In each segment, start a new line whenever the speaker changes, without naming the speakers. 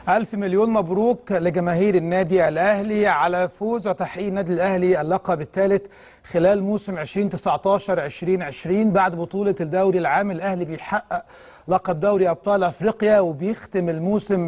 ألف مليون مبروك لجماهير النادي الأهلي على فوز وتحقيق النادي الأهلي اللقب الثالث خلال موسم 2019-2020 بعد بطولة الدوري العام الأهلي بيحقق لقب دوري أبطال أفريقيا وبيختم الموسم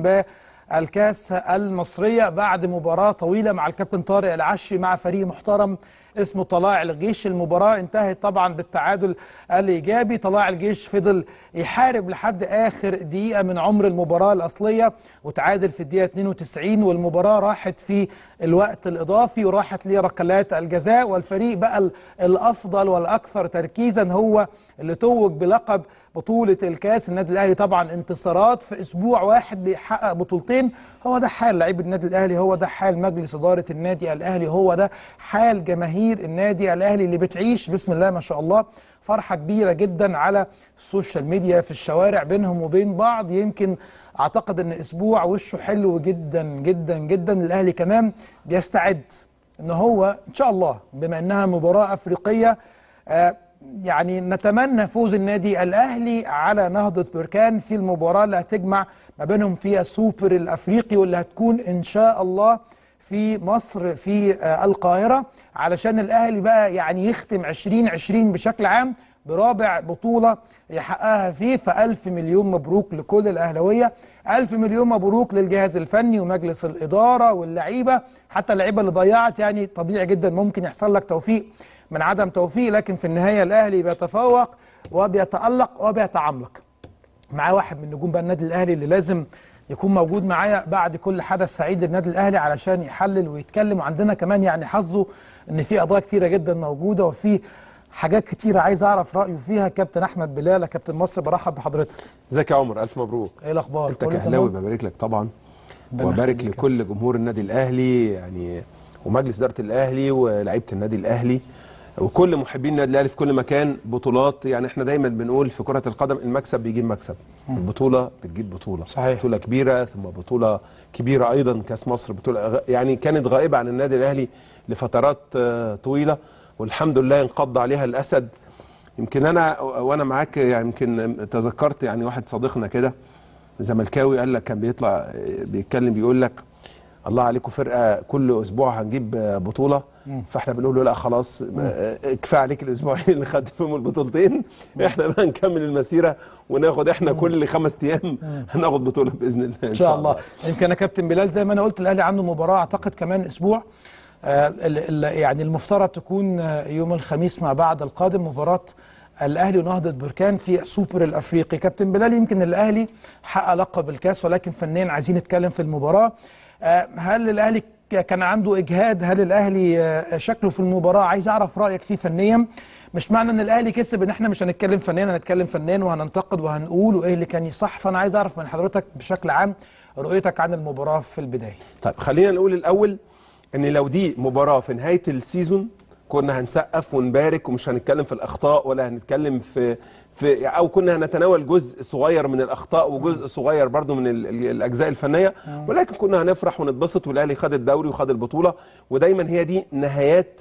بالكاس المصرية بعد مباراة طويلة مع الكابتن طارق العشي مع فريق محترم اسمه طلائع الجيش المباراة انتهت طبعا بالتعادل الإيجابي طلائع الجيش فضل يحارب لحد آخر دقيقة من عمر المباراة الأصلية وتعادل في الدقيقة 92 والمباراة راحت في الوقت الإضافي وراحت لركلات الجزاء والفريق بقى الأفضل والأكثر تركيزا هو اللي توج بلقب بطولة الكاس النادي الأهلي طبعا انتصارات في أسبوع واحد بيحقق بطولتين هو ده حال لعيب النادي الأهلي هو ده حال مجلس إدارة النادي الأهلي هو ده حال جماهير النادي الأهلي اللي بتعيش بسم الله ما شاء الله فرحة كبيرة جدا على السوشيال ميديا في الشوارع بينهم وبين بعض يمكن أعتقد أن أسبوع وشه حلو جدا جدا جدا الأهلي كمان بيستعد أن هو إن شاء الله بما أنها مباراة أفريقية آه يعني نتمنى فوز النادي الاهلي على نهضه بركان في المباراه اللي هتجمع ما بينهم في السوبر الافريقي واللي هتكون ان شاء الله في مصر في القاهره علشان الاهلي بقى يعني يختم 2020 بشكل عام برابع بطوله يحققها فيه فالف مليون مبروك لكل الاهلاويه ألف مليون مبروك للجهاز الفني ومجلس الإدارة واللعيبة حتى اللعيبة اللي ضيعت يعني طبيعي جدا ممكن يحصل لك توفيق من عدم توفيق لكن في النهايه الاهلي بيتفوق وبيتالق وبيتعمق معاه واحد من نجوم بقى النادي الاهلي اللي لازم يكون موجود معايا بعد كل حدث سعيد للنادي الاهلي علشان يحلل ويتكلم وعندنا كمان يعني حظه ان في قضايا كتيره جدا موجوده وفي حاجات كتيره عايز اعرف رايه فيها كابتن احمد بلال كابتن مصر برحب بحضرتك
ازيك يا عمر الف مبروك
ايه الاخبار
انت كاهلاوي ببارك لك طبعا وبارك لكل جمهور النادي الاهلي يعني ومجلس اداره الاهلي ولاعيبه النادي الاهلي وكل محبين النادي الاهلي في كل مكان بطولات يعني احنا دايما بنقول في كره القدم المكسب بيجيب مكسب البطوله بتجيب بطوله
صحيح.
بطوله كبيره ثم بطوله كبيره ايضا كاس مصر بطوله يعني كانت غائبه عن النادي الاهلي لفترات طويله والحمد لله انقض عليها الاسد يمكن انا وانا معاك يعني يمكن تذكرت يعني واحد صديقنا كده زملكاوي قال لك كان بيطلع بيتكلم بيقول لك الله عليكم فرقه كل اسبوع هنجيب بطوله فاحنا بنقول له لا خلاص كفايه عليك الاسبوعين اللي خدت فيهم البطولتين احنا بقى نكمل المسيره وناخد احنا كل خمس ايام هناخد بطوله باذن الله
ان شاء الله يمكن يا كابتن بلال زي ما انا قلت الاهلي عنده مباراه اعتقد كمان اسبوع آه يعني المفترض تكون يوم الخميس ما بعد القادم مباراه الاهلي ونهضه بركان في السوبر الافريقي كابتن بلال يمكن الاهلي حقق لقب الكاس ولكن فنيا عايزين نتكلم في المباراه هل الاهلي كان عنده اجهاد هل الاهلي شكله في المباراه عايز اعرف رايك فيه فنيا مش معنى ان الاهلي كسب ان احنا مش هنتكلم فنيا هنتكلم فنيا وهننتقد وهنقول وايه اللي كان صح فانا عايز اعرف من حضرتك بشكل عام رؤيتك عن المباراه في البدايه
طيب خلينا نقول الاول ان لو دي مباراه في نهايه السيزون كنا هنسقف ونبارك ومش هنتكلم في الاخطاء ولا هنتكلم في في او كنا هنتناول جزء صغير من الاخطاء وجزء صغير برضو من الاجزاء الفنيه ولكن كنا هنفرح ونتبسط والاهلي خد الدوري وخد البطوله ودايما هي دي نهايات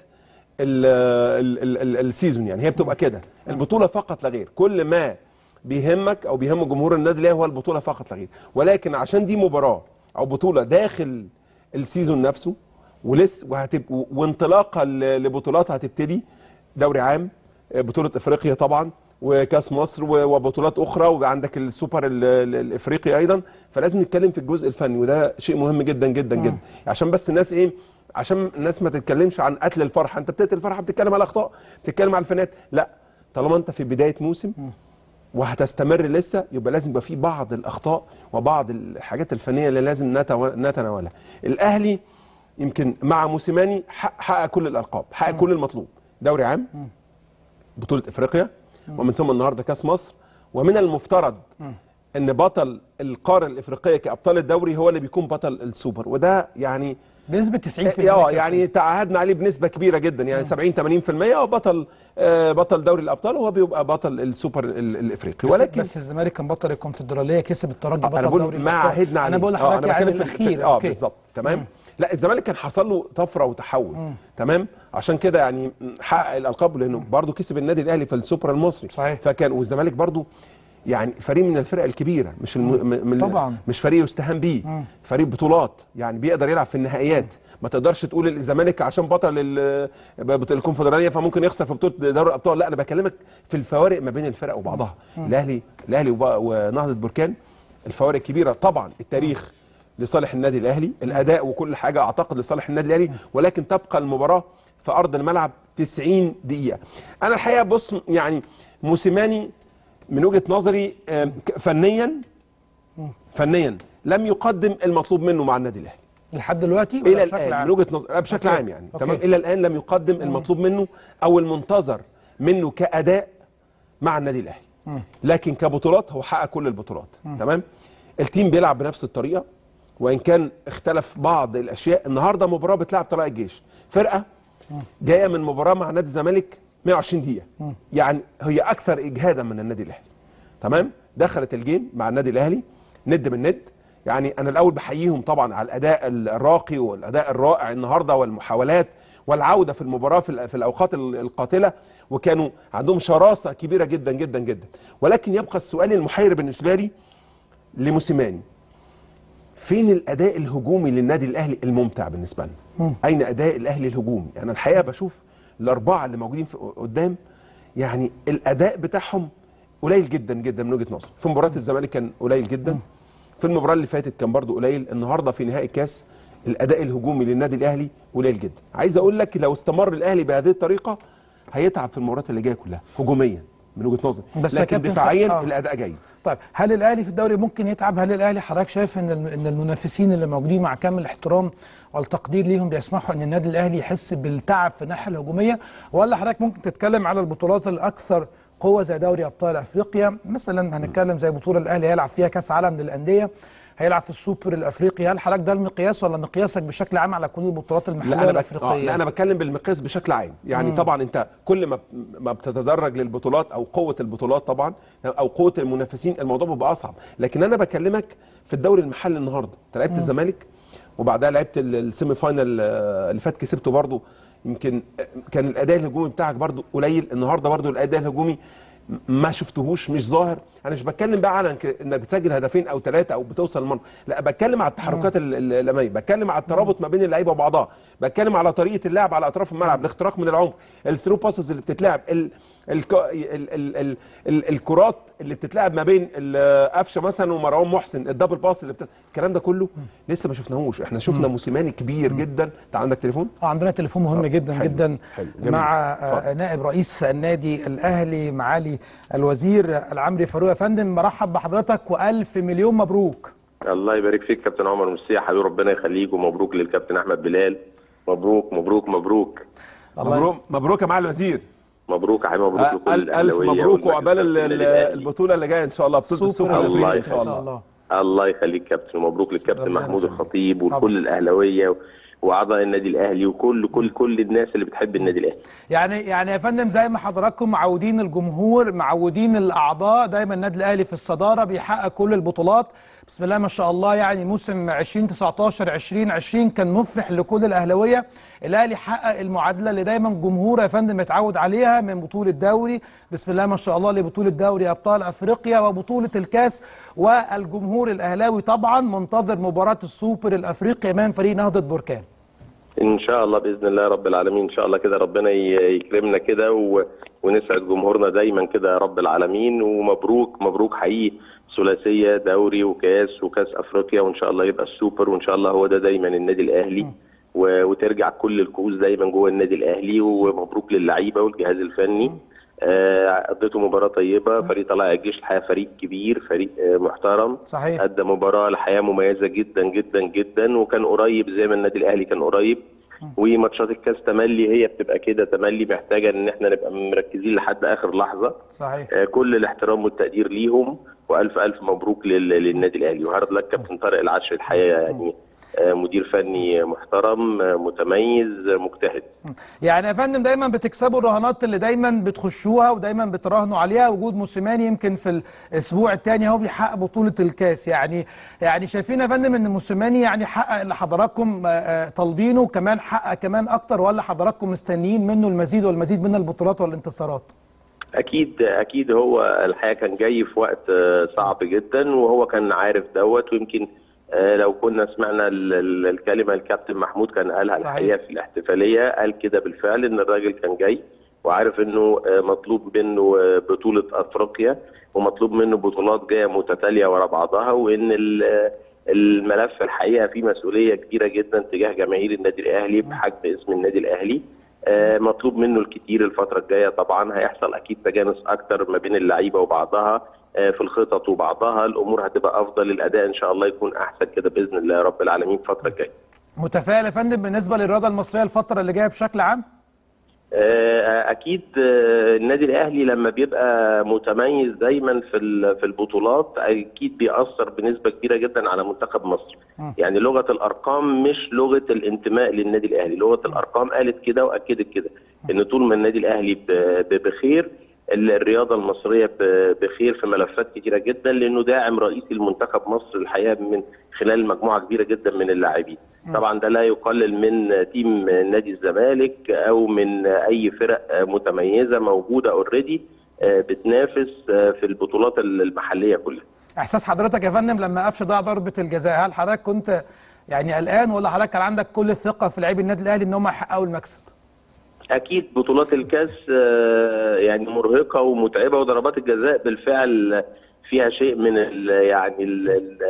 السيزون يعني هي بتبقى كده البطوله فقط لا غير كل ما بيهمك او بيهم جمهور النادي الاهلي هو البطوله فقط لا غير ولكن عشان دي مباراه او بطوله داخل السيزون نفسه ولسه وهتبقى وانطلاقه لبطولات هتبتدي دوري عام بطوله افريقيا طبعا وكاس مصر وبطولات اخرى وعندك السوبر الافريقي ايضا فلازم نتكلم في الجزء الفني وده شيء مهم جدا جدا جدا عشان بس الناس ايه عشان الناس ما تتكلمش عن قتل الفرحه انت بتقتل الفرحه بتتكلم على الاخطاء بتتكلم على الفنيات لا طالما انت في بدايه موسم وهتستمر لسه يبقى لازم يبقى في بعض الاخطاء وبعض الحاجات الفنيه اللي لازم نتناولها الاهلي يمكن مع موسيماني حقق كل الالقاب حقق كل المطلوب دوري عام بطوله افريقيا ومن ثم النهارده كاس مصر ومن المفترض ان بطل القاره الافريقيه كابطال الدوري هو اللي بيكون بطل السوبر وده يعني
بنسبه 90%
اه يعني تعهدنا عليه بنسبه كبيره جدا يعني 70 80% وبطل آه بطل دوري الابطال هو بيبقى بطل السوبر الافريقي
ولكن بس الزمالك كان بطل الكونفدراليه كسب الترجي بطل دوري
ما عهدنا عليه
انا بقول لحضرتك يعني الاخير
اه بالظبط تمام مم. لا الزمالك كان حصل له طفره وتحول مم. تمام عشان كده يعني حقق الالقاب لانه برضه كسب النادي الاهلي في السوبر المصري
صحيح
فكان والزمالك برضه يعني فريق من الفرق الكبيره مش الم... م- من
طبعاً.
مش فريق يستهان بيه فريق بطولات يعني بيقدر يلعب في النهائيات ما تقدرش تقول الزمالك عشان بطل ال- بطل الكونفدراليه فممكن يخسر في بطوله دوري الابطال لا انا بكلمك في الفوارق ما بين الفرق وبعضها الاهلي الاهلي وب- ونهضه بركان الفوارق كبيره طبعا التاريخ لصالح النادي الاهلي الاداء وكل حاجه اعتقد لصالح النادي الاهلي ولكن تبقى المباراه في ارض الملعب 90 دقيقه انا الحقيقه بص يعني موسيماني من وجهه نظري آم، ك- فنيا فنيا لم يقدم المطلوب منه مع النادي الاهلي
لحد دلوقتي ولا
الى
بشكل
الان
عام؟
من وجهه نظر لا، بشكل
أوكي.
عام يعني
أوكي.
تمام الى الان لم يقدم المطلوب منه او المنتظر منه كاداء مع النادي الاهلي لكن كبطولات هو حقق كل البطولات تمام التيم بيلعب بنفس الطريقه وان كان اختلف بعض الاشياء النهارده مباراه بتلعب طلائع الجيش فرقه جايه من مباراه مع نادي الزمالك 120 دقيقه يعني هي اكثر اجهادا من النادي الاهلي تمام دخلت الجيم مع النادي الاهلي ند من ند يعني انا الاول بحييهم طبعا على الاداء الراقي والاداء الرائع النهارده والمحاولات والعوده في المباراه في ال- في الاوقات ال- القاتله وكانوا عندهم شراسه كبيره جدا جدا جدا ولكن يبقى السؤال المحير بالنسبه لي لموسيماني فين الاداء الهجومي للنادي الاهلي الممتع بالنسبه لنا اين اداء الاهلي الهجومي انا الحقيقه بشوف الاربعه اللي موجودين في قدام يعني الاداء بتاعهم قليل جدا جدا من وجهه نظري في مباراه الزمالك كان قليل جدا في المباراه اللي فاتت كان برضو قليل النهارده في نهائي الكاس الاداء الهجومي للنادي الاهلي قليل جدا عايز اقول لك لو استمر الاهلي بهذه الطريقه هيتعب في المباريات اللي جايه كلها هجوميا من وجهه نظري
بس يا
لكن
كابتن
دفاعيا
آه.
الاداء جيد
طيب هل الاهلي في الدوري ممكن يتعب هل الاهلي حضرتك شايف ان الم- ان المنافسين اللي موجودين مع كامل الاحترام والتقدير ليهم بيسمحوا ان النادي الاهلي يحس بالتعب في الناحيه الهجوميه ولا حضرتك ممكن تتكلم على البطولات الاكثر قوه زي دوري ابطال افريقيا مثلا هنتكلم زي بطوله الاهلي هيلعب فيها كاس عالم للانديه هيلعب في السوبر الافريقي هل حضرتك ده المقياس ولا مقياسك بشكل عام على كل البطولات المحليه
لا انا بك...
والافريقيه
آه لا انا بتكلم بالمقياس بشكل عام يعني مم. طبعا انت كل ما ما بتتدرج للبطولات او قوه البطولات طبعا او قوه المنافسين الموضوع بيبقى اصعب لكن انا بكلمك في الدوري المحلي النهارده انت لعبت الزمالك وبعدها لعبت ال- السيمي فاينال آه، اللي فات كسبته برضه يمكن آه، كان الاداء الهجومي بتاعك برضه قليل النهارده برضه الاداء الهجومي ما شفتهوش مش ظاهر انا مش بتكلم بقى على إنك- انك بتسجل هدفين او ثلاثه او بتوصل المرمى لا بتكلم على التحركات ال- ال- الاماميه بتكلم على الترابط ما بين اللعيبه وبعضها بتكلم على طريقه اللعب على اطراف الملعب الاختراق من العمق الثرو باسز اللي بتتلعب ال الك... ال... ال... ال... ال... الكرات اللي بتتلعب ما بين ال- قفشه مثلا ومروان محسن الدبل باس اللي بت... الكلام ده كله لسه ما شفناهوش احنا شفنا موسيماني كبير جدا انت عندك تليفون
اه عندنا تليفون مهم جدا
حلو،
جدا
حلو، جميل.
مع
اتفضل.
آه، نائب رئيس النادي الاهلي معالي الوزير العمري فاروق يا فندم مرحب بحضرتك والف مليون مبروك
الله يبارك فيك كابتن عمر ميرسي يا حبيبي ربنا يخليك ومبروك للكابتن احمد بلال مبروك مبروك مبروك
الله
مبروك مبروك يا معالي الوزير
مبروك يا حبيبي مبروك لكل
ألف ألف
الاهلاويه
مبروك
والمجلس
وعقبال ال-
النادي
ال-
الأهلي.
البطوله اللي جايه ان شاء الله بطوله
سوبر
السوبر
الله
الافريقي ان
يخليك.
شاء الله
الله يخليك كابتن ومبروك للكابتن
ربنا
محمود
يخليك.
الخطيب
طبعا.
وكل الاهلاويه واعضاء النادي الاهلي وكل كل كل الناس اللي بتحب النادي الاهلي
يعني يعني يا فندم زي ما حضراتكم معودين الجمهور معودين الاعضاء دايما النادي الاهلي في الصداره بيحقق كل البطولات بسم الله ما شاء الله يعني موسم 2019 2020 كان مفرح لكل الاهلاويه الاهلي حقق المعادله اللي دايما الجمهور يا فندم متعود عليها من بطوله دوري بسم الله ما شاء الله لبطوله دوري ابطال افريقيا وبطوله الكاس والجمهور الاهلاوي طبعا منتظر مباراه السوبر الافريقي امام فريق نهضه بركان
ان شاء الله باذن الله رب العالمين ان شاء الله كده ربنا ي- يكرمنا كده و... ونسعد جمهورنا دايما كده يا رب العالمين ومبروك مبروك حقيقي ثلاثيه دوري وكاس وكاس افريقيا وان شاء الله يبقى السوبر وان شاء الله هو ده دايما النادي الاهلي و... وترجع كل الكؤوس دايما جوه النادي الاهلي ومبروك للعيبه والجهاز الفني آه، قضيتوا مباراه طيبه فريق طلائع الجيش الحقيقه فريق كبير فريق آه، محترم
صحيح
ادى مباراه الحقيقه مميزه جدا جدا جدا وكان قريب زي ما النادي الاهلي كان قريب وماتشات الكاس تملي هي بتبقى كده تملي محتاجه ان احنا نبقى مركزين لحد اخر لحظه
صحيح
آه، كل الاحترام والتقدير ليهم والف الف مبروك لل- للنادي الاهلي وهارد لك كابتن طارق العشر الحقيقه يعني آه، مدير فني محترم آه، متميز آه، مجتهد
يعني يا فندم دايما بتكسبوا الرهانات اللي دايما بتخشوها ودايما بتراهنوا عليها وجود موسيماني يمكن في الاسبوع الثاني هو بيحقق بطوله الكاس يعني يعني شايفين يا فندم ان موسيماني يعني حقق اللي حضراتكم آه، آه، طالبينه وكمان حقق كمان اكتر ولا حضراتكم مستنيين منه المزيد والمزيد من البطولات والانتصارات؟
اكيد اكيد هو الحقيقه كان جاي في وقت آه، صعب جدا وهو كان عارف دوت ويمكن آه، لو كنا سمعنا ال- ال- الكلمه الكابتن محمود كان قالها
صحيح.
الحقيقه في الاحتفاليه قال كده بالفعل ان الراجل كان جاي وعارف انه آه، مطلوب منه آه، بطوله افريقيا ومطلوب منه بطولات جايه متتاليه ورا بعضها وان ال- آه، الملف الحقيقه فيه مسؤوليه كبيره جدا تجاه جماهير النادي الاهلي بحجم اسم النادي الاهلي آه، مطلوب منه الكتير الفتره الجايه طبعا هيحصل اكيد تجانس اكتر ما بين اللعيبه وبعضها آه، في الخطط وبعضها الامور هتبقى افضل الاداء ان شاء الله يكون احسن كده باذن الله رب العالمين الفتره الجايه
متفائل يا فندم بالنسبه للرياضه المصريه الفتره اللي جايه بشكل عام
آه، اكيد آه، النادي الاهلي لما بيبقى متميز دايما في ال- في البطولات اكيد بيأثر بنسبه كبيره جدا على منتخب مصر يعني لغه الارقام مش لغه الانتماء للنادي الاهلي لغه الارقام قالت كده واكدت كده ان طول ما النادي الاهلي ب- ب- بخير ال- الرياضه المصريه ب- بخير في ملفات كتيره جدا لانه داعم رئيسي لمنتخب مصر الحقيقه من خلال مجموعه كبيره جدا من اللاعبين طبعا ده لا يقلل من تيم نادي الزمالك او من اي فرق متميزه موجوده اوريدي بتنافس في البطولات المحليه كلها
احساس حضرتك يا فندم لما قفش ضيع ضربه الجزاء هل حضرتك كنت يعني قلقان ولا حضرتك كان عندك كل الثقه في لاعبي النادي الاهلي ان هم يحققوا المكسب
اكيد بطولات الكاس آه، يعني مرهقه ومتعبه وضربات الجزاء بالفعل فيها شيء من ال يعني ال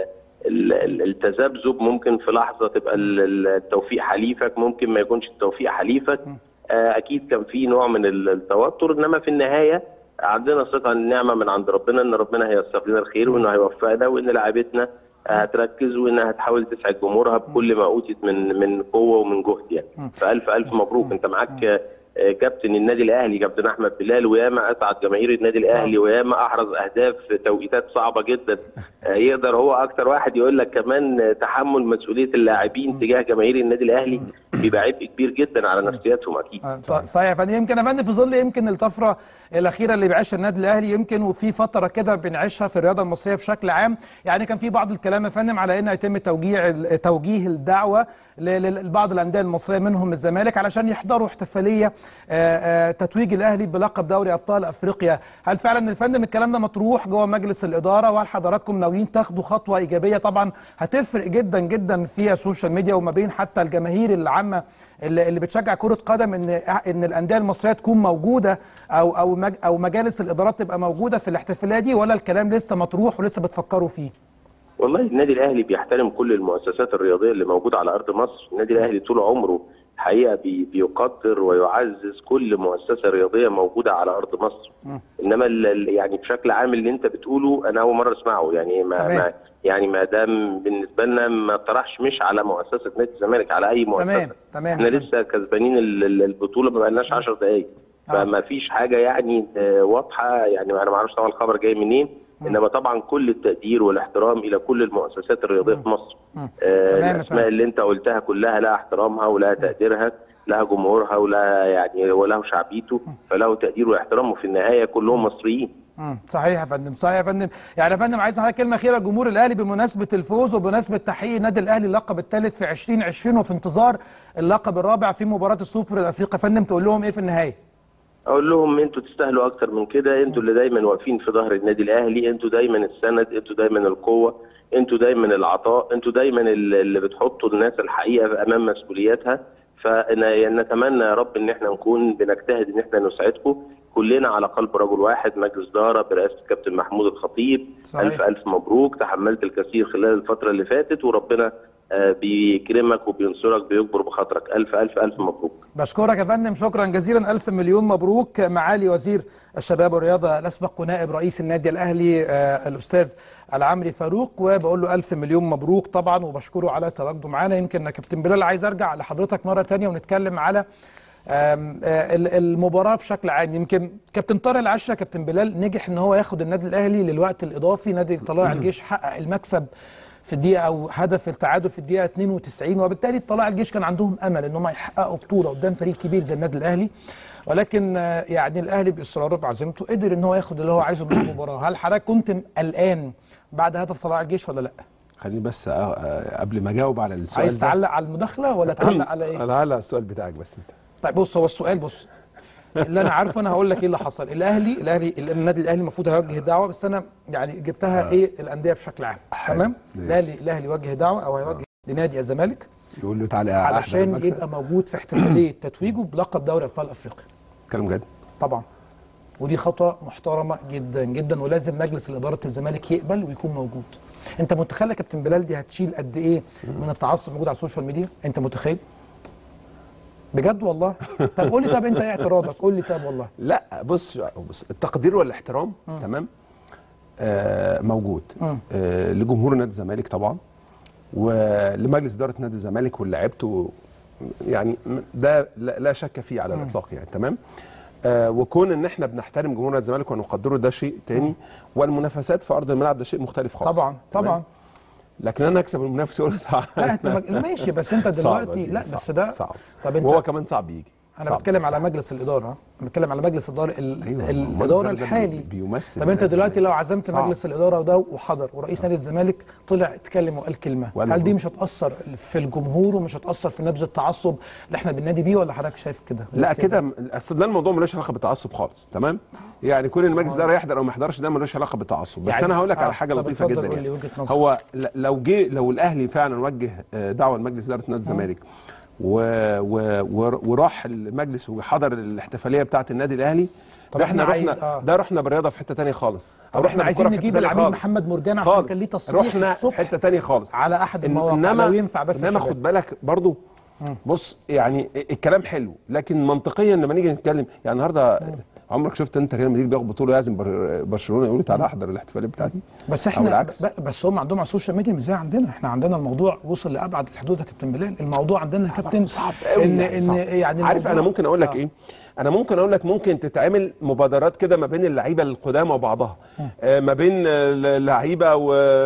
ال ال- التذبذب ممكن في لحظه تبقى ال- ال- التوفيق حليفك ممكن ما يكونش التوفيق حليفك آه، اكيد كان في نوع من ال- التوتر انما في النهايه عندنا ثقه النعمه من عند ربنا ان ربنا هيسر لنا الخير وانه هيوفقنا وان لاعبتنا هتركز وانها هتحاول تسعد جمهورها بكل ما اوتيت من من قوه ومن جهد يعني فالف الف مبروك انت معاك آه، كابتن النادي الاهلي كابتن احمد بلال وياما اسعد جماهير النادي الاهلي وياما احرز اهداف في توقيتات صعبه جدا آه، يقدر هو اكتر واحد يقول لك كمان آه، تحمل مسؤوليه اللاعبين تجاه جماهير النادي الاهلي بيبقى عبء كبير جدا على نفسياتهم اكيد
آه، ط- صحيح يا فندم يمكن يا فندم في ظل يمكن الطفره الاخيره اللي بيعيشها النادي الاهلي يمكن وفي فتره كده بنعيشها في الرياضه المصريه بشكل عام يعني كان في بعض الكلام يا فندم على ان يتم توجيه ال- توجيه الدعوه ل- ل- لبعض الانديه المصريه منهم الزمالك علشان يحضروا احتفاليه آه، آه، تتويج الاهلي بلقب دوري ابطال افريقيا هل فعلا يا فندم الكلام ده مطروح جوه مجلس الاداره وهل حضراتكم ناويين تاخدوا خطوه ايجابيه طبعا هتفرق جدا جدا في السوشيال ميديا وما بين حتى الجماهير العامه اللي اللي بتشجع كره قدم ان ان الانديه المصريه تكون موجوده او او مج او مجالس الادارات تبقى موجوده في الاحتفاليه دي ولا الكلام لسه مطروح ولسه بتفكروا فيه
والله النادي الاهلي بيحترم كل المؤسسات الرياضيه اللي موجوده على ارض مصر، النادي الاهلي طول عمره حقيقه بي بيقدر ويعزز كل مؤسسه رياضيه موجوده على ارض مصر. انما ال- ال- يعني بشكل عام اللي انت بتقوله انا اول مره اسمعه يعني ما,
تمام.
ما يعني ما دام بالنسبه لنا ما طرحش مش على مؤسسه نادي الزمالك على اي مؤسسه.
تمام تمام
احنا لسه كسبانين ال- ال- البطوله ما بقالناش 10 دقائق
آه.
فما فيش حاجه يعني آه، واضحه يعني انا ما اعرفش طبعا الخبر جاي منين انما طبعا كل التقدير والاحترام الى كل المؤسسات الرياضيه في مصر
مم.
آه
تمام يا
الاسماء
فندم.
اللي انت قلتها كلها لها احترامها ولها تقديرها لها جمهورها ولها يعني وله شعبيته فله تقدير واحترامه في النهايه كلهم مصريين
مم. صحيح يا فندم صحيح يا فندم يعني يا فندم عايز حضرتك كلمه اخيره لجمهور الاهلي بمناسبه الفوز وبمناسبه تحقيق النادي الاهلي اللقب الثالث في 2020 وفي انتظار اللقب الرابع في مباراه السوبر الافريقي يا فندم تقول لهم ايه في النهايه
اقول لهم انتوا تستاهلوا اكتر من كده انتوا اللي دايما واقفين في ظهر النادي الاهلي انتوا دايما السند انتوا دايما القوه انتوا دايما العطاء انتوا دايما اللي اللي بتحطوا الناس الحقيقه امام مسؤولياتها فنتمنى يا رب ان احنا نكون بنجتهد ان احنا نساعدكم كلنا على قلب رجل واحد مجلس اداره برئاسه الكابتن محمود الخطيب
صحيح.
الف الف مبروك تحملت الكثير خلال الفتره اللي فاتت وربنا آه، بيكرمك وبينصرك بيجبر بخاطرك الف الف الف مبروك
بشكرك يا فندم شكرا جزيلا ألف مليون مبروك معالي وزير الشباب والرياضة الأسبق ونائب رئيس النادي الأهلي آه، الأستاذ العمري فاروق وبقول له ألف مليون مبروك طبعا وبشكره على تواجده معانا يمكن كابتن بلال عايز أرجع لحضرتك مرة تانية ونتكلم على آم، آه، ال- المباراة بشكل عام يمكن كابتن طارق العشرة كابتن بلال نجح ان هو ياخد النادي الاهلي للوقت الاضافي نادي طلائع الجيش حقق المكسب في الدقيقة او هدف التعادل في الدقيقة 92 وبالتالي طلائع الجيش كان عندهم امل ان هم يحققوا بطولة قدام فريق كبير زي النادي الاهلي ولكن آه، يعني الاهلي باصراره بعزيمته قدر ان هو ياخد اللي هو عايزه من المباراة هل حضرتك كنت قلقان بعد هدف طلائع الجيش ولا لا؟
خليني بس أ- أ- قبل ما اجاوب على السؤال
عايز
ده
تعلق على المداخلة ولا تعلق على ايه؟
انا علق السؤال بتاعك بس انت
طيب بص هو السؤال بص اللي انا عارفه انا هقول لك ايه اللي حصل الاهلي الاهلي النادي الاهلي المفروض هيوجه دعوه بس انا يعني جبتها ايه الانديه بشكل عام
حلو.
تمام
ماشي.
الاهلي الاهلي يوجه دعوه او هيوجه لنادي الزمالك
يقول له تعالى
علشان
المكسب.
يبقى موجود في احتفاليه تتويجه بلقب دوري ابطال افريقيا
كلام جد
طبعا ودي خطوه محترمه جدا جدا ولازم مجلس الاداره الزمالك يقبل ويكون موجود انت متخيل يا كابتن بلال دي هتشيل قد ايه من التعصب موجود على السوشيال ميديا انت متخيل بجد والله طب قول لي طب انت ايه اعتراضك قول لي طب والله
لا بص بص التقدير والاحترام تمام آه موجود
مم.
آه لجمهور نادي الزمالك طبعا ولمجلس اداره نادي الزمالك ولاعيبته يعني م- ده لا, لا شك فيه على الاطلاق يعني تمام آه وكون ان احنا بنحترم جمهور نادي الزمالك ونقدره ده شيء تاني والمنافسات في ارض الملعب ده شيء مختلف خالص
طبعا
تمام؟
طبعا
لكن انا اكسب المنافس يقول له تعالى
لا انت مج... لا ماشي بس انت
صعبة
دلوقتي
دي،
لا
صعب-
بس ده
صعب
طب انت
وهو كمان صعب يجي
انا
صعب
بتكلم على
صعب.
مجلس الاداره ها؟ انا بتكلم على مجلس الاداره ال...
أيوة،
ال-
مجلس
الاداره
الإدارة ده
الحالي
بي- بيمثل
طب انت
نادي
دلوقتي
الزمالك.
لو عزمت
صعب.
مجلس الاداره وده وحضر ورئيس نادي الزمالك طلع اتكلم وقال كلمه
وقال
هل دي
مبروك.
مش هتاثر في الجمهور ومش هتاثر في نبذ التعصب اللي احنا بننادي بيه ولا حضرتك شايف كده
لا كده م- اصل ده الموضوع ملوش علاقه بالتعصب خالص تمام يعني كل المجلس ده يحضر او ما يحضرش ده ملوش علاقه بالتعصب بس
يعني-
انا هقول لك
آه،
على حاجه
طب
لطيفه
اتفضل
جدا
قول لي
يعني
وجهة نظرك.
هو ل- لو جه لو الاهلي فعلا وجه آه، دعوه لمجلس اداره نادي الزمالك و و و وراح المجلس وحضر الاحتفاليه بتاعه النادي الاهلي
طب
ده
احنا
احنا
عايز-
رحنا
آه.
ده رحنا بالرياضه في حته تانية خالص أو
طب احنا
رحنا بالكرة
عايزين
في حتة
نجيب
تانية
العميد
خالص.
محمد مرجان عشان
خالص.
كان ليه تصريح
رحنا
الصبح
حته تانية خالص
على احد
إن-
المواقع
انما
لو ينفع بس يا
انما
شباب.
خد بالك برضو بص يعني الكلام حلو لكن منطقيا لما نيجي نتكلم يعني النهارده عمرك شفت انت ريال مدريد بياخد بطوله لازم بر- برشلونه يقول تعالى احضر الاحتفاليه بتاعتي
بس
أو
احنا
العكس.
ب- بس هم عندهم على السوشيال ميديا مش زي عندنا احنا عندنا الموضوع وصل لابعد الحدود يا كابتن بلال الموضوع عندنا يا كابتن
صعب قوي
ان
يعني
ان
صعب.
يعني
عارف
الموضوع-
انا ممكن اقول لك
آه.
ايه انا ممكن اقول لك ممكن تتعمل مبادرات كده ما بين اللعيبه القدامى وبعضها آه ما بين آه، اللعيبه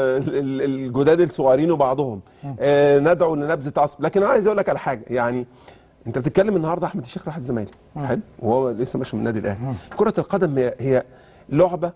والجداد الصغيرين وبعضهم آه ندعو لنبذ تعصب لكن انا عايز اقول لك على حاجه يعني انت بتتكلم النهارده احمد الشيخ راح الزمالك حلو وهو لسه ماشي من النادي الاهلي كره القدم هي هي لعبه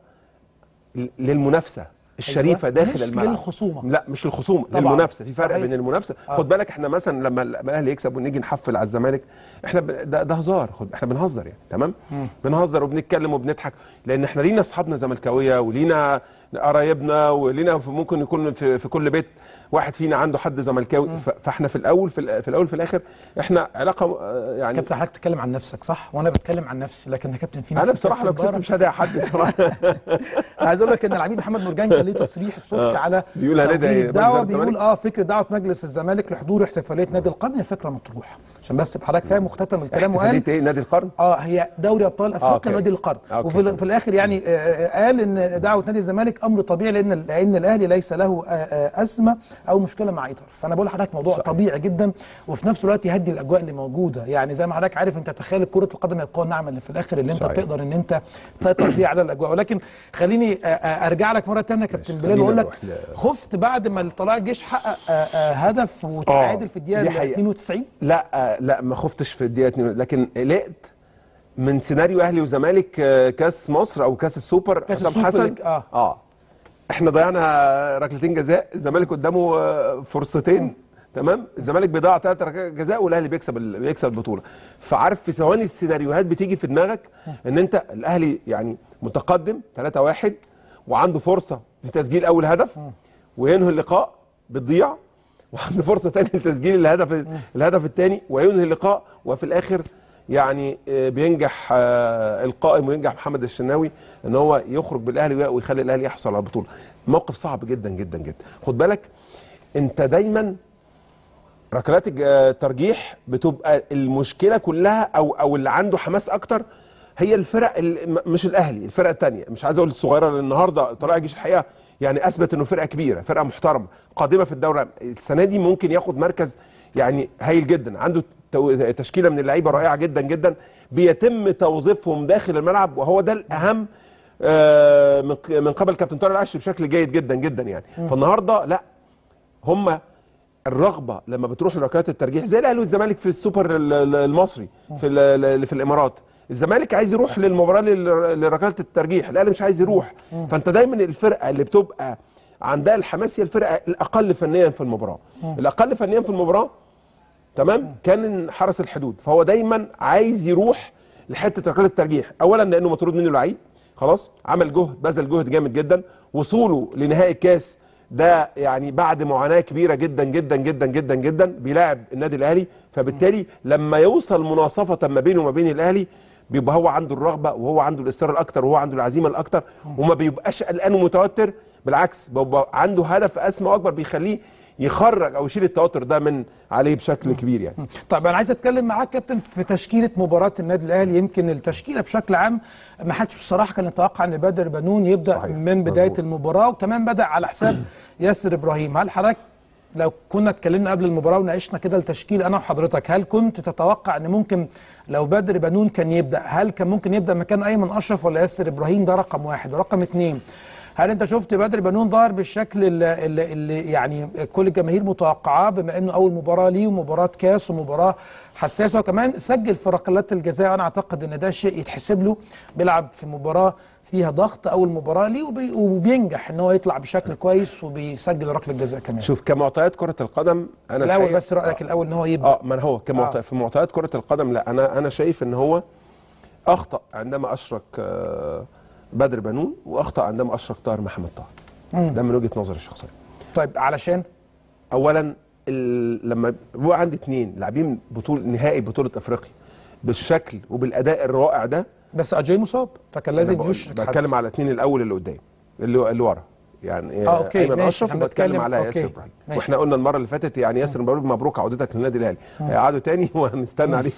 للمنافسه الشريفه
أيوة.
داخل
مش
الملعب
للخصومه.
لا مش للخصومه
طبعاً.
للمنافسه في فرق
صحيح.
بين المنافسه
آه.
خد بالك احنا مثلا لما لما الاهلي يكسب ونيجي نحفل على الزمالك احنا ب... ده, ده هزار خد احنا بنهزر يعني تمام بنهزر وبنتكلم وبنضحك لان احنا لينا اصحابنا زملكاويه ولينا قرايبنا ولينا في- ممكن يكون في, في كل بيت واحد فينا عنده حد زملكاوي ف... فاحنا في الاول في, الأ- في الاول في الاخر احنا علاقه آه، يعني
كابتن حضرتك بتتكلم عن نفسك صح وانا بتكلم عن نفسي لكن يا كابتن في ناس
انا بصراحه لو
كابتن
كسبت
بره-
مش هدعي حد بصراحه
انا عايز اقول لك ان العميد محمد مرجان كان ليه تصريح الصبح
آه.
على
بيقول هندعي
توجيه
مجلس
الدعوه
الزمالك.
بيقول اه فكره دعوه مجلس الزمالك لحضور احتفاليه نادي القرن هي فكره مطروحه عشان بس يبقى حضرتك فاهم مختتم الكلام وقال
احتفاليه ايه نادي القرن
اه هي دوري ابطال افريقيا
أوكي.
نادي القرن
أوكي.
وفي ال- في الاخر يعني آه، آه، قال ان دعوه نادي الزمالك امر طبيعي لان لان الاهلي ليس له آه، آه، ازمه او مشكله مع اي طرف فانا بقول لحضرتك موضوع
صحيح.
طبيعي جدا وفي نفس الوقت يهدي الاجواء اللي موجوده يعني زي ما حضرتك عارف انت تخيل كره القدم هي القوه الناعمه اللي في الاخر اللي انت
صحيح.
بتقدر ان انت تسيطر بيها على الاجواء ولكن خليني آه، آه، ارجع لك مره ثانيه يا كابتن بلال
خلينا
واقول لك
نروح ل-
خفت بعد ما طلائع الجيش حقق آه، آه، هدف وتعادل في
دي
الدقيقه
حقيقة.
92
لا آه، لا ما خفتش في الدقيقه 2 لكن قلقت من سيناريو اهلي وزمالك آه، كاس مصر او كاس السوبر
كاس
حسام
السوبر
حسن
ليج، آه.
اه احنا ضيعنا ركلتين جزاء الزمالك قدامه آه، فرصتين تمام الزمالك بيضيع ثلاث ركلات جزاء والاهلي بيكسب ال- بيكسب البطوله فعارف في ثواني السيناريوهات بتيجي في دماغك ان انت الاهلي يعني متقدم 3-1 وعنده فرصه لتسجيل اول هدف وينهي اللقاء بتضيع وعنده فرصه ثانيه لتسجيل الهدف الهدف الثاني وينهي اللقاء وفي الاخر يعني آه، بينجح آه، القائم وينجح محمد الشناوي ان هو يخرج بالاهلي ويخلي الاهلي يحصل على البطوله موقف صعب جدا جدا جدا خد بالك انت دايما ركلات الج- آه، الترجيح بتبقى المشكله كلها او او اللي عنده حماس اكتر هي الفرق ال- م- مش الاهلي الفرق الثانيه مش عايز اقول الصغيره لان النهارده طلائع الجيش الحقيقه يعني اثبت انه فرقه كبيره فرقه محترمه قادمه في الدوري السنه دي ممكن ياخد مركز يعني هايل جدا عنده تو- تشكيله من اللعيبه رائعه جدا جدا بيتم توظيفهم داخل الملعب وهو ده الاهم آه، من ق- من قبل كابتن طارق العشري بشكل جيد جدا جدا يعني فالنهارده لا هم الرغبه لما بتروح لركلات الترجيح زي الاهلي والزمالك في السوبر ال- ال- المصري في ال- ال- اللي في الامارات الزمالك عايز يروح للمباراه لل- لركلات الترجيح الاهلي مش عايز يروح فانت دايما الفرقه اللي بتبقى عندها الحماس هي الفرقه الاقل فنيا في المباراه الاقل فنيا في المباراه تمام كان حرس الحدود فهو دايما عايز يروح لحته ركله الترجيح اولا لانه مطرود منه لعيب خلاص عمل جهد بذل جهد جامد جدا وصوله لنهائي الكاس ده يعني بعد معاناه كبيره جدا جدا جدا جدا جدا بيلاعب النادي الاهلي فبالتالي لما يوصل مناصفه ما بينه وما بين الاهلي بيبقى هو عنده الرغبه وهو عنده الاصرار الاكتر وهو عنده العزيمه الاكتر وما بيبقاش قلقان ومتوتر بالعكس بيبقى عنده هدف اسمى واكبر بيخليه يخرج او يشيل التوتر ده من عليه بشكل كبير يعني
طيب انا عايز اتكلم معاك كابتن في تشكيله مباراه النادي الاهلي يمكن التشكيله بشكل عام ما حدش بصراحه كان يتوقع ان بدر بنون يبدا
صحيح.
من بدايه
مظبوط.
المباراه وكمان بدا على حساب ياسر ابراهيم هل حضرتك لو كنا اتكلمنا قبل المباراه وناقشنا كده التشكيل انا وحضرتك هل كنت تتوقع ان ممكن لو بدر بنون كان يبدا هل كان ممكن يبدا مكان ايمن اشرف ولا ياسر ابراهيم ده رقم واحد ورقم اتنين هل انت شفت بدر بنون ظهر بالشكل اللي, اللي, اللي يعني كل الجماهير متوقعاه بما انه اول مباراه ليه ومباراه كاس ومباراه حساسه وكمان سجل في ركلات الجزاء انا اعتقد ان ده شيء يتحسب له بيلعب في مباراه فيها ضغط اول مباراه ليه وبي وبينجح ان هو يطلع بشكل كويس وبيسجل ركله الجزاء كمان
شوف كمعطيات كره القدم انا
الاول
الحقيقة-
بس رايك الاول ان هو يبدا
اه ما هو كمعطيات
آه.
آه. في معطيات كره القدم لا انا انا شايف ان هو اخطا عندما اشرك آه، بدر بنون واخطا عندما اشرك طاهر محمد طاهر ده من وجهه نظري الشخصيه
طيب علشان
اولا ال- لما بيبقى عندي اثنين لاعبين بطوله نهائي بطوله افريقيا بالشكل وبالاداء الرائع ده
بس اجاي مصاب فكان
أنا
لازم
بقول-
يشرك حد.
بتكلم على الاثنين الاول اللي قدام اللي اللي ورا يعني
آه، أوكي،
ايمن
ماشي،
اشرف
إحنا
وبتكلم
بنتكلم-
على
أوكي،
ياسر ابراهيم
ماشي.
واحنا قلنا المره اللي فاتت يعني ياسر ابراهيم مبروك عودتك للنادي الاهلي هيقعدوا تاني وهنستنى عليه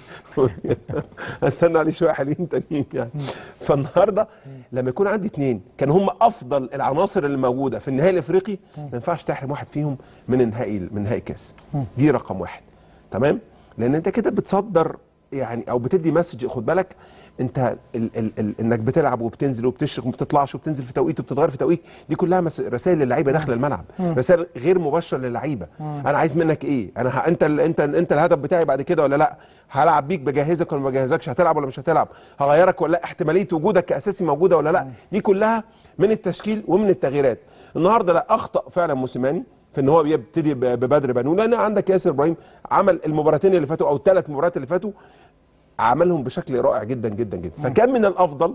هنستنى عليه شويه حلوين تانيين يعني فالنهارده لما يكون عندي اثنين كان هم افضل العناصر اللي موجوده في النهائي الافريقي ما ينفعش تحرم واحد فيهم من النهائي من نهائي الكاس دي رقم واحد تمام لان انت كده بتصدر يعني او بتدي مسج خد بالك انت ال ال ال انك بتلعب وبتنزل وبتشرق وما بتطلعش وبتنزل في توقيت وبتتغير في توقيت دي كلها مس- رسائل للعيبه داخل الملعب رسائل غير مباشره للعيبه انا عايز منك ايه انا ه... انت ال... انت انت الهدف بتاعي بعد كده ولا لا هلعب بيك بجهزك ولا ما بجهزكش هتلعب ولا مش هتلعب هغيرك ولا لا احتماليه وجودك كاساسي موجوده ولا لا دي كلها من التشكيل ومن التغييرات النهارده لا اخطا فعلا موسيماني في ان هو بيبتدي ب- ببدر بنون لان عندك ياسر ابراهيم عمل المباراتين اللي فاتوا او الثلاث مباريات اللي فاتوا عملهم بشكل رائع جدا جدا جدا فكان من الافضل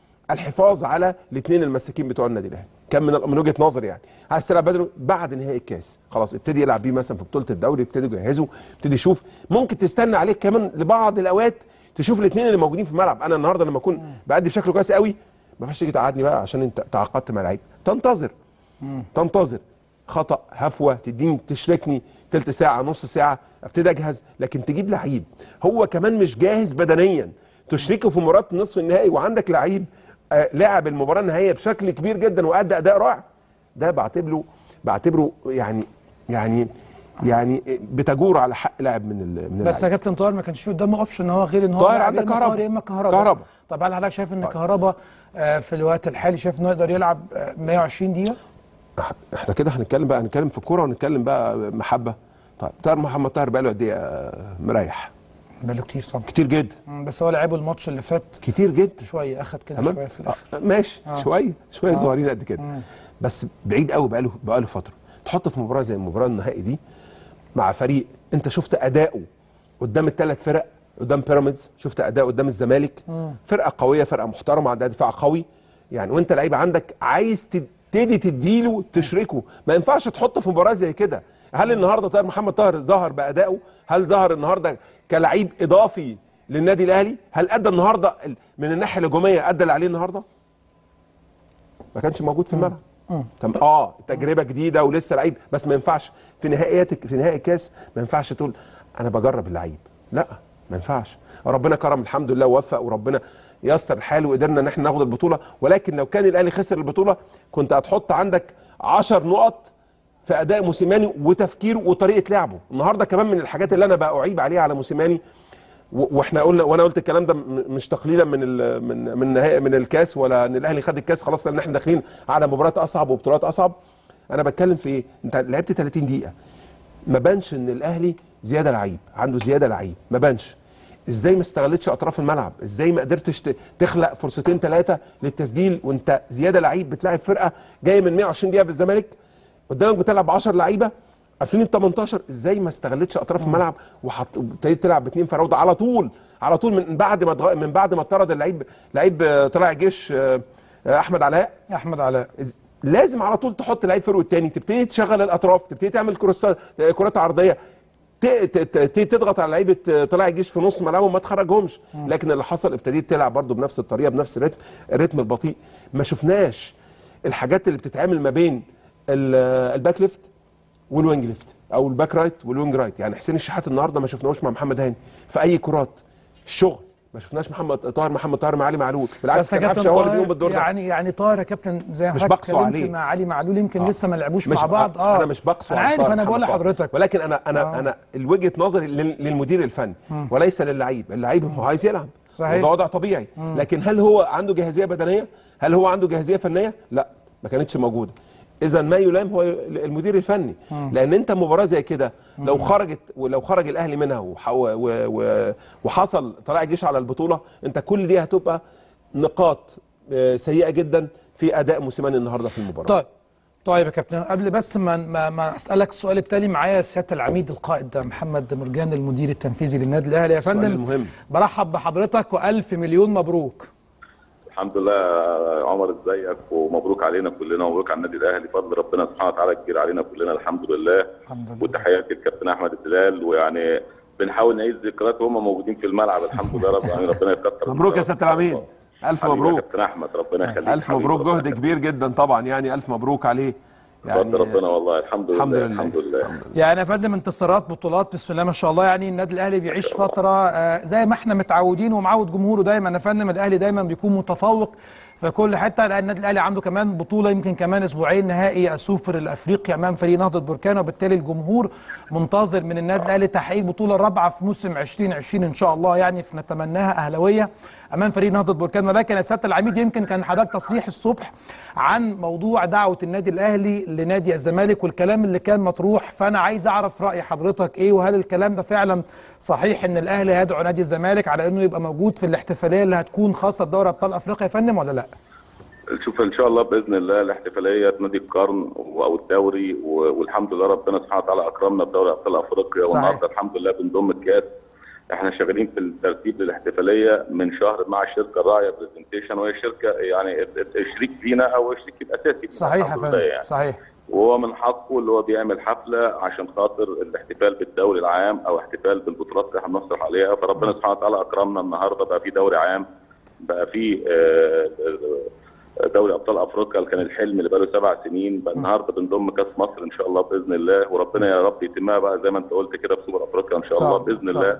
الحفاظ على الاثنين المساكين بتوع النادي الاهلي كان من من وجهه نظري يعني عايز تلعب بدر بعد نهائي الكاس خلاص ابتدي يلعب بيه مثلا في بطوله الدوري ابتدي يجهزه ابتدي يشوف ممكن تستنى عليك كمان لبعض الاوقات تشوف الاثنين اللي موجودين في الملعب انا النهارده لما اكون بادي بشكل كويس قوي ما ينفعش تيجي تقعدني بقى عشان انت تعاقدت مع لعيب تنتظر تنتظر خطا هفوه تديني تشركني ثلث ساعه نص ساعه ابتدي اجهز لكن تجيب لعيب هو كمان مش جاهز بدنيا تشركه في مباراه نصف النهائي وعندك لعيب آه، لعب المباراه النهائيه بشكل كبير جدا وادى اداء رائع ده بعتبره بعتبره يعني يعني يعني بتجور على حق لاعب من ال- من
بس يا
اللعيبة.
كابتن طاهر ما كانش في قدامه اوبشن ان هو غير ان هو
طاهر
لاعب
عندك
يا إما
كهربا.
طاهر يا اما كهربا
كهربا.
طب هل حضرتك شايف ان كهربا آه، في الوقت الحالي شايف انه يقدر يلعب آه، 120 دقيقه؟
احنا كده هنتكلم بقى هنتكلم في الكوره ونتكلم بقى محبه طيب طاهر محمد طاهر بقى له قد ايه آه، مريح
بقاله كتير طبعا
كتير جدا
مم، بس هو لعبه الماتش اللي فات
كتير جدا
شويه اخد كده
تمام
شويه في الاخر
آه، ماشي
آه.
شويه شويه
آه.
صغيرين قد كده بس بعيد قوي بقاله بقاله فتره تحط في مباراه زي المباراه النهائي دي مع فريق انت شفت اداؤه قدام الثلاث فرق قدام بيراميدز شفت اداؤه قدام الزمالك فرقه قويه فرقه محترمه عندها دفاع قوي يعني وانت لعيب عندك عايز تبتدي تديله تشركه ما ينفعش تحطه في مباراه زي كده هل النهارده طاهر محمد طاهر ظهر بادائه هل ظهر النهارده كلعيب اضافي للنادي الاهلي هل ادى النهارده ال- من الناحيه الهجوميه ادى اللي عليه النهارده ما كانش موجود في الملعب طب اه تجربه جديده ولسه لعيب بس ما ينفعش في نهائيات في نهائي الكاس ما ينفعش تقول انا بجرب اللعيب لا ما ينفعش ربنا كرم الحمد لله ووفق وربنا يسر الحال وقدرنا ان احنا ناخد البطوله ولكن لو كان الاهلي خسر البطوله كنت هتحط عندك 10 نقط في اداء موسيماني وتفكيره وطريقه لعبه النهارده كمان من الحاجات اللي انا بقى اعيب عليها على موسيماني و- واحنا قلنا وانا قلت الكلام ده م- مش تقليلا من ال من من نهائي من الكاس ولا ان الاهلي خد الكاس خلاص لان احنا داخلين على مباريات اصعب وبطولات اصعب انا بتكلم في ايه انت لعبت 30 دقيقه ما بانش ان الاهلي زياده لعيب عنده زياده لعيب ما بانش ازاي ما استغلتش اطراف الملعب ازاي ما قدرتش ت- تخلق فرصتين ثلاثه للتسجيل وانت زياده لعيب بتلاعب فرقه جايه من 120 دقيقه في الزمالك قدامك بتلعب 10 لعيبه 2018 ازاي ما استغلتش اطراف الملعب وحط ابتديت تلعب باثنين فراوده على طول على طول من بعد ما اتغ- من بعد ما اتطرد اللعيب لعيب آه، طلع الجيش آه، آه، احمد علاء
احمد علاء
إز- لازم على طول تحط لعيب فرق التاني تبتدي تشغل الاطراف تبتدي تعمل كروسات كرات عرضيه ت- ت- ت- تبتدي تضغط على لعيبه طلع الجيش في نص ملعبهم ما تخرجهمش لكن اللي حصل ابتديت تلعب برضو بنفس الطريقه بنفس الريتم الريتم البطيء ما شفناش الحاجات اللي بتتعمل ما بين ال- الباك ليفت والوينج ليفت او الباك رايت والوينج رايت يعني حسين الشحات النهارده ما شفناهوش مع محمد هاني في اي كرات الشغل ما شفناش محمد طاهر محمد طاهر مع علي معلول بالعكس
بس يا
كان
كابتن
قفشه هو اللي
طاهر
بيقوم بالدور ده
يعني يعني طاهر يا كابتن زي ما
مش
حضرتك
بقسو
اتكلمت
عليه.
مع علي معلول يمكن
آه.
لسه ما لعبوش
مش
مع بعض اه
انا مش بقسو
انا
على
عارف
طاهر
انا بقول
محمد طاهر.
لحضرتك
ولكن انا انا
آه.
انا الوجهه نظري لل- للمدير الفني وليس للعيب اللعيب هو عايز يلعب
صحيح.
وده وضع طبيعي لكن هل هو عنده جاهزيه بدنيه هل هو عنده جاهزيه فنيه لا ما كانتش موجوده اذا ما يلام هو المدير الفني لان انت مباراه زي كده لو خرجت ولو خرج الاهلي منها وح- و- و- و- وحصل طلع الجيش على البطوله انت كل دي هتبقى نقاط آه، سيئه جدا في اداء موسيماني النهارده في المباراه
طيب طيب يا كابتن قبل بس ما ما, ما اسالك السؤال التالي معايا سياده العميد القائد محمد مرجان المدير التنفيذي للنادي الاهلي يا
السؤال
فندم
المهم.
برحب بحضرتك والف مليون مبروك
الحمد لله يا عمر ازيك ومبروك علينا كلنا ومبروك على النادي الاهلي فضل ربنا سبحانه وتعالى كبير علينا كلنا الحمد للله
الحمد لله.
وتحياتي للكابتن احمد الدلال ويعني بنحاول نعيد ذكريات وهم موجودين في الملعب الحمد لله رب العالمين ربنا يكتر
مبروك يا سياده العميد الف
حبيبي يا
مبروك
كابتن احمد ربنا يخليك
الف
حبيبي،
مبروك
ربنا
جهد كبير جدا طبعا يعني الف مبروك عليه
فضل ربنا والله الحمد لله
الحمد لله.
الحمد لله
يعني يا فندم انتصارات بطولات بسم الله ما شاء الله يعني النادي الاهلي بيعيش فتره آه، زي ما احنا متعودين ومعود جمهوره دايما يا فندم الاهلي دايما بيكون متفوق في كل حته لان النادي الاهلي عنده كمان بطوله يمكن كمان اسبوعين نهائي السوبر الافريقي امام فريق نهضه بركان وبالتالي الجمهور منتظر من النادي الاهلي تحقيق بطوله رابعه في موسم 2020 ان شاء الله يعني نتمناها اهلاويه امام فريق نهضه بركان ولكن يا سياده العميد يمكن كان حضرتك تصريح الصبح عن موضوع دعوه النادي الاهلي لنادي الزمالك والكلام اللي كان مطروح فانا عايز اعرف راي حضرتك ايه وهل الكلام ده فعلا صحيح ان الاهلي هيدعو نادي الزمالك على انه يبقى موجود في الاحتفاليه اللي هتكون خاصه بدوري ابطال افريقيا يا فندم ولا لا؟
شوف ان شاء الله باذن الله الاحتفاليه نادي القرن او الدوري و- والحمد لله ربنا سبحانه وتعالى اكرمنا بدوري ابطال افريقيا
صحيح.
والنهارده الحمد لله بنضم الكاس احنا شغالين في الترتيب للاحتفاليه من شهر مع الشركه الراعيه برزنتيشن وهي شركه يعني ال- ال- الشريك فينا او الشريك الاساسي فينا
صحيح يا
الحمد
فندم
لله يعني.
صحيح
وهو من حقه اللي هو بيعمل حفله عشان خاطر الاحتفال بالدوري العام او احتفال بالبطولات اللي احنا بنحصل عليها فربنا سبحانه وتعالى اكرمنا النهارده بقى في دوري عام بقى في آه، آه، دوري ابطال افريقيا اللي كان الحلم اللي بقاله سبع سنين بقى النهارده بنضم كاس مصر ان شاء الله باذن الله وربنا يا رب يتمها بقى زي ما انت قلت كده في سوبر افريقيا ان شاء الله
صح،
باذن
صح.
الله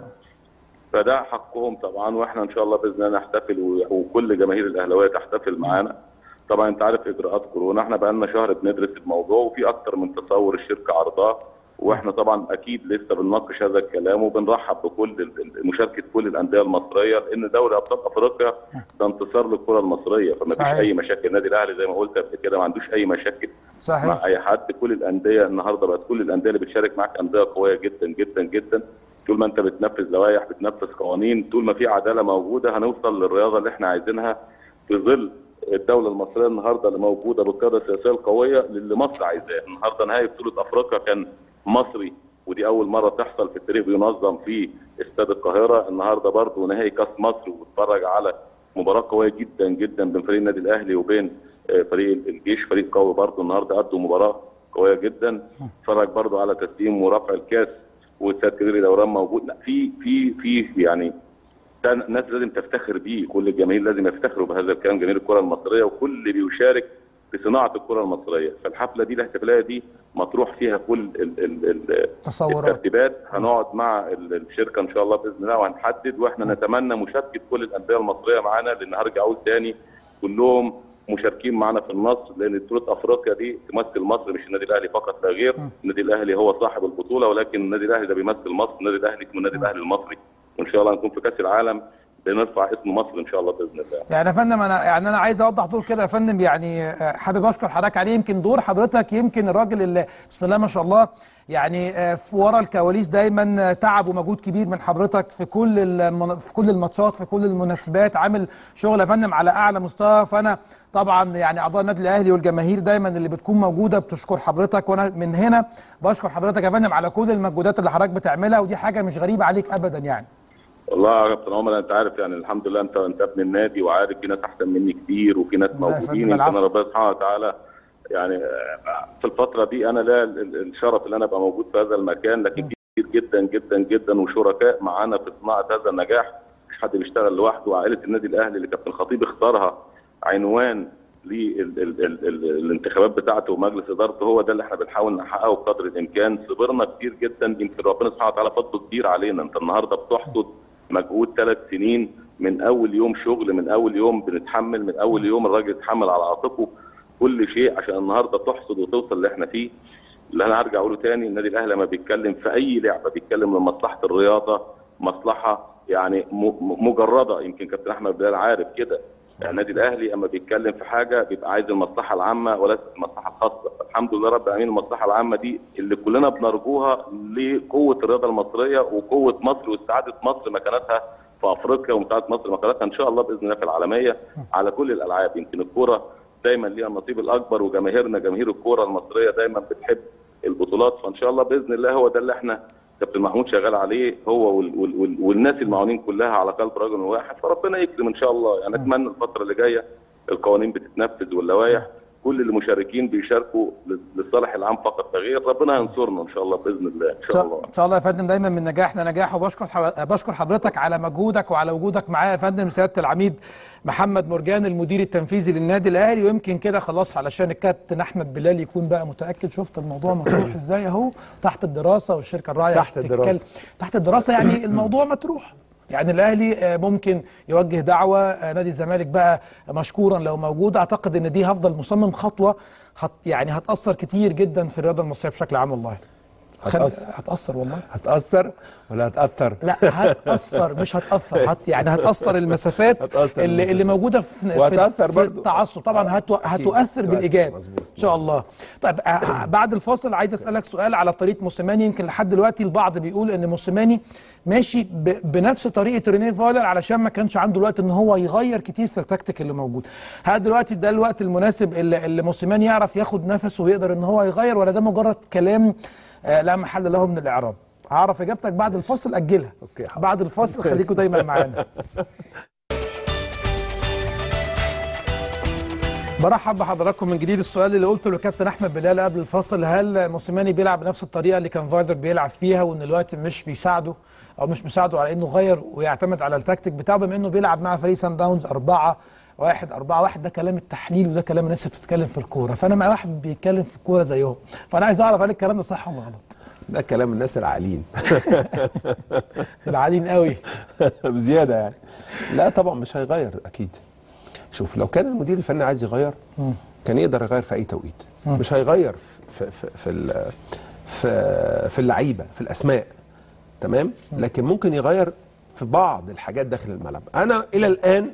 فده حقهم طبعا واحنا ان شاء الله باذن الله نحتفل و- وكل جماهير الاهلاويه تحتفل معانا طبعا انت عارف اجراءات كورونا احنا بقى لنا شهر بندرس الموضوع وفي اكتر من تصور الشركه عرضاه واحنا طبعا اكيد لسه بنناقش هذا الكلام وبنرحب بكل ال- ال- مشاركه كل الانديه المصريه لان دوري ابطال افريقيا ده انتصار للكره المصريه فما فيش
صحيح.
اي مشاكل النادي الاهلي زي ما قلت قبل كده ما عندوش اي مشاكل
صحيح
مع اي حد كل الانديه النهارده بقت كل الانديه اللي بتشارك معاك انديه قويه جدا جدا جدا طول ما انت بتنفذ لوائح بتنفذ قوانين طول ما في عداله موجوده هنوصل للرياضه اللي احنا عايزينها في ظل الدوله المصريه النهارده اللي موجوده بالقياده السياسيه القويه اللي مصر عايزاه النهارده نهائي بطوله افريقيا كان مصري ودي اول مره تحصل في التاريخ بينظم في استاد القاهره النهارده برضه نهائي كاس مصر وبتفرج على مباراه قويه جدا جدا بين فريق النادي الاهلي وبين آه، فريق الجيش فريق قوي برضه النهارده قدوا مباراه قويه جدا اتفرج برضه على تسليم ورفع الكاس واستاد كبير دوران موجود لا في في في يعني ده الناس لازم تفتخر بيه كل الجماهير لازم يفتخروا بهذا الكلام جماهير الكره المصريه وكل اللي بيشارك في صناعه الكره المصريه فالحفله دي الاحتفاليه دي مطروح فيها كل ال ال ال
تصورات
الترتيبات هنقعد مع ال- الشركه ان شاء الله باذن الله وهنحدد واحنا نتمنى مشاركه كل الانديه المصريه معانا لان هرجع اقول تاني كلهم مشاركين معانا في النصر لان بطوله افريقيا دي تمثل مصر مش النادي الاهلي فقط لا غير النادي الاهلي هو صاحب البطوله ولكن النادي الاهلي ده بيمثل مصر النادي الاهلي اسمه النادي الاهلي المصري وان شاء الله نكون في كاس العالم بنرفع اسم مصر ان شاء الله باذن الله
يعني يا فندم انا يعني انا عايز اوضح دور كده يا فندم يعني آه، حابب اشكر حضرتك عليه يمكن دور حضرتك يمكن الراجل اللي بسم الله ما شاء الله يعني آه، في ورا الكواليس دايما آه، تعب ومجهود كبير من حضرتك في كل المن... في كل الماتشات في كل المناسبات عامل شغل يا فندم على اعلى مستوى فانا طبعا يعني اعضاء النادي الاهلي والجماهير دايما اللي بتكون موجوده بتشكر حضرتك وانا من هنا بشكر حضرتك يا فندم على كل المجهودات اللي حضرتك بتعملها ودي حاجه مش غريبه عليك ابدا يعني
والله يا كابتن عمر انت عارف يعني الحمد لله انت انت ابن النادي وعارف في ناس احسن مني كتير وفي ناس
يا
موجودين
فندم،
يمكن
العفو.
ربنا سبحانه وتعالى يعني آه، في الفتره دي انا لا ال- ال- الشرف ان انا ابقى موجود في هذا المكان لكن كتير جدا جدا جدا وشركاء معانا في صناعه هذا النجاح مش حد بيشتغل لوحده وعائله النادي الاهلي اللي كابتن الخطيب اختارها عنوان للانتخابات بتاعته ومجلس ادارته هو ده اللي احنا بنحاول نحققه بقدر الامكان صبرنا كتير جدا يمكن ربنا سبحانه وتعالى فضله كبير علينا انت النهارده بتحصد مجهود ثلاث سنين من اول يوم شغل من اول يوم بنتحمل من اول يوم الراجل يتحمل على عاتقه كل شيء عشان النهارده تحصد وتوصل اللي احنا فيه اللي انا هرجع اقوله تاني النادي الاهلي لما بيتكلم في اي لعبه بيتكلم لمصلحه الرياضه مصلحه يعني م- م- مجرده يمكن كابتن احمد بلال عارف كده يعني النادي الاهلي اما بيتكلم في حاجه بيبقى عايز المصلحه العامه وليس المصلحه الخاصه الحمد لله رب العالمين المصلحه العامه دي اللي كلنا بنرجوها لقوه الرياضه المصريه وقوه مصر واستعاده مصر مكانتها في افريقيا ومساعده مصر مكانتها ان شاء الله باذن الله في العالميه على كل الالعاب يمكن الكوره دايما ليها النصيب الاكبر وجماهيرنا جماهير الكوره المصريه دايما بتحب البطولات فان شاء الله باذن الله هو ده اللي احنا كابتن محمود شغال عليه هو وال وال وال والناس المعاونين كلها على قلب رجل واحد فربنا يكرم ان شاء الله يعني اتمنى الفتره اللي جايه القوانين بتتنفذ واللوائح كل المشاركين بيشاركوا للصالح العام فقط لا غير ربنا ينصرنا ان شاء الله باذن الله ان شاء الله
ان شاء الله يا فندم دايما من نجاح لنجاح وبشكر ح- بشكر حضرتك على مجهودك وعلى وجودك معايا يا فندم سياده العميد محمد مرجان المدير التنفيذي للنادي الاهلي ويمكن كده خلاص علشان الكابتن احمد بلال يكون بقى متاكد شفت الموضوع مطروح ازاي اهو تحت الدراسه والشركه الراعيه
تحت
بتتكلم-
الدراسة.
تحت الدراسه يعني الموضوع مطروح يعني الاهلي آه، ممكن يوجه دعوه آه، نادي الزمالك بقى مشكورا لو موجود اعتقد ان دي هفضل مصمم خطوه هت يعني هتاثر كتير جدا في الرياضه المصريه بشكل عام والله خل-
هتأثر.
هتاثر والله
هتأثر ولا هتأثر؟
لا هتأثر مش هتأثر هت يعني هتأثر المسافات
هتأثر
اللي, اللي
المسافات.
موجودة في في,
وهتأثر
في
برضو.
التعصب طبعا هتو هتؤثر
هتؤثر،
بالإيجاب
مظبوط،
إن شاء الله طيب آه، بعد الفاصل عايز أسألك سؤال على طريقة موسيماني يمكن لحد دلوقتي البعض بيقول إن موسيماني ماشي ب- بنفس طريقة رينيه فايلر علشان ما كانش عنده الوقت إن هو يغير كتير في التكتيك اللي موجود هل دلوقتي ده الوقت المناسب اللي, اللي موسيماني يعرف ياخد نفسه ويقدر إن هو يغير ولا ده مجرد كلام آه، لا محل له من الإعراب هعرف إجابتك بعد الفاصل أجلها
أوكي، حاضر.
بعد الفاصل خليكم دايما معانا برحب بحضراتكم من جديد السؤال اللي قلته للكابتن احمد بلال قبل الفاصل هل موسيماني بيلعب بنفس الطريقه اللي كان فايدر بيلعب فيها وان الوقت مش بيساعده او مش مساعده على انه يغير ويعتمد على التكتيك بتاعه بما انه بيلعب مع فريق سان داونز أربعة واحد أربعة واحد ده كلام التحليل وده كلام الناس اللي بتتكلم في الكوره فانا مع واحد بيتكلم في الكوره زيهم فانا عايز اعرف هل الكلام ده صح ولا غلط
ده كلام الناس العاقلين
العالين قوي
بزياده يعني لا طبعا مش هيغير اكيد شوف لو كان المدير الفني عايز يغير كان يقدر يغير في اي توقيت مش هيغير في في في ال- في, في اللعيبه في الاسماء تمام لكن ممكن يغير في بعض الحاجات داخل الملعب انا الى الان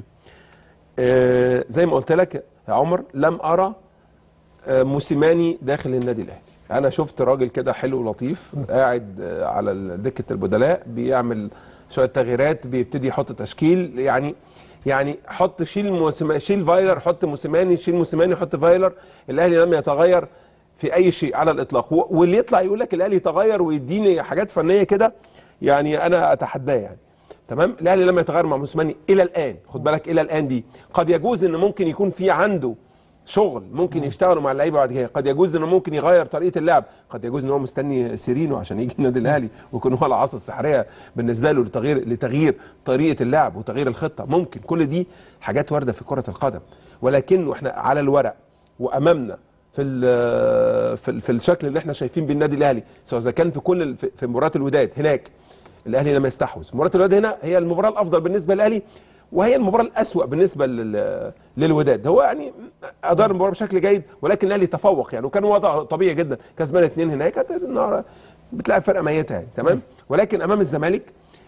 آه، زي ما قلت لك يا عمر لم ارى آه، موسيماني داخل النادي الاهلي انا شفت راجل كده حلو ولطيف قاعد آه، على دكه البدلاء بيعمل شويه تغييرات بيبتدي يحط تشكيل يعني يعني حط شيل موسيما شيل فايلر حط موسيماني شيل موسيماني حط فايلر الاهلي لم يتغير في اي شيء على الاطلاق و- واللي يطلع يقول لك الاهلي تغير ويديني حاجات فنيه كده يعني انا اتحداه يعني تمام الاهلي لم يتغير مع موسيماني الى الان خد بالك الى الان دي قد يجوز ان ممكن يكون في عنده شغل ممكن يشتغلوا مع اللعيبه بعد كده قد يجوز انه ممكن يغير طريقه اللعب قد يجوز ان هو مستني سيرينو عشان يجي النادي الاهلي ويكون هو العصا السحريه بالنسبه له لتغيير لتغيير طريقه اللعب وتغيير الخطه ممكن كل دي حاجات وارده في كره القدم ولكنه احنا على الورق وامامنا في ال- في, ال- في الشكل اللي احنا شايفين بالنادي الاهلي سواء اذا كان في كل ال- في- في مباراه الوداد هناك الاهلي لم يستحوذ مباراه الوداد هنا هي المباراه الافضل بالنسبه للاهلي وهي المباراه الاسوا بالنسبه لل- للوداد هو يعني ادار المباراه بشكل جيد ولكن الاهلي تفوق يعني وكان وضع طبيعي جدا كسبان اثنين هناك كانت النهار بتلاعب فرقه ميته يعني تمام ولكن امام الزمالك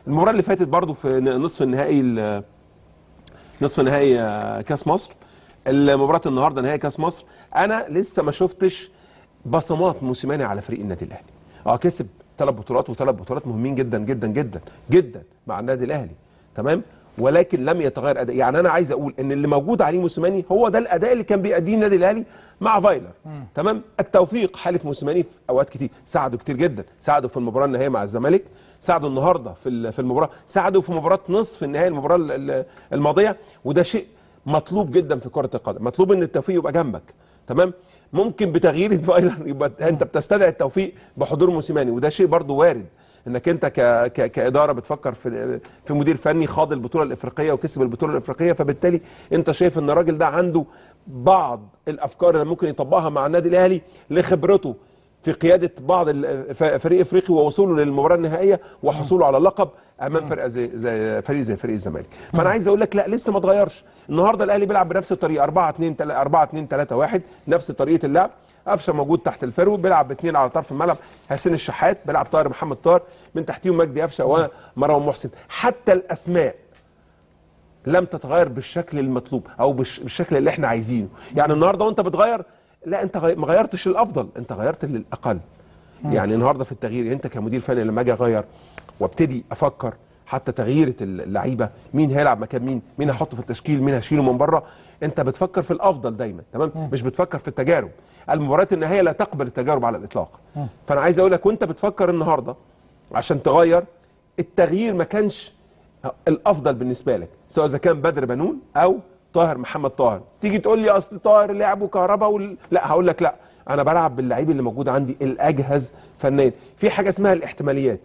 المباراه اللي فاتت برضو في ن- نصف النهائي ال- نصف نهائي آه، كاس مصر المباراه النهارده نهائي كاس مصر انا لسه ما شفتش بصمات موسيماني على فريق النادي الاهلي اه كسب ثلاث بطولات وثلاث بطولات مهمين جدا جدا جدا جدا مع النادي الاهلي تمام ولكن لم يتغير اداء يعني انا عايز اقول ان اللي موجود عليه موسيماني هو ده الاداء اللي كان بيأديه النادي الاهلي مع فايلر تمام التوفيق حاله موسيماني في اوقات كتير ساعده كتير جدا ساعده في المباراه النهائيه مع الزمالك ساعده النهارده في ال- في المباراه ساعده في مباراه نصف النهائي المباراه ال- ال- الماضيه وده شيء مطلوب جدا في كره القدم مطلوب ان التوفيق يبقى جنبك تمام ممكن بتغيير فايلر يبقى انت بتستدعي التوفيق بحضور موسيماني وده شيء برضو وارد انك انت ك... ك... كاداره بتفكر في في مدير فني خاض البطوله الافريقيه وكسب البطوله الافريقيه فبالتالي انت شايف ان الراجل ده عنده بعض الافكار اللي ممكن يطبقها مع النادي الاهلي لخبرته في قياده بعض ال- ف- فريق افريقي ووصوله للمباراه النهائيه وحصوله على اللقب امام فرقه زي زي فريق زي فريق الزمالك فانا عايز اقول لك لا لسه ما اتغيرش النهارده الاهلي بيلعب بنفس الطريقه 4 2 4 2 3 1 نفس طريقه اللعب قفشه موجود تحت الفرو بيلعب باثنين على طرف الملعب حسين الشحات بيلعب طاهر محمد طاهر من تحتيهم مجدي قفشه ومروان محسن حتى الاسماء لم تتغير بالشكل المطلوب او بالش- بالشكل اللي احنا عايزينه يعني النهارده وانت بتغير لا انت غي- ما غيرتش للافضل انت غيرت للاقل يعني النهارده في التغيير انت كمدير فني لما اجي اغير وابتدي افكر حتى تغيير اللعيبه مين هيلعب مكان مين مين هحطه في التشكيل مين هشيله من بره انت بتفكر في الافضل دايما تمام مش بتفكر في التجارب المباريات النهائيه لا تقبل التجارب على الاطلاق فانا عايز اقول لك وانت بتفكر النهارده عشان تغير التغيير ما كانش الافضل بالنسبه لك سواء اذا كان بدر بنون او طاهر محمد طاهر تيجي تقول لي اصل طاهر لعبه كهرباء وال... لا هقول لك لا انا بلعب باللعيب اللي موجود عندي الاجهز فنيا في حاجه اسمها الاحتماليات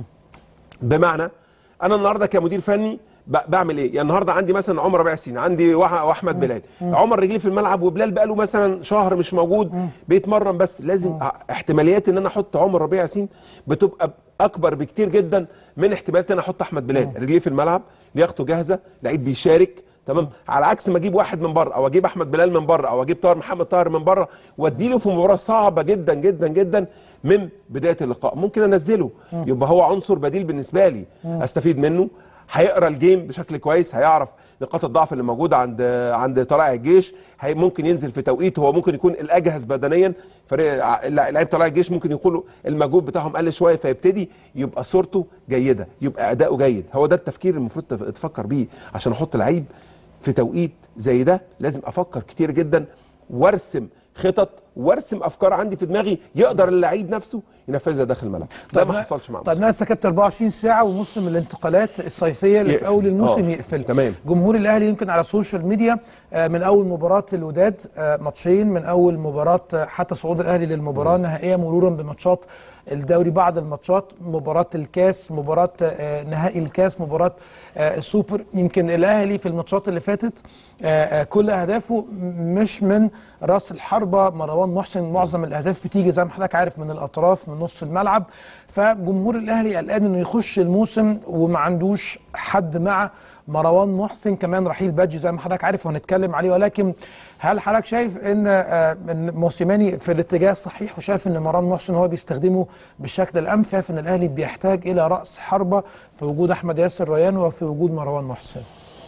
بمعنى انا النهارده كمدير فني ب- بعمل ايه؟ يعني النهارده عندي مثلا عمر ربيع سين عندي وح- واحمد بلال عمر رجلي في الملعب وبلال بقاله مثلا شهر مش موجود بيتمرن بس لازم أ- احتماليات ان انا احط عمر ربيع ياسين بتبقى اكبر بكتير جدا من احتمالات ان انا احط احمد بلال رجليه في الملعب لياقته جاهزه لعيب بيشارك تمام على عكس ما اجيب واحد من بره او اجيب احمد بلال من بره او اجيب طاهر محمد طاهر من بره واديله في مباراه صعبه جدا جدا جدا من بدايه اللقاء ممكن انزله يبقى هو عنصر بديل بالنسبه لي استفيد منه هيقرا الجيم بشكل كويس هيعرف نقاط الضعف اللي موجوده عند عند طلائع الجيش هي ممكن ينزل في توقيت هو ممكن يكون الاجهز بدنيا فريق ع- لعيب طلائع الجيش ممكن يكونوا المجهود بتاعهم قل شويه فيبتدي يبقى صورته جيده يبقى اداؤه جيد هو ده التفكير المفروض تف- تفكر بيه عشان احط لعيب في توقيت زي ده لازم افكر كتير جدا وارسم خطط وارسم افكار عندي في دماغي يقدر اللعيب نفسه ينفذها داخل الملعب ده ما حصلش مع
طيب
مصر.
ناس كابتن 24 ساعه ونص من الانتقالات الصيفيه اللي في
يقفل.
اول الموسم
آه.
يقفل
تمام.
جمهور الاهلي يمكن على السوشيال ميديا آه، من اول مباراه الوداد آه، ماتشين من اول مباراه آه، حتى صعود الاهلي للمباراه النهائيه مرورا بماتشات الدوري بعض الماتشات مباراه الكاس مباراه آه، نهائي الكاس مباراه آه، السوبر يمكن الاهلي في الماتشات اللي فاتت آه، آه، كل اهدافه م- مش من راس الحربه مروان محسن معظم الاهداف بتيجي زي ما حضرتك عارف من الاطراف من نص الملعب فجمهور الاهلي قلقان انه يخش الموسم وما عندوش حد مع مروان محسن كمان رحيل بادجي زي ما حضرتك عارف وهنتكلم عليه ولكن هل حضرتك شايف ان آه، ان موسيماني في الاتجاه الصحيح وشايف ان مروان محسن هو بيستخدمه بالشكل الامثل شايف ان الاهلي بيحتاج الى راس حربه في وجود احمد ياسر ريان وفي وجود مروان محسن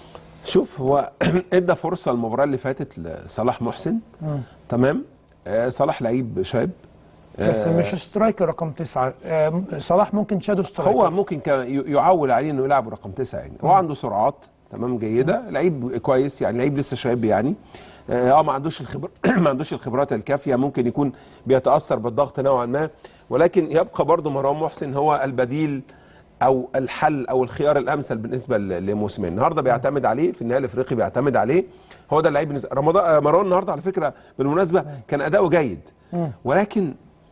شوف هو ادى فرصه المباراه اللي فاتت لصلاح محسن تمام آه صلاح لعيب شاب
بس
آه،
مش سترايكر رقم تسعة آه، صلاح ممكن شادو سترايكر
هو ممكن كان ي- يعول عليه انه يلعب رقم تسعه يعني هو عنده سرعات تمام جيده لعيب كويس يعني لعيب لسه شاب يعني اه آه، ما عندوش الخبر ما عندوش الخبرات الكافيه ممكن يكون بيتاثر بالضغط نوعا ما ولكن يبقى برضه مروان محسن هو البديل او الحل او الخيار الامثل بالنسبه ل- لموسيماني النهارده بيعتمد عليه في النهائي الافريقي بيعتمد عليه هو ده اللعيب بالنسبه رمضان آه، مروان النهارده على فكره بالمناسبه كان اداؤه جيد ولكن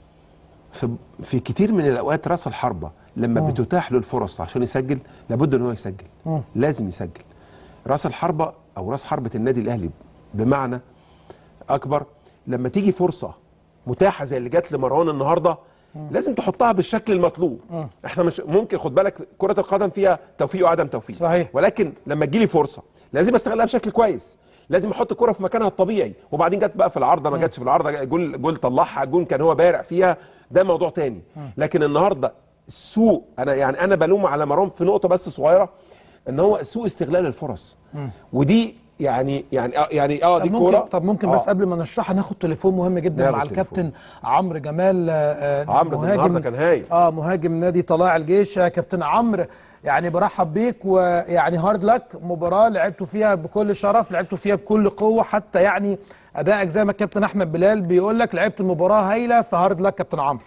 في في كتير من الاوقات راس الحربه لما بتتاح له الفرص عشان يسجل لابد ان هو يسجل لازم يسجل راس الحربه او راس حربه النادي الاهلي بمعنى اكبر لما تيجي فرصه متاحه زي اللي جت لمروان النهارده لازم تحطها بالشكل المطلوب احنا مش ممكن خد بالك كره القدم فيها توفيق وعدم توفيق
صحيح.
ولكن لما تجيلي فرصه لازم استغلها بشكل كويس لازم احط الكره في مكانها الطبيعي وبعدين جت بقى في العارضه ما جاتش في العارضه جول جول طلعها جول كان هو بارع فيها ده موضوع تاني لكن النهارده سوء انا يعني انا بلوم على مرام في نقطه بس صغيره ان هو سوء استغلال الفرص ودي يعني يعني اه يعني اه دي
طب ممكن
كوره
طب ممكن
آه.
بس قبل ما نشرحها ناخد تليفون مهم جدا
ناخد
مع
تليفون.
الكابتن عمرو جمال آه، آه،
عمرو ده النهارده كان هايل
اه مهاجم نادي طلائع الجيش يا كابتن عمرو يعني برحب بيك ويعني هارد لك مباراه لعبتوا فيها بكل شرف لعبتوا فيها بكل قوه حتى يعني ادائك زي ما الكابتن احمد بلال بيقول لك لعبت المباراه هايله فهارد لك كابتن عمرو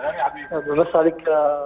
بمس عليك يا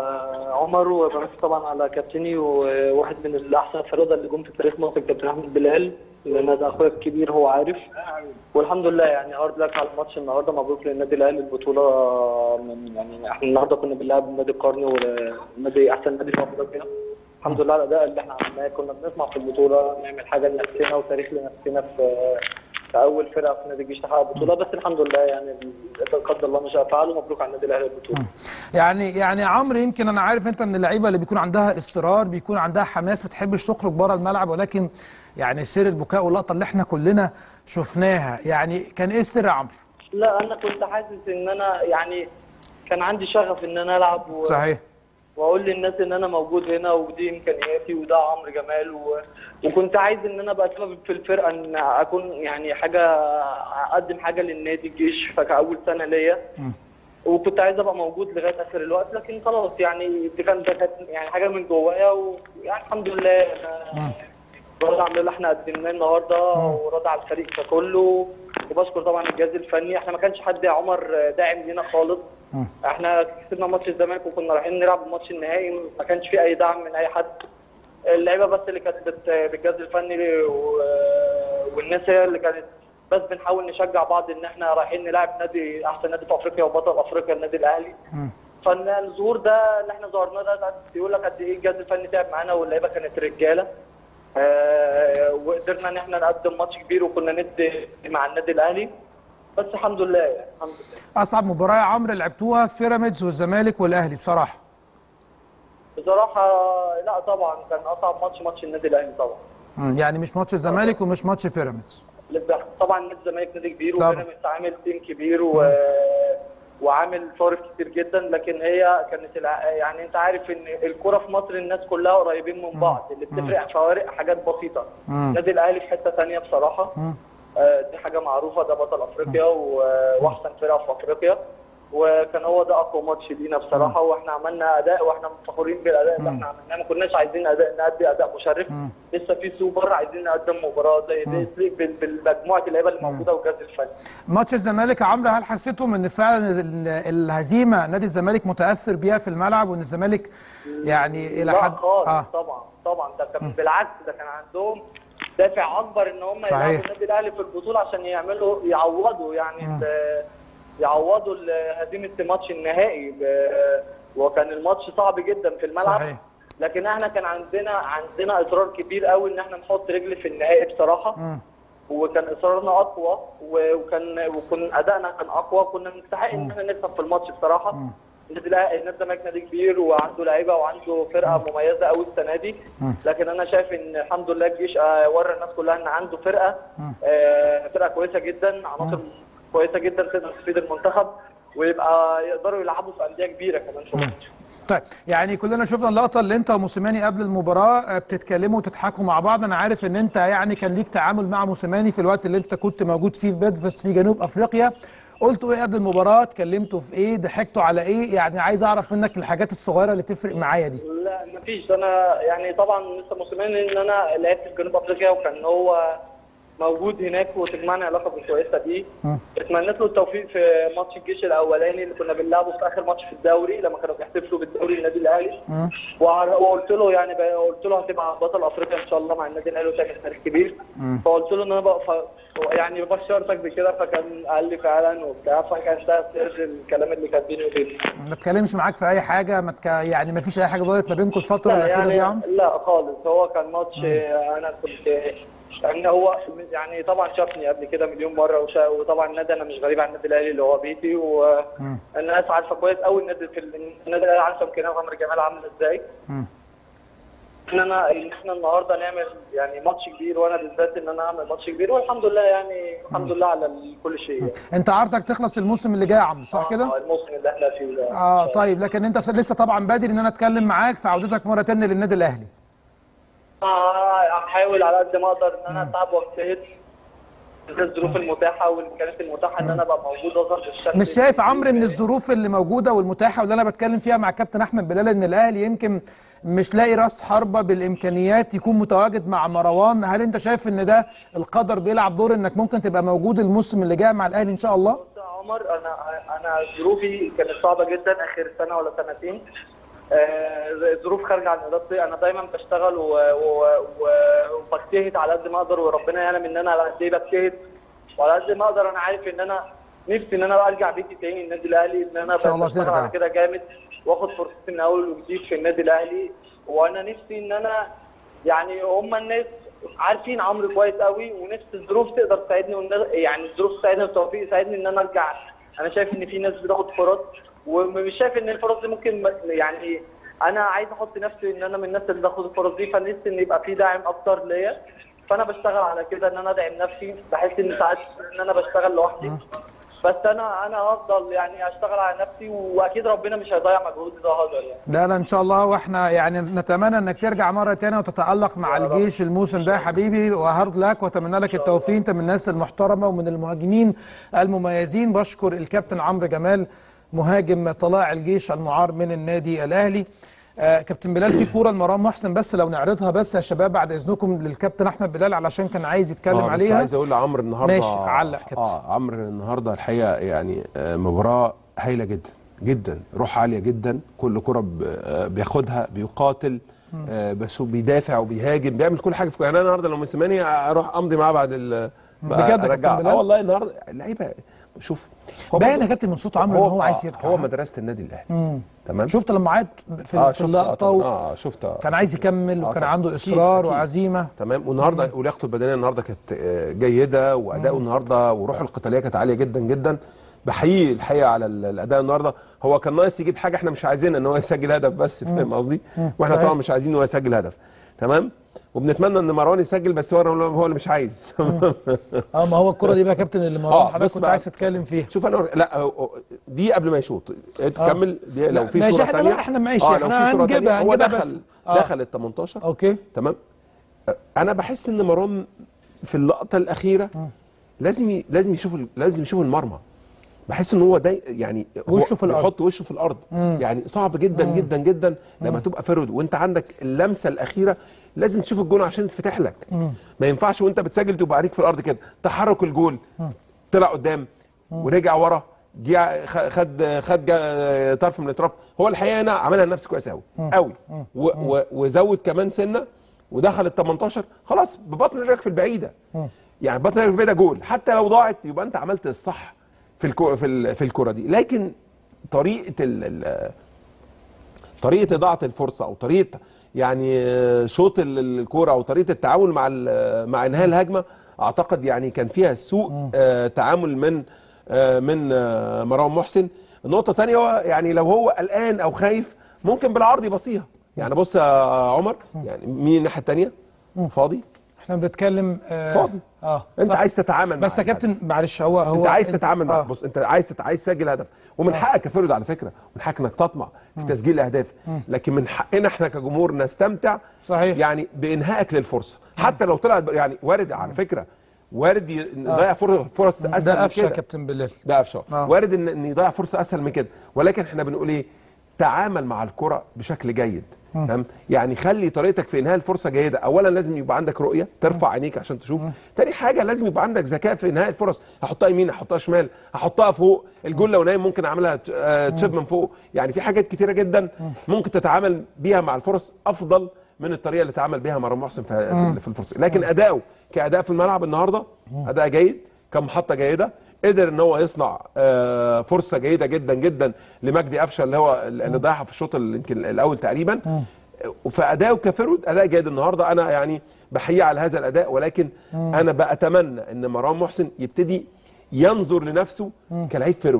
عمر وبمس طبعا على كابتني وواحد من الاحسن فرادة اللي جم في تاريخ مصر الكابتن احمد بلال لان ده اخويا الكبير هو عارف والحمد لله يعني هارد لك على الماتش النهارده مبروك للنادي الاهلي البطوله من يعني احنا النهارده كنا بنلعب نادي القرن ونادي احسن نادي في افريقيا الحمد لله على الاداء اللي احنا عملناه كنا بنطمع في البطوله نعمل حاجه لنفسنا وتاريخ لنفسنا في في اول فرقه في نادي الجيش تحقق بطوله بس الحمد لله يعني قدر الله ما شاء فعل ومبروك على النادي الاهلي البطوله
يعني يعني عمرو يمكن انا عارف انت من اللعيبه اللي بيكون عندها اصرار بيكون عندها حماس ما تحبش تخرج بره الملعب ولكن يعني سر البكاء واللقطه اللي احنا كلنا شفناها يعني كان ايه السر يا عمرو؟
لا انا كنت حاسس ان انا يعني كان عندي شغف ان انا العب و...
صحيح
واقول للناس ان انا موجود هنا ودي امكانياتي وده عمرو جمال و... وكنت عايز ان انا ابقى سبب في الفرقه ان اكون يعني حاجه اقدم حاجه للنادي الجيش فكاول سنه ليا وكنت عايز ابقى موجود لغايه اخر الوقت لكن خلاص يعني دي كان ده كانت يعني حاجه من جوايا ويعني الحمد لله انا راضي عن اللي احنا قدمناه النهارده وراضي على الفريق ككله وبشكر طبعا الجهاز الفني احنا ما كانش حد يا عمر داعم لينا خالص احنا كسبنا ماتش الزمالك وكنا رايحين نلعب الماتش النهائي ما كانش في اي دعم من اي حد اللعيبه بس اللي كانت بت- بالجهاز الفني و- والناس هي اللي كانت بس بنحاول نشجع بعض ان احنا رايحين نلعب نادي احسن نادي في افريقيا وبطل افريقيا النادي الاهلي فالظهور ده اللي احنا ظهرناه ده ده بيقول لك قد ايه الجهاز الفني تعب معانا واللعيبه كانت رجاله آه وقدرنا ان احنا نقدم ماتش كبير وكنا ندي مع النادي الاهلي بس الحمد لله يعني الحمد لله
اصعب مباراه يا عمرو لعبتوها في بيراميدز والزمالك والاهلي بصراحه
بصراحه لا طبعا كان اصعب ماتش ماتش النادي الاهلي طبعا
مم. يعني مش ماتش الزمالك ومش ماتش بيراميدز
لسه- طبعا نادي الزمالك نادي كبير
طبعا.
وبيراميدز عامل تيم كبير و... وعامل صارف كتير جدا لكن هي كانت الع... يعني انت عارف ان الكوره في مصر الناس كلها قريبين من بعض اللي بتفرق فوارق حاجات بسيطه النادي الاهلي في حته ثانيه بصراحه آه، دي حاجه معروفه ده بطل افريقيا و... واحسن فرقه في افريقيا وكان هو ده اقوى ماتش لينا بصراحه واحنا عملنا اداء واحنا فخورين بالاداء اللي احنا عملناه ما كناش عايزين اداء نأدي اداء مشرف لسه في سوبر عايزين نقدم مباراه زي دي بال- بالمجموعه اللعيبه اللي موجوده والجهاز الفني
ماتش الزمالك يا عمرو هل حسيتم ان فعلا ال- الهزيمه نادي الزمالك متاثر بيها في الملعب وان الزمالك يعني الى
لا
حد
خالص
اه
طبعا طبعا ده كان بالعكس ده كان عندهم دافع اكبر ان هم
صحيح.
يلعبوا النادي الاهلي في البطوله عشان يعملوا يعوضوا يعني ال- يعوضوا ال- هزيمه ماتش النهائي ب- وكان الماتش صعب جدا في الملعب
صحيح.
لكن احنا كان عندنا عندنا اصرار كبير قوي ان احنا نحط رجل في النهائي بصراحه
مم.
وكان اصرارنا اقوى و- وكان وكان ادائنا كان اقوى كنا نستحق ان احنا نكسب في الماتش بصراحه النادي الأهلي- النادي الزمالك نادي كبير وعنده لعيبه وعنده فرقه مميزه قوي السنه دي لكن انا شايف ان الحمد لله الجيش آه، ورى الناس كلها ان عنده فرقه آه، فرقه كويسه جدا عناصر كويسه جدا تقدر تفيد المنتخب ويبقى يقدروا يلعبوا في انديه كبيره كمان في مصر
طيب يعني كلنا شفنا اللقطه اللي انت وموسيماني قبل المباراه آه، بتتكلموا وتضحكوا مع بعض انا عارف ان انت يعني كان ليك تعامل مع موسيماني في الوقت اللي انت كنت موجود فيه في بيدفست في جنوب افريقيا قلتوا ايه قبل المباراه اتكلمتوا في ايه ضحكتوا على ايه يعني عايز اعرف منك الحاجات الصغيره اللي تفرق معايا دي
لا مفيش انا يعني طبعا لسه موسيماني ان انا لعبت في جنوب افريقيا وكان هو موجود هناك وتجمعنا علاقه كويسه بيه اتمنيت له التوفيق في ماتش الجيش الاولاني اللي كنا بنلعبه في اخر ماتش في الدوري لما كانوا بيحتفلوا بالدوري النادي الاهلي وع- وقلت له يعني ب- قلت له هتبقى بطل افريقيا ان شاء الله مع النادي الاهلي وتعمل تاريخ كبير فقلت له ان انا بقى ف... يعني بشرتك بكده فكان قال لي فعلا وبتاع فكان ده سر الكلام اللي كان بيني وبينه
ما اتكلمش معاك في اي حاجه ما تك... يعني ما فيش اي حاجه ضايقت ما بينكم الفتره
لا
الاخيره دي يا عم
يعني لا خالص هو كان ماتش انا كنت يعني هو يعني طبعا شافني قبل كده مليون مره وشا وطبعا النادي انا مش غريب عن النادي الاهلي اللي هو بيتي والناس عارفه كويس قوي النادي في النادي الاهلي عارفه امكانيات عمرو جمال عامله ازاي ان انا ان احنا النهارده نعمل يعني ماتش كبير وانا بالذات ان انا اعمل ماتش كبير والحمد لله يعني الحمد لله على كل شيء يعني.
انت عرضك تخلص الموسم اللي جاي يا عمرو صح كده
آه، الموسم اللي احنا فيه ده
اه طيب لكن انت لسه طبعا بدري ان انا اتكلم معاك في عودتك مره تانية للنادي الاهلي
آه، هحاول على قد ما اقدر ان انا اتعب واجتهد في الظروف المتاحه والامكانيات المتاحه ان انا ابقى موجود واظهر بالشكل
مش شايف
اللي-
عمرو ان الظروف اللي موجوده والمتاحه واللي انا بتكلم فيها مع كابتن احمد بلال ان الاهلي يمكن مش لاقي راس حربه بالامكانيات يكون متواجد مع مروان هل انت شايف ان ده القدر بيلعب دور انك ممكن تبقى موجود الموسم اللي جاي مع الاهلي ان شاء الله
بص يا عمر انا انا ظروفي كانت صعبه جدا اخر سنه ولا سنتين آه، ظروف خارجه عن ارادتي انا دايما بشتغل و- و- و- وبجتهد على قد ما اقدر وربنا يعلم ان انا على قد ايه بجتهد وعلى قد ما اقدر انا عارف ان انا نفسي ان انا ارجع بيتي تاني النادي الاهلي ان انا
شاء الله
بشتغل
ترجع.
على كده جامد واخد فرصتي من اول وجديد في النادي الاهلي وانا نفسي ان انا يعني هم الناس عارفين عمرو كويس قوي ونفس الظروف تقدر تساعدني والناس- يعني الظروف تساعدني والتوفيق يساعدني ان انا ارجع انا شايف ان في ناس بتاخد فرص ومش شايف ان الفرص دي ممكن م- يعني انا عايز احط نفسي ان انا من الناس اللي باخد الفرص دي فنفسي ان يبقى في داعم اكتر ليا فانا بشتغل على كده ان انا ادعم نفسي بحس ان ساعات ان انا بشتغل لوحدي بس انا انا هفضل يعني اشتغل على نفسي واكيد ربنا مش هيضيع مجهودي ده هقدر يعني
لا لا ان شاء الله واحنا يعني نتمنى انك ترجع مره تانية وتتالق مع الجيش الموسم ده يا حبيبي وهارد لك واتمنى لك التوفيق انت من الناس المحترمه ومن المهاجمين المميزين بشكر الكابتن عمرو جمال مهاجم طلائع الجيش المعار من النادي الاهلي آه كابتن بلال في كوره لمروان محسن بس لو نعرضها بس يا شباب بعد اذنكم للكابتن احمد بلال علشان كان عايز يتكلم
آه بس
عليها
عايز اقول لعمرو النهارده
ماشي، علق كابتن.
اه عمرو النهارده الحقيقه يعني آه، مباراه هايله جدا جدا روح عاليه جدا كل كره ب- آه، بياخدها بيقاتل آه، بس هو بيدافع وبيهاجم بيعمل كل حاجه في يعني انا النهارده لو موسيماني اروح امضي معاه بعد ال
بجد يا كابتن
أرجعه.
بلال؟
اه والله النهارده اللعيبه شوف هو
باين
برضه-
يا كابتن من صوت عمرو ان هو عايز يرجع
هو مدرسه النادي الاهلي تمام
شفت لما عاد في,
اه
في
شفت
اللقطه
طبعاً.
و...
اه شفت آه.
كان عايز يكمل
آه
وكان
طبعاً.
عنده
أكيد،
اصرار
أكيد.
وعزيمه
تمام والنهارده ولياقته البدنيه النهارده كانت آه، جيده واداؤه النهارده وروحه القتاليه كانت عاليه جدا جدا بحييه الحقيقه على ال- الاداء النهارده هو كان ناقص يجيب حاجه احنا مش عايزينها ان هو يسجل هدف بس فاهم قصدي واحنا
صحيح.
طبعا مش عايزين ان هو يسجل هدف تمام وبنتمنى ان مروان يسجل بس هو هو اللي مش عايز
اه ما هو الكره دي بقى يا كابتن اللي مروان
آه،
حضرتك
بص
كنت
بقى.
عايز تتكلم فيها
شوف انا لا هو- هو- دي قبل ما يشوط تكمل دي لو في
ماشي،
صوره
احنا-
ثانيه
لا، احنا ماشي، احنا هنجيبها-
هو
هنجيبها
دخل
بس. آه.
دخل ال 18
اوكي
تمام انا بحس ان مروان في اللقطه الاخيره لازم ي... لازم يشوف ال- لازم يشوف المرمى بحس ان هو ده يعني هو
وشه في الأرض.
يحط وشه في الارض يعني صعب جدا جدا جدا لما تبقى فرود وانت عندك اللمسه الاخيره لازم تشوف الجون عشان يتفتح لك ما ينفعش وانت بتسجل تبقى عليك في الارض كده تحرك الجول طلع قدام ورجع ورا جه خ- خد خد جا- طرف من الاطراف هو الحقيقه هنا عملها لنفسه كويس قوي قوي و- و- وزود كمان سنه ودخل ال 18 خلاص ببطن رجلك في البعيده يعني بطن رجلك في البعيده جول حتى لو ضاعت يبقى انت عملت الصح في الكو في ال- في الكره دي لكن طريقه ال ال طريقه اضاعه الفرصه او طريقه يعني آه، شوط ال- ال- الكوره او طريقه التعامل مع ال- مع انهاء الهجمه اعتقد يعني كان فيها سوء آه، تعامل من آه، من آه، مروان محسن النقطه الثانيه هو يعني لو هو قلقان او خايف ممكن بالعرض يبصيها يعني بص يا عمر يعني مين الناحيه الثانيه فاضي
احنا بنتكلم آه
فاضي.
اه
انت
صح.
عايز تتعامل مع
بس يا
الهدف.
كابتن معلش هو هو
انت عايز تتعامل معاه
آه.
بص انت عايز تت... عايز تسجل هدف ومن حقك كفرد على فكره من حقك انك تطمع في تسجيل اهداف لكن من حقنا احنا كجمهور نستمتع
صحيح.
يعني بانهائك للفرصه حتى لو طلعت يعني وارد على فكره وارد ي- نضيع فرص فرص اسهل
ده
من
قفشه يا
كده
كابتن بلال
ده افشار
آه.
وارد ان ان يضيع فرصه اسهل من كده ولكن احنا بنقول ايه تعامل مع الكره بشكل جيد تمام يعني خلي طريقتك في انهاء الفرصه جيده اولا لازم يبقى عندك رؤيه ترفع عينيك عشان تشوف تاني حاجه لازم يبقى عندك ذكاء في انهاء الفرص هحطها يمين هحطها شمال هحطها فوق الجول لو نايم ممكن اعملها ت- آه، تشيب من فوق يعني في حاجات كتيره جدا ممكن تتعامل بيها مع الفرص افضل من الطريقه اللي اتعامل بيها مروان محسن في في- في الفرصه لكن اداؤه كاداء في الملعب النهارده اداء جيد كان محطه جيده قدر ان هو يصنع آه، فرصه جيده جدا جدا لمجدي قفشه اللي هو اللي ضيعها في الشوط ال- يمكن الاول تقريبا فاداؤه كفرود اداء جيد النهارده انا يعني بحييه على هذا الاداء ولكن انا باتمنى ان مروان محسن يبتدي ينظر لنفسه كلاعب فرود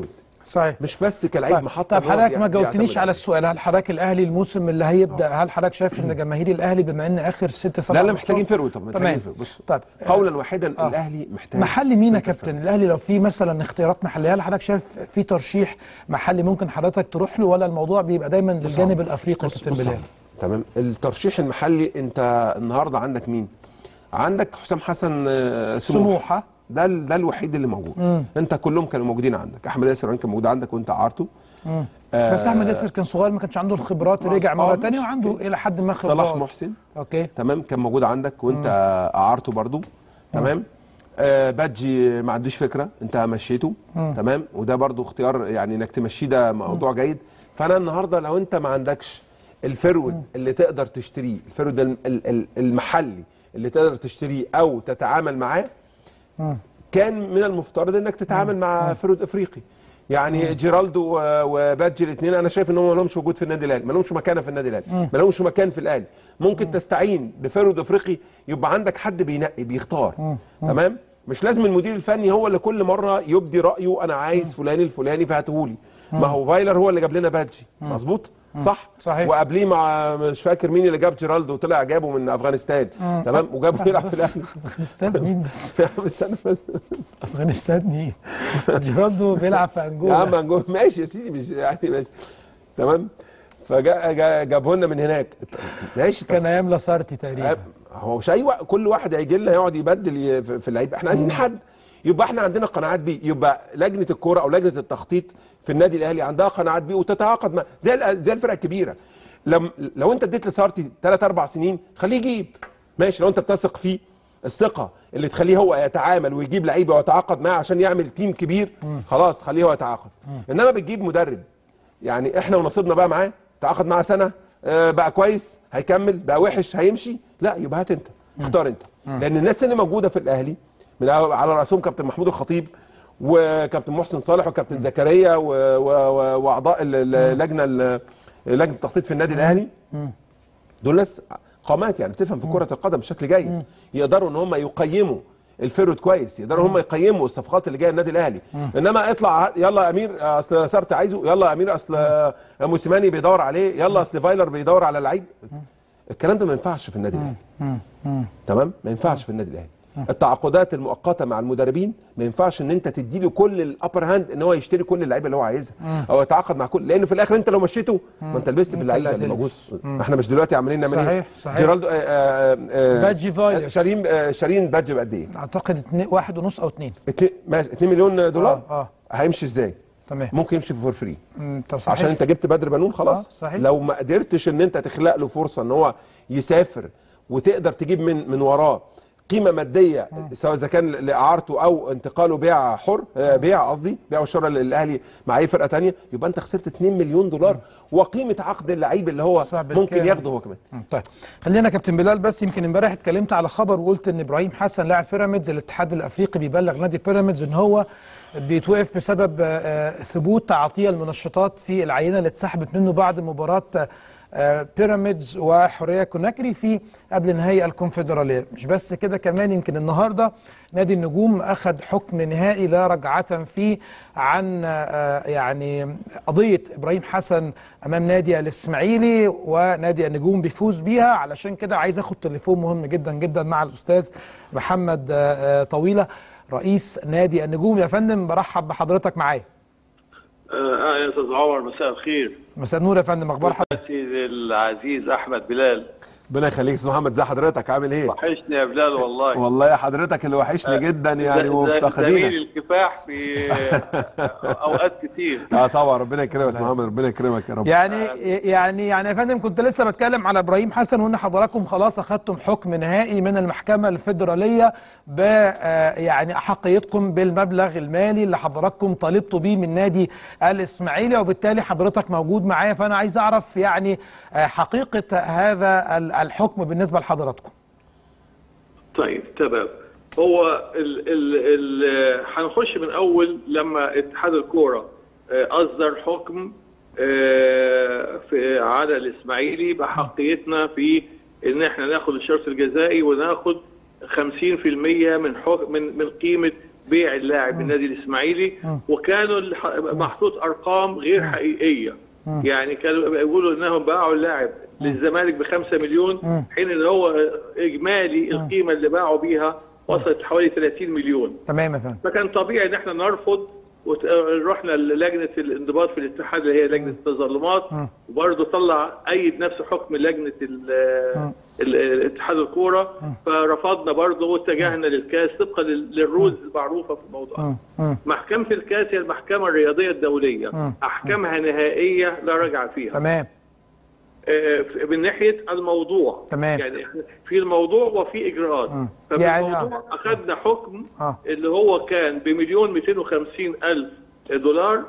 صحيح
مش بس كلاعب
طيب,
محطه
طيب
إن هو
حضرتك ما
بيع-
جاوبتنيش
بيعتمد
على السؤال هل حضرتك الاهلي الموسم اللي هيبدا هل حضرتك شايف ان جماهير الاهلي بما ان اخر ست سبع
لا لا
ماتشات-
محتاجين فروه طب محتاجين
تمام
فروه بص
طيب
قولا واحدا
آه.
الاهلي محتاج
محلي مين يا
سنتر
كابتن الاهلي لو في مثلا اختيارات محليه هل حضرتك شايف في ترشيح محلي ممكن حضرتك تروح له ولا الموضوع بيبقى دايما للجانب الافريقي يا
بص
كابتن
بص
بلال
تمام الترشيح المحلي انت النهارده عندك مين عندك حسام حسن آه، سموحه
سموحه
ده ال- ده الوحيد اللي موجود انت كلهم كانوا موجودين عندك احمد ياسر كان موجود عندك وانت عارته آه،
بس احمد ياسر كان صغير ما كانش عنده الخبرات
مع-
رجع مره
آه،
ثانيه
مش-
وعنده الى حد ما خبرات
صلاح محسن
اوكي
تمام كان موجود عندك وانت قعرته برضو تمام آه بادجي ما عندوش فكره انت مشيته تمام وده برضو اختيار يعني انك تمشيه ده موضوع جيد فانا النهارده لو انت ما عندكش الفرود اللي تقدر تشتريه الفرود الم- ال- ال- المحلي اللي تقدر تشتريه او تتعامل معاه كان من المفترض انك تتعامل مع فرود افريقي يعني جيرالدو و- وبادجي الاثنين انا شايف ان هم ما لهمش وجود في النادي الاهلي ما لهمش مكانه في النادي الاهلي ما لهمش مكان في الاهلي ممكن تستعين بفرود افريقي يبقى عندك حد بينقي بيختار تمام مش لازم المدير الفني هو اللي كل مره يبدي رايه انا عايز فلان الفلاني فهاتهولي ما هو فايلر هو اللي جاب لنا بادجي مظبوط صح
صحيح.
وقبليه مع مش فاكر مين اللي جاب جيرالدو وطلع جابه من افغانستان تمام وجابه يلعب في الاهلي
افغانستان مين بس
يا عم استنى بس
افغانستان مين جيرالدو بيلعب في
يا عم
انجولا
هنجو- ماشي يا سيدي مش يعني ماشي تمام فجاء جا- جابه لنا من هناك ماشي طب
كان ايام لاسارتي تقريبا
هو مش اي وقت كل واحد هيجي لنا يقعد يبدل ي- في في اللعيبه احنا عايزين حد يبقى احنا عندنا قناعات بيه يبقى لجنه الكوره او لجنه التخطيط في النادي الاهلي عندها قناعات بيه وتتعاقد مع زي ال- زي الفرق الكبيره لم لو انت اديت لسارتي ثلاث اربع سنين خليه يجيب ماشي لو انت بتثق فيه الثقه اللي تخليه هو يتعامل ويجيب لعيبه ويتعاقد معاه عشان يعمل تيم كبير خلاص خليه هو يتعاقد انما بتجيب مدرب يعني احنا ونصيبنا بقى معاه تعاقد معاه سنه آه، بقى كويس هيكمل بقى وحش هيمشي لا يبقى هات انت اختار انت لان الناس اللي موجوده في الاهلي من على راسهم كابتن محمود الخطيب وكابتن محسن صالح وكابتن زكريا و- و- و- واعضاء ال- ال- اللجنه ال- لجنه التخطيط في النادي الاهلي دول ناس قامات يعني بتفهم في كره القدم بشكل جيد يقدروا ان هم يقيموا الفيرود كويس يقدروا هم يقيموا الصفقات اللي جايه النادي الاهلي انما اطلع يلا يا امير اصل سارت عايزه يلا يا امير اصل موسيماني بيدور عليه يلا اصل فايلر بيدور على لعيب الكلام ده ما ينفعش في النادي الاهلي تمام ما ينفعش في النادي الاهلي التعاقدات المؤقته مع المدربين ما ينفعش ان انت تدي له كل الابر هاند ان هو يشتري كل اللعيبه اللي هو عايزها او يتعاقد مع كل لان في الاخر انت لو مشيته ما انت لبست في اللعيبه
اللي
اللي موجود
هتلبس.
احنا مش دلوقتي عمالين نعمل
صحيح،
ايه
صحيح.
جيرالدو آه، آه، آه،
بادجي فايلر.
شارين آه، شارين بادجي بقد ايه؟
اعتقد اتنين واحد ونص او اتنين
2 مليون دولار
آه، آه.
هيمشي ازاي؟
تمام
ممكن يمشي فور فري
مم، طب صحيح.
عشان انت جبت بدر بنون خلاص
آه، صحيح.
لو ما قدرتش ان انت تخلق له فرصه ان هو يسافر وتقدر تجيب من من وراه قيمه ماديه سواء اذا كان لاعارته او انتقاله بيع حر آه، بيع قصدي بيع والشراء للاهلي مع اي فرقه تانية يبقى انت خسرت 2 مليون دولار وقيمه عقد اللعيب اللي هو
صعب
ممكن
الكام.
ياخده هو كمان
مم، طيب خلينا كابتن بلال بس يمكن امبارح اتكلمت على خبر وقلت ان ابراهيم حسن لاعب بيراميدز الاتحاد الافريقي بيبلغ نادي بيراميدز ان هو بيتوقف بسبب آه، آه، ثبوت تعاطي المنشطات في العينه اللي اتسحبت منه بعد مباراه آه، بيراميدز وحوريه كوناكري في قبل نهائي الكونفدراليه مش بس كده كمان يمكن النهارده نادي النجوم اخذ حكم نهائي لا رجعه فيه عن آه، يعني قضيه ابراهيم حسن امام نادي الاسماعيلي ونادي النجوم بيفوز بيها علشان كده عايز اخد تليفون مهم جدا جدا مع الاستاذ محمد آه، آه، طويله رئيس نادي النجوم يا فندم برحب بحضرتك معايا
اه يا استاذ عمر مساء الخير
مساء النور يا فندم اخبار حضرتك
سيدي العزيز احمد بلال
ربنا يخليك يا استاذ محمد ازي حضرتك عامل ايه؟
وحشني يا بلال والله
والله يا حضرتك اللي وحشني جدا يعني
ز- ز- زميل
ومفتقدينك
الكفاح في اوقات كتير
اه طبعا ربنا يكرمك يا استاذ محمد ربنا يكرمك يا رب
يعني يعني يعني يا فندم كنت لسه بتكلم على ابراهيم حسن وان حضراتكم خلاص اخذتم حكم نهائي من المحكمه الفيدراليه ب آه، يعني احقيتكم بالمبلغ المالي اللي حضراتكم طالبتوا بيه من نادي الاسماعيلي وبالتالي حضرتك موجود معايا فانا عايز اعرف يعني آه، حقيقه هذا ال- الحكم بالنسبه لحضراتكم
طيب تمام هو ال ال ال هنخش من اول لما اتحاد الكوره آه، اصدر حكم آه، في على الاسماعيلي بحقيتنا في ان احنا ناخد الشرط الجزائي وناخد 50% من حكم من من قيمه بيع اللاعب من النادي الاسماعيلي وكانوا الح- محطوط ارقام غير حقيقيه يعني كانوا بيقولوا انهم باعوا اللاعب للزمالك ب 5 مليون حين ان هو اجمالي القيمه اللي باعوا بيها وصلت حوالي 30 مليون
تمام يا فندم
فكان طبيعي ان احنا نرفض ورحنا للجنه الانضباط في الاتحاد اللي هي لجنه التظلمات وبرضه طلع ايد نفس حكم لجنه ال- ال- الاتحاد الكوره فرفضنا برضه واتجهنا للكاس طبقا لل- للرولز المعروفه في الموضوع محكمه الكاس هي المحكمه الرياضيه الدوليه احكامها نهائيه لا رجعه فيها
تمام
آه، من ناحيه الموضوع
تمام.
يعني إحنا في الموضوع وفي اجراءات ففي
يعني
الموضوع اخذنا حكم
آه.
اللي هو كان بمليون 250 الف دولار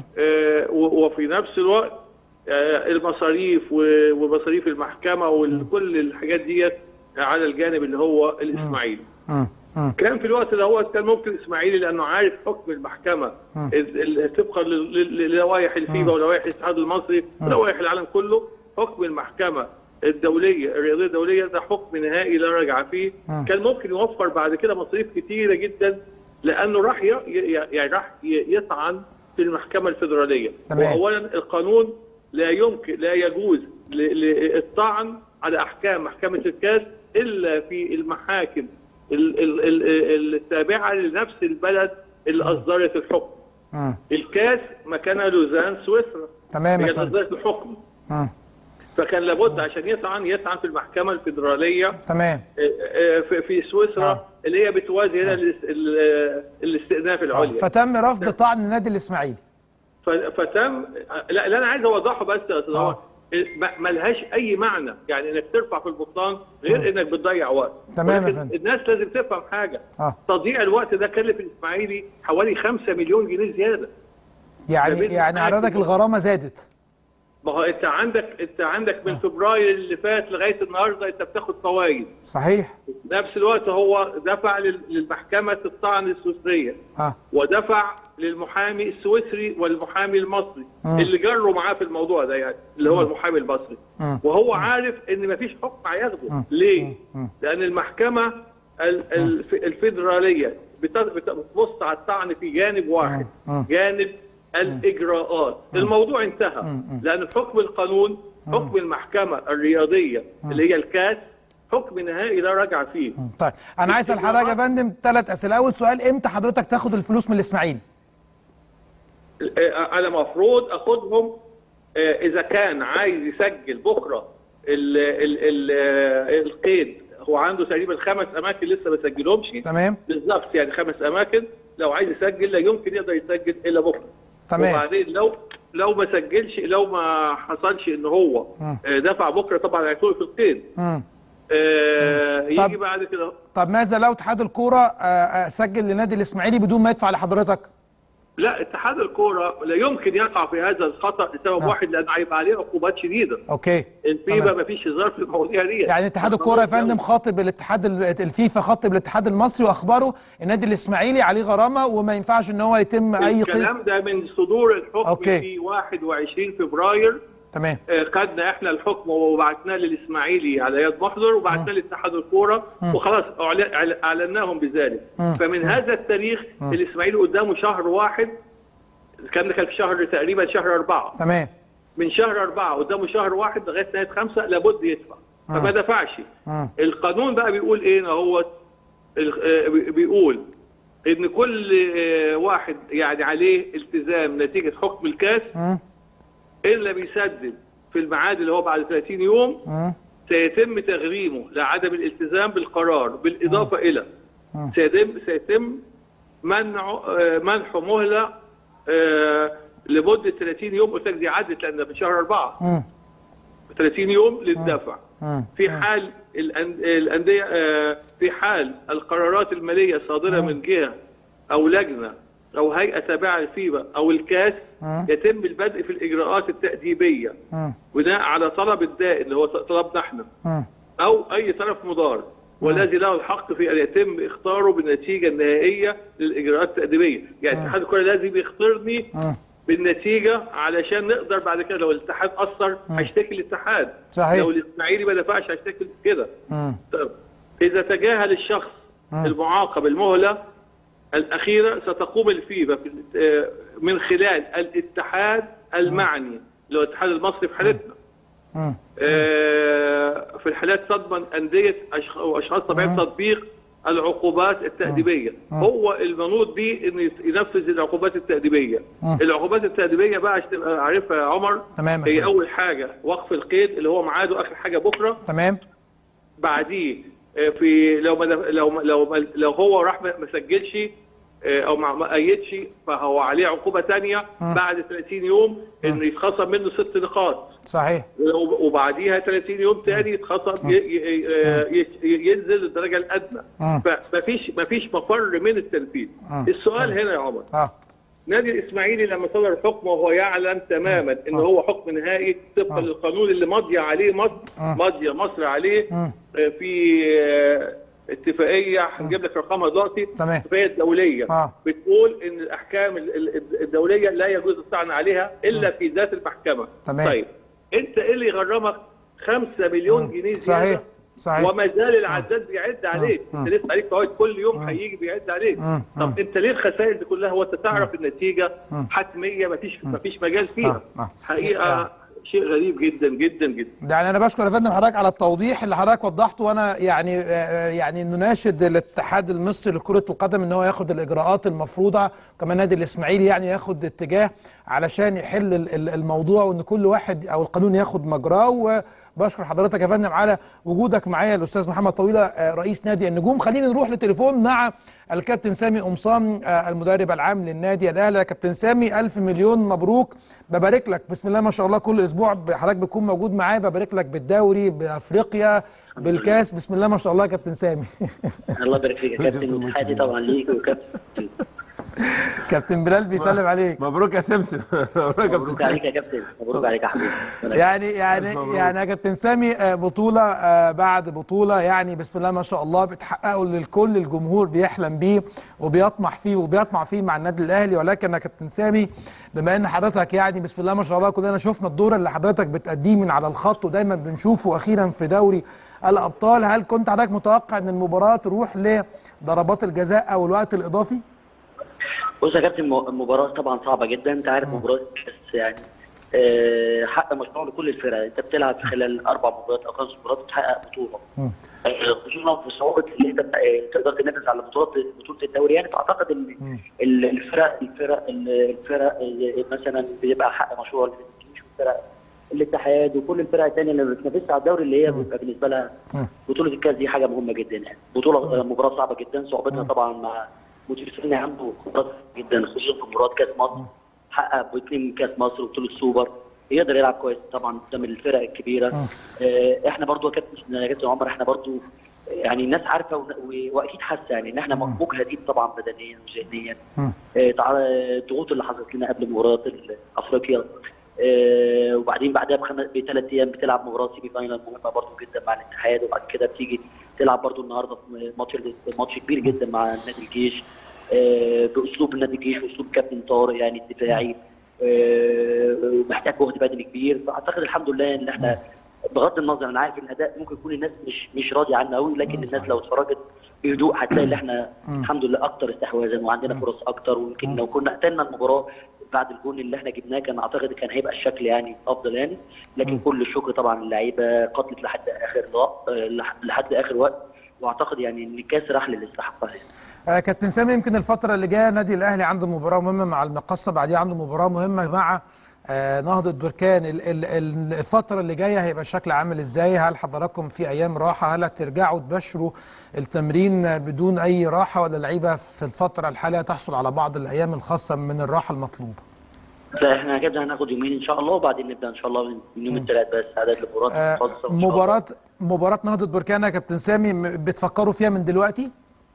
آه، و- وفي نفس الوقت آه، المصاريف و- ومصاريف المحكمه وكل الحاجات ديت على الجانب اللي هو الاسماعيلي
مم. مم.
كان في الوقت ده هو كان ممكن الاسماعيلي لانه عارف حكم المحكمه ال- ال- طبقا لل- لل- للوائح الفيفا ولوائح الاتحاد المصري ولوائح العالم كله حكم المحكمه الدوليه الرياضيه الدوليه ده حكم نهائي لا رجعه فيه كان ممكن يوفر بعد كده مصاريف كتيره جدا لانه راح ي- ي- يعني راح ي- يطعن في المحكمه الفدراليه
تمام.
واولا القانون لا يمكن لا يجوز ل- ل- الطعن على احكام محكمه الكاس الا في المحاكم ال- ال- ال- التابعه لنفس البلد اللي اصدرت الحكم.
مم.
الكاس مكانها لوزان سويسرا.
تمام
هي
يا
اللي
فندم
اصدرت الحكم.
مم.
فكان لابد عشان يطعن يطعن في المحكمه الفدراليه
تمام
آه، آه، في في سويسرا
آه.
اللي هي بتوازي هنا الاس- ال- الاستئناف العليا.
فتم رفض طعن النادي الاسماعيلي
ف- فتم لا اللي انا عايز اوضحه بس يا استاذ
آه.
عمر، ما- ملهاش اي معنى يعني انك ترفع في البطلان غير انك بتضيع وقت
تمام يا
ولكن
فندم.
الناس لازم تفهم حاجه
اه
تضييع الوقت ده كلف الاسماعيلي حوالي 5 مليون جنيه زياده
يعني
بين
يعني
المحاكم.
حضرتك الغرامه زادت
ما هو انت عندك انت عندك من فبراير اللي فات لغايه النهارده انت بتاخد فوائد
صحيح
في نفس الوقت هو دفع لل- للمحكمه الطعن السويسريه
اه
ودفع للمحامي السويسري والمحامي المصري اللي جروا معاه في الموضوع ده يعني اللي هو المحامي المصري وهو عارف ان مفيش حكم هياخده ليه؟ لان المحكمه ال- الف- الفيدراليه بت- بت- بتبص على الطعن في جانب واحد جانب الاجراءات الموضوع انتهى لان حكم القانون حكم المحكمه الرياضيه اللي هي الكاس حكم نهائي لا رجع فيه
طيب انا عايز اسال حضرتك يا فندم ثلاث اسئله اول سؤال امتى حضرتك تاخد الفلوس من الاسماعيلي
آه، انا مفروض اخدهم آه، اذا كان عايز يسجل بكره ال ال ال آه، القيد هو عنده تقريبا خمس اماكن لسه ما سجلهمش
تمام
بالظبط يعني خمس اماكن لو عايز يسجل لا يمكن يقدر يسجل الا بكره
تمام.
وبعدين لو لو ما سجلش لو ما حصلش ان هو آه، دفع بكره طبعا هيكون في القيد
مم.
آه، يجي
طب-
بعد كده
طب ماذا لو اتحاد الكوره آه، آه، سجل لنادي الاسماعيلي بدون ما يدفع لحضرتك
لا اتحاد الكوره لا يمكن يقع في هذا الخطا لسبب
آه.
واحد لان هيبقى عليه عقوبات شديده
اوكي
الفيفا
تمام.
ما فيش هزار في المواضيع دي
يعني اتحاد الكوره يا فندم خاطب الاتحاد ال- الفيفا خاطب الاتحاد المصري واخبره النادي الاسماعيلي عليه غرامه وما ينفعش ان هو يتم اي قيد
الكلام ده من صدور الحكم
أوكي.
في 21 فبراير
تمام
آه، خدنا احنا الحكم وبعتناه للاسماعيلي على يد محضر وبعتناه لاتحاد الكوره وخلاص أعل- أعل- اعلناهم بذلك فمن هذا التاريخ الاسماعيلي قدامه شهر واحد الكلام ده كان في شهر تقريبا شهر أربعة
تمام
من شهر أربعة قدامه شهر واحد لغاية نهاية خمسة لابد يدفع فما دفعش
مم.
القانون بقى بيقول ايه هو بيقول ان كل آه، واحد يعني عليه التزام نتيجة حكم الكاس
مم.
الا بيسدد في الميعاد اللي هو بعد 30 يوم
مم.
سيتم تغريمه لعدم الالتزام بالقرار بالاضافه الى سيتم سيتم منع آه، منح مهله آه، لمده 30 يوم قلت لك دي عدت لان في شهر اربعه
مم.
30 يوم للدفع
مم.
في حال الأن- الانديه آه، في حال القرارات الماليه الصادره من جهه او لجنه او هيئه تابعه للفيفا او الكاس
مم.
يتم البدء في الاجراءات التاديبيه
مم.
بناء على طلب الدائن اللي هو طلبنا احنا
مم.
او اي طرف مضار والذي له الحق في ان يتم اختاره بالنتيجه النهائيه للاجراءات التاديبيه، يعني اتحاد الكره لازم يختارني
مم.
بالنتيجه علشان نقدر بعد كده لو الاتحاد اثر هيشتكي الاتحاد
صحيح.
لو الاسماعيلي ما دفعش هيشتكي كده
مم.
طب اذا تجاهل الشخص المعاقب المهله الاخيره ستقوم الفيفا في- آه، من خلال الاتحاد المعني اللي هو الاتحاد المصري في حالتنا
مم.
آه، في الحالات تضمن انديه أشخ- واشخاص طبيعيه تطبيق العقوبات التأديبية هو المنوط بيه انه يس- ينفذ العقوبات التأديبية العقوبات التأديبية بقى عشان تبقى عارفها يا عمر
تماما.
هي اول حاجة وقف القيد اللي هو ميعاده اخر حاجة بكرة
تمام
بعديه آه، في لو ما لو ما- لو ما- لو هو راح ما ما سجلش آه، او ما ما قيدش فهو عليه عقوبة تانية بعد 30 يوم انه يتخصم منه ست نقاط
صحيح
وب- وبعديها 30 يوم تاني يتخصم ي- ي- ي- ي- ينزل الدرجه الادنى
مم.
فمفيش مفيش مفر من التنفيذ السؤال هنا يا عمر
اه
نادي الاسماعيلي لما صدر الحكم وهو يعلم تماما ان هو حكم نهائي طبقا للقانون اللي ماضيه عليه مصر ماضيه مصر عليه آه، في آه، اتفاقيه هنجيب لك رقمها دلوقتي
تمام.
اتفاقيه دوليه
آه.
بتقول ان الاحكام ال- ال- الدوليه لا يجوز الطعن عليها الا في ذات المحكمه
تمام.
طيب انت ايه اللي يغرمك 5 مليون جنيه زياده
صحيح صحيح
وما زال العداد بيعد عليك انت لسه عليك فوائد كل يوم هيجي بيعد عليك طب انت ليه الخسائر دي كلها وانت تعرف النتيجه حتميه مفيش مفيش مجال فيها
آه، آه.
حقيقه شيء غريب جدا جدا جدا
يعني انا بشكر يا فندم حضرتك على التوضيح اللي حضرتك وضحته وانا يعني آه، يعني نناشد الاتحاد المصري لكره القدم ان هو ياخد الاجراءات المفروضه كمان نادي الاسماعيلي يعني ياخد اتجاه علشان يحل ال- ال- الموضوع وان كل واحد او القانون ياخد مجراه وبشكر حضرتك يا فندم على وجودك معايا الاستاذ محمد طويله آه، رئيس نادي النجوم خلينا نروح لتليفون مع الكابتن سامي قمصان آه، المدرب العام للنادي الاهلي يا كابتن سامي الف مليون مبروك ببارك لك بسم الله ما شاء الله كل اسبوع حضرتك بتكون موجود معايا ببارك لك بالدوري بافريقيا بالكاس بسم الله ما شاء الله يا كابتن سامي
الله يبارك فيك يا كابتن حياتي طبعا ليك وكابتن
كابتن بلال بيسلم عليك
مبروك يا سمسم مبروك يا
مبروك عليك يا كابتن مبروك عليك يا حبيبي
يعني يعني يعني يا كابتن سامي آه، بطولة آه، بعد بطولة يعني بسم الله ما شاء الله بتحققوا للكل الجمهور بيحلم بيه وبيطمح فيه وبيطمع فيه مع النادي الأهلي ولكن يا كابتن سامي بما إن حضرتك يعني بسم الله ما شاء الله كلنا شفنا الدور اللي حضرتك بتأديه من على الخط ودايما بنشوفه أخيرا في دوري الأبطال هل كنت حضرتك متوقع إن المباراة تروح لضربات الجزاء أو الوقت الإضافي؟
بص يا كابتن م- المباراة طبعا صعبة جدا انت عارف مباراة بس يعني آه، حق مشروع لكل الفرق انت بتلعب خلال اربع مباريات او خمس مباريات بتحقق بطولة آه، خصوصا في صعوبة اللي انت بت- آه، تقدر تنافس على بطولات بطولة الدوري يعني فاعتقد ان ال- الفرق الفرق الفرق آه، مثلا بيبقى حق مشروع للجيش والفرق الاتحاد وكل الفرق الثانيه اللي بتنافسها على الدوري اللي هي بيبقى بالنسبه لها بطوله الكاس دي حاجه مهمه جدا يعني بطوله آه، مباراه صعبه جدا صعوبتها طبعا مع مدير فني عنده خبرات جدا خصوصا في مباراه كاس مصر حقق باثنين كاس مصر وبطوله سوبر يقدر يلعب كويس طبعا قدام الفرق الكبيره آه، احنا برضو يا كابتن يا كابتن عمر احنا برضو يعني الناس عارفه ون- و- واكيد حاسه يعني ان احنا مجهدين طبعا بدنيا وذهنيا آه، تع- الضغوط اللي حصلت لنا قبل مباراه ال- افريقيا آه، وبعدين بعدها بخمس بثلاث ايام بتلعب مباراه سيمي فاينال مهمه برضو جدا مع الاتحاد وبعد كده بتيجي تلعب برضو النهارده في ماتش ماتش كبير جدا مع نادي الجيش آه، باسلوب نادي الجيش واسلوب كابتن طارق يعني الدفاعي آه، ومحتاج جهد بدني كبير فاعتقد الحمد لله ان احنا بغض النظر انا عارف ان الاداء ممكن يكون الناس مش مش راضيه عنه قوي لكن الناس لو اتفرجت بهدوء هتلاقي ان احنا الحمد لله اكتر استحواذا وعندنا فرص اكتر ويمكن لو كنا قتلنا المباراه بعد الجون اللي احنا جبناه كان اعتقد كان هيبقى الشكل يعني افضل يعني لكن كل الشكر طبعا للعيبه قتلت لحد اخر وقت آه، لح- لحد اخر وقت واعتقد يعني ان الكاس راح للي يستحقها يعني.
آه، كابتن سامي يمكن الفترة اللي جاية نادي الأهلي عنده مباراة مهمة مع المقصة بعديها عنده مباراة مهمة مع آه، نهضة بركان ال- ال- ال- الفترة اللي جاية هيبقى الشكل عامل ازاي؟ هل حضراتكم في أيام راحة؟ هل هترجعوا تبشروا التمرين بدون أي راحة ولا اللعيبة في الفترة الحالية تحصل على بعض الأيام الخاصة من الراحة المطلوبة؟
فاحنا كده هناخد يومين ان شاء الله وبعدين نبدا ان شاء الله من من يوم الثلاث بس عدد المباريات
آه،
الخاصه وإن شاء الله.
مباراة مباراة نهضة بركان يا كابتن سامي م- بتفكروا فيها من دلوقتي؟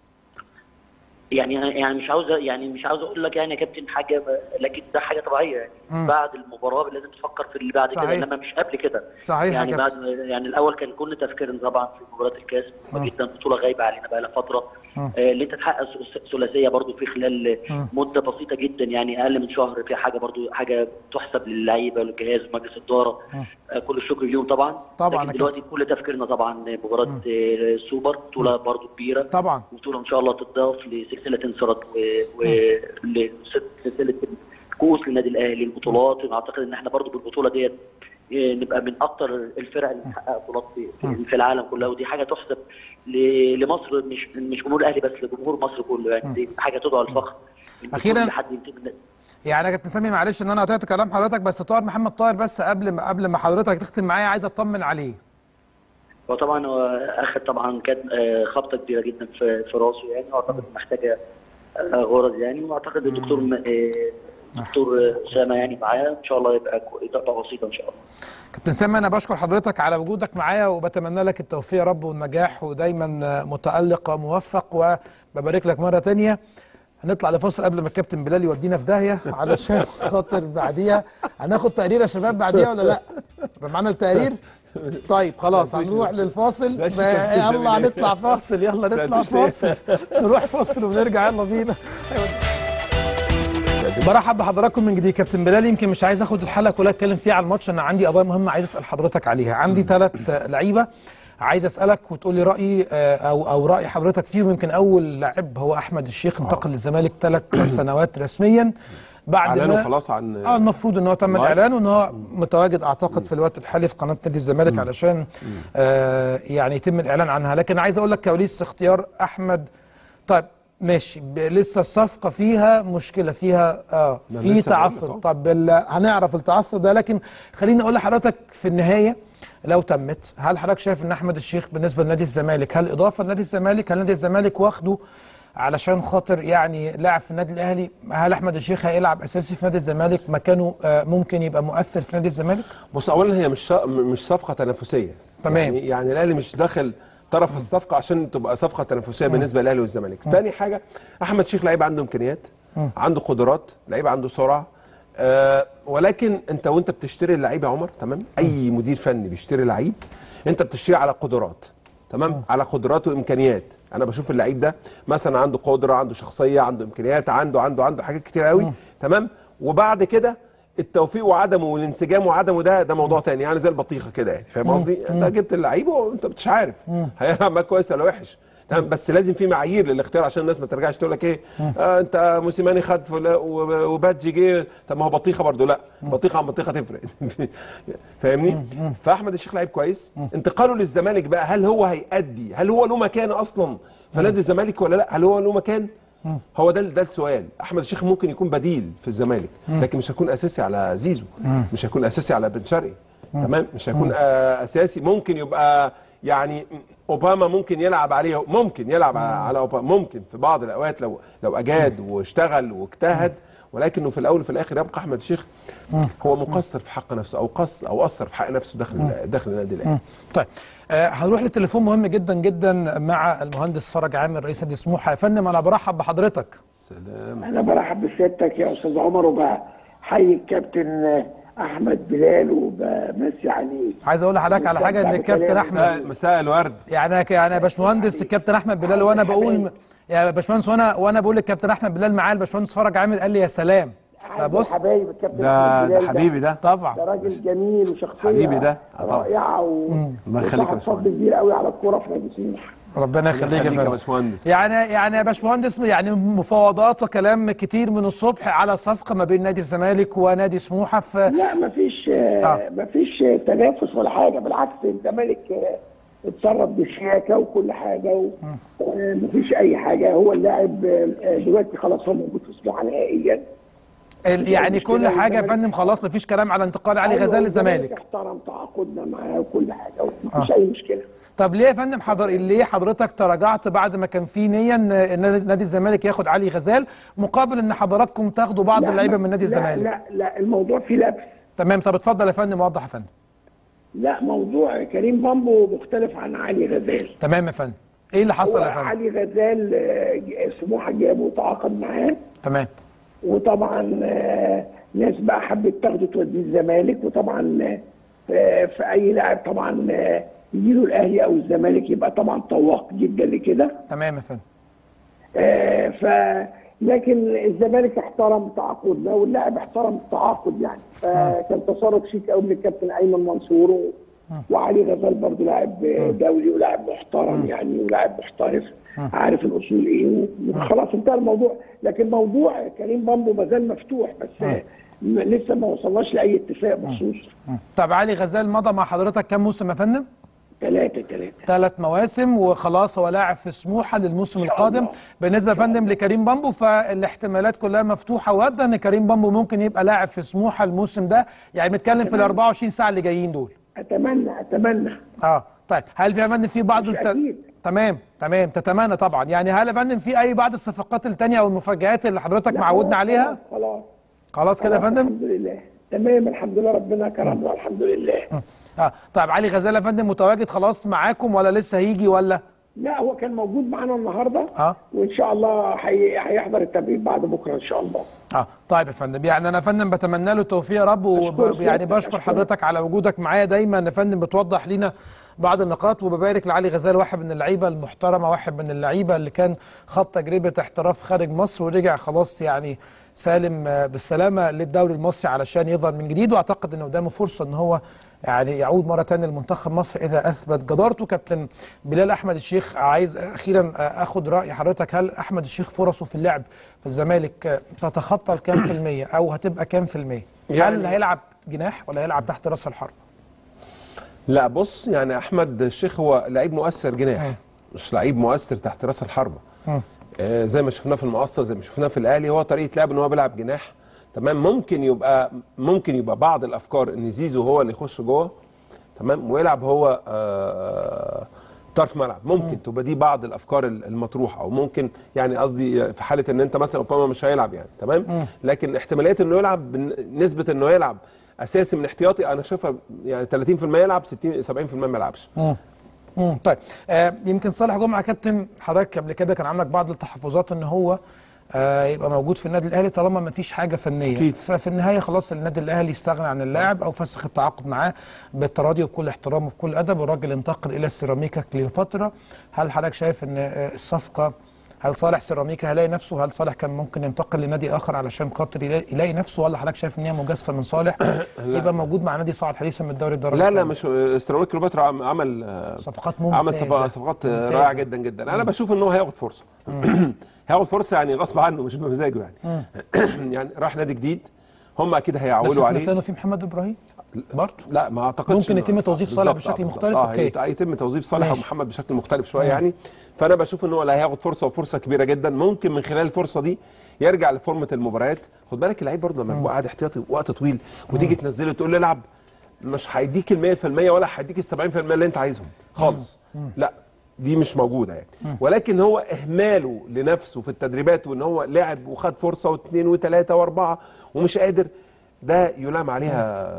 يعني يعني مش عاوز يعني مش عاوز اقول لك يعني يا كابتن حاجه لكن ده حاجه طبيعيه يعني بعد المباراه لازم تفكر في اللي بعد
صحيح.
كده انما مش قبل كده
صحيح يا
يعني
كابتن.
بعد يعني الاول كان كل تفكيرنا طبعا في مباراه الكاس مهمه جدا بطوله غايبه علينا بقى لها فتره آه، اللي انت تحقق ث- ثلاثيه برضو في خلال مده بسيطه جدا يعني اقل من شهر في حاجه برضو حاجه تحسب للعيبه والجهاز ومجلس الاداره آه، كل الشكر ليهم طبعا
طبعاً
لكن
أكيد.
دلوقتي كل تفكيرنا طبعا مباراه آه، السوبر بطوله برضو كبيره
طبعا
بطوله ان شاء الله تضاف لسلسله انصارات وسلسله كؤوس للنادي الاهلي البطولات واعتقد ان احنا برضو بالبطوله ديت إيه، نبقى من اكتر الفرق اللي بتحقق بطولات في, في- في العالم كله ودي حاجه تحسب ل- لمصر مش مش جمهور الاهلي بس لجمهور مصر كله يعني دي حاجه تدعو الفخر إن
أخيراً،
كل حد ينتمي
يعني يا كابتن سامي معلش ان انا قطعت كلام حضرتك بس طاهر محمد طاهر بس قبل ما قبل ما حضرتك تختم معايا عايز اطمن عليه
هو طبعا هو اخذ طبعا كان آه، خبطه كبيره جدا في في راسه يعني واعتقد محتاجه آه، غرز يعني واعتقد الدكتور م- آه، دكتور اسامه يعني معاه ان شاء الله يبقى كو- تبقى بسيطه ان شاء الله
كابتن سامي انا بشكر حضرتك على وجودك معايا وبتمنى لك التوفيق يا رب والنجاح ودايما متالق وموفق وببارك لك مره تانية هنطلع لفاصل قبل ما الكابتن بلال يودينا في داهيه علشان خاطر بعديها هناخد تقرير يا شباب بعديها ولا لا؟ يبقى معانا التقرير؟ طيب خلاص هنروح للفاصل
سألتش
ما-
كابتن
يلا
سامي.
نطلع فاصل يلا نطلع
سألتش ليه؟
فاصل نروح فاصل ونرجع يلا بينا برحب بحضراتكم من جديد كابتن بلال يمكن مش عايز اخد الحلقه كلها اتكلم فيها على الماتش انا عندي قضايا مهمه عايز اسال حضرتك عليها عندي ثلاث لعيبه عايز اسالك وتقول لي رايي آه، او او راي حضرتك فيهم يمكن اول لاعب هو احمد الشيخ انتقل للزمالك ثلاث سنوات رسميا بعد
اعلنوا
ما
خلاص عن
اه المفروض ان هو تم
والله؟
الاعلان وان هو متواجد اعتقد في الوقت الحالي في قناه نادي الزمالك علشان آه يعني يتم الاعلان عنها لكن عايز اقول لك كواليس اختيار احمد طيب ماشي ب- لسه الصفقه فيها مشكله فيها اه
ما
في
لسه بقول لك
تعثر
أهو.
طب ال- هنعرف التعثر ده لكن خليني اقول لحضرتك في النهايه لو تمت هل حضرتك شايف ان احمد الشيخ بالنسبه لنادي الزمالك هل اضافه لنادي الزمالك هل نادي الزمالك واخده علشان خاطر يعني لاعب في النادي الاهلي هل احمد الشيخ هيلعب اساسي في نادي الزمالك مكانه آه، ممكن يبقى مؤثر في نادي الزمالك
بص اولا هي مش شا- مش صفقه تنافسيه
تمام.
يعني, يعني الاهلي مش داخل طرف الصفقه عشان تبقى صفقه تنافسيه بالنسبه للاهلي والزمالك تاني حاجه احمد شيخ لعيب عنده امكانيات عنده قدرات لعيب عنده سرعه آه ولكن انت وانت بتشتري اللعيب يا عمر تمام اي مدير فني بيشتري لعيب انت بتشتري على قدرات تمام على قدرات وامكانيات انا بشوف اللعيب ده مثلا عنده قدره عنده شخصيه عنده امكانيات عنده عنده عنده حاجات كتير قوي تمام وبعد كده التوفيق وعدمه والانسجام وعدمه ده ده موضوع تاني يعني زي البطيخه كده يعني فاهم قصدي انت جبت اللعيب وانت مش عارف هيلعب معاك كويس ولا وحش تمام بس لازم في معايير للاختيار عشان الناس ما ترجعش تقول لك ايه آه انت موسيماني خد فلا- وب- وبادجي جه طب ما هو بطيخه برضه لا بطيخه عن بطيخه تفرق فاهمني فاحمد الشيخ لعيب كويس انتقاله للزمالك بقى هل هو هيأدي هل هو له مكان اصلا في نادي الزمالك ولا لا هل هو له مكان هو ده ده السؤال احمد الشيخ ممكن يكون بديل في الزمالك لكن مش هيكون اساسي على زيزو مش هيكون اساسي على بن شرقي تمام مش هيكون آه اساسي ممكن يبقى يعني اوباما ممكن يلعب عليه ممكن يلعب على اوباما ممكن في بعض الاوقات لو لو اجاد واشتغل واجتهد ولكنه في الاول وفي الاخر يبقى احمد الشيخ هو مقصر في حق نفسه او قص او قصر في حق نفسه داخل داخل النادي الاهلي
طيب آه هنروح لتليفون مهم جدا جدا مع المهندس فرج عامر رئيس نادي سموحه يا فندم انا برحب بحضرتك
سلام
انا برحب بسيادتك يا استاذ عمر وبحيي الكابتن احمد بلال وبمسي عليه
عايز اقول لحضرتك على حاجه ان الكابتن احمد
مساء, مساء الورد
يعني يعني يا باشمهندس الكابتن احمد بلال وانا بقول يا باشمهندس وانا وانا بقول للكابتن احمد بلال معايا الباشمهندس فرج عامر قال لي يا سلام فبص
حبايب الكابتن
ده
أحمد
ده
بلال
حبيبي ده
طبعا
ده راجل جميل وشخصيه
حبيبي ده. آه طبعا.
رائعه و...
الله يخليك يا
وصاحب فضل
باشمهندس.
كبير قوي على الكوره في نادي سموحه
ربنا يخليك يا
يخليك يا
فندم
باشمهندس
يعني يعني يا باشمهندس يعني مفاوضات وكلام كتير من الصبح على صفقه ما بين نادي الزمالك ونادي سموحه في
لا مفيش
آه.
آه. مفيش تنافس ولا حاجه بالعكس الزمالك آه، اتصرف بشياكه وكل حاجه ومفيش اي حاجه هو اللاعب آه، دلوقتي خلاص هو موجود في سموحه نهائيا
ال- يعني
المشكلة
كل حاجه يا
الزمالك-
فندم خلاص مفيش كلام على انتقال علي
أيوة،
غزال
والزمالك
للزمالك
احترم تعاقدنا معاه وكل حاجه ومفيش اي مشكله
طب ليه يا فندم حضر ليه حضرتك تراجعت بعد ما كان في نيه ان إن نادي الزمالك ياخد علي غزال مقابل ان حضراتكم تاخدوا بعض
لا،
اللعيبه
ما-
من نادي
لا
الزمالك
لا لا الموضوع فيه لبس
تمام طب اتفضل يا فندم وضح يا فندم
لا موضوع كريم بامبو مختلف عن علي غزال
تمام يا فندم ايه اللي حصل
هو
يا فندم
علي غزال آه، ج- سموحه جابه وتعاقد معاه
تمام
وطبعا آه، ناس بقى حبت تاخده توديه الزمالك وطبعا آه، في اي لاعب طبعا آه، يجيله الاهلي او الزمالك يبقى طبعا طواق جدا لكده
تمام يا فندم
آه ف لكن الزمالك احترم تعاقدنا واللاعب احترم التعاقد يعني فكان تصرف شيك قوي من الكابتن ايمن منصور و... وعلي غزال برضه لاعب دولي ولاعب محترم يعني ولاعب محترف عارف الاصول ايه وخلاص انتهى الموضوع لكن موضوع كريم بامبو ما زال مفتوح بس م- لسه ما وصلناش لاي اتفاق بخصوص
طب علي غزال مضى مع حضرتك كام موسم يا فندم؟
ثلاثه ثلاثه
ثلاث مواسم وخلاص هو لاعب في سموحه للموسم القادم بالنسبه يا فندم لكريم بامبو فالاحتمالات كلها مفتوحه وابدا ان كريم بامبو ممكن يبقى لاعب في سموحه الموسم ده يعني بنتكلم في ال 24 ساعه اللي جايين دول
اتمنى اتمنى
اه طيب هل في يا فندم في بعض
مش
الت...
أكيد.
تمام تمام تتمنى طبعا يعني هل يا فندم في اي بعض الصفقات التانية او المفاجآت اللي حضرتك
لا،
معودنا
خلاص،
عليها
خلاص
خلاص كده يا
خلاص،
فندم
الحمد لله تمام الحمد لله ربنا كرمنا الحمد لله
اه طيب علي غزال يا فندم متواجد خلاص معاكم ولا لسه هيجي ولا
لا هو كان موجود معانا النهارده
اه
وان شاء الله هي- هيحضر التمرين بعد بكره ان شاء الله
اه طيب يا فندم يعني انا يا فندم بتمنى له التوفيق يا رب
أشكرك
ويعني
جداً،
بشكر
أشكرك.
حضرتك على وجودك معايا دايما يا فندم بتوضح لينا بعض النقاط وببارك لعلي غزال واحد من اللعيبه المحترمه واحد من اللعيبه اللي كان خد تجربه احتراف خارج مصر ورجع خلاص يعني سالم آه، بالسلامه للدوري المصري علشان يظهر من جديد واعتقد ان قدامه فرصه ان هو يعني يعود مره ثانيه لمنتخب مصر اذا اثبت جدارته كابتن بلال احمد الشيخ عايز اخيرا آه، اخد راي حضرتك هل احمد الشيخ فرصه في اللعب في الزمالك آه، تتخطى الكام في الميه او هتبقى كام في الميه؟ هل
يعني-
هيلعب جناح ولا هيلعب تحت راس الحرب؟
لا بص يعني احمد الشيخ هو لعيب مؤثر جناح مش لعيب مؤثر تحت راس الحربه آه زي ما شفناه في المقصه زي ما شفناه في الاهلي هو طريقه لعب ان هو بيلعب جناح تمام ممكن يبقى ممكن يبقى بعض الافكار ان زيزو هو اللي يخش جوه تمام ويلعب هو آه طرف ملعب ممكن تبقى دي بعض الافكار المطروحه او ممكن يعني قصدي في حاله ان انت مثلا اوباما مش هيلعب يعني تمام لكن احتماليه انه يلعب بن- نسبه انه يلعب اساسي من احتياطي انا شايفها يعني 30% يلعب 60 70% ما يلعبش
امم طيب آه يمكن صالح جمعه كابتن حضرتك قبل كده كان عندك بعض التحفظات ان هو آه يبقى موجود في النادي الاهلي طالما ما فيش حاجه فنيه
أكيد.
ففي النهايه خلاص النادي الاهلي استغنى عن اللاعب او فسخ التعاقد معاه بالتراضي وبكل احترام وبكل ادب والراجل انتقل الى سيراميكا كليوباترا هل حضرتك شايف ان آه الصفقه هل صالح سيراميكا هيلاقي نفسه هل صالح كان ممكن ينتقل لنادي اخر علشان خاطر يلاقي, يلاقي نفسه ولا حضرتك شايف ان هي مجازفه من صالح يبقى موجود مع نادي صاعد حديثا من الدوري الدرجه
لا لا
الثانية؟
مش سيراميكا كليوباترا عم- عمل آه،
صفقات
عمل
ممتازة.
صفقات صفقات
ممتازة.
رائعه جدا جدا انا بشوف ان هو هياخد فرصه هياخد فرصه يعني غصب عنه مش بمزاجه يعني يعني راح نادي جديد هم اكيد
بس
هيعولوا
في
عليه
مكانه في محمد ابراهيم برضه
لا ما اعتقدش
ممكن
إنه-
يتم توظيف صالح
بالظبط،
بشكل
آه،
مختلف؟
اه
أوكي.
هيت- هيتم توظيف صالح
ماشي.
ومحمد بشكل مختلف شويه يعني فانا بشوف ان هو لا هياخد فرصه وفرصه كبيره جدا ممكن من خلال الفرصه دي يرجع لفورمه المباريات خد بالك اللعيب برضه لما يبقى قاعد احتياطي وقت طويل وتيجي تنزله تقول له العب مش هيديك ال 100% ولا هيديك ال 70% اللي انت عايزهم خالص لا دي مش موجوده يعني ولكن هو اهماله لنفسه في التدريبات وان هو لعب وخد فرصه واثنين وثلاثه واربعه ومش قادر ده يلام عليها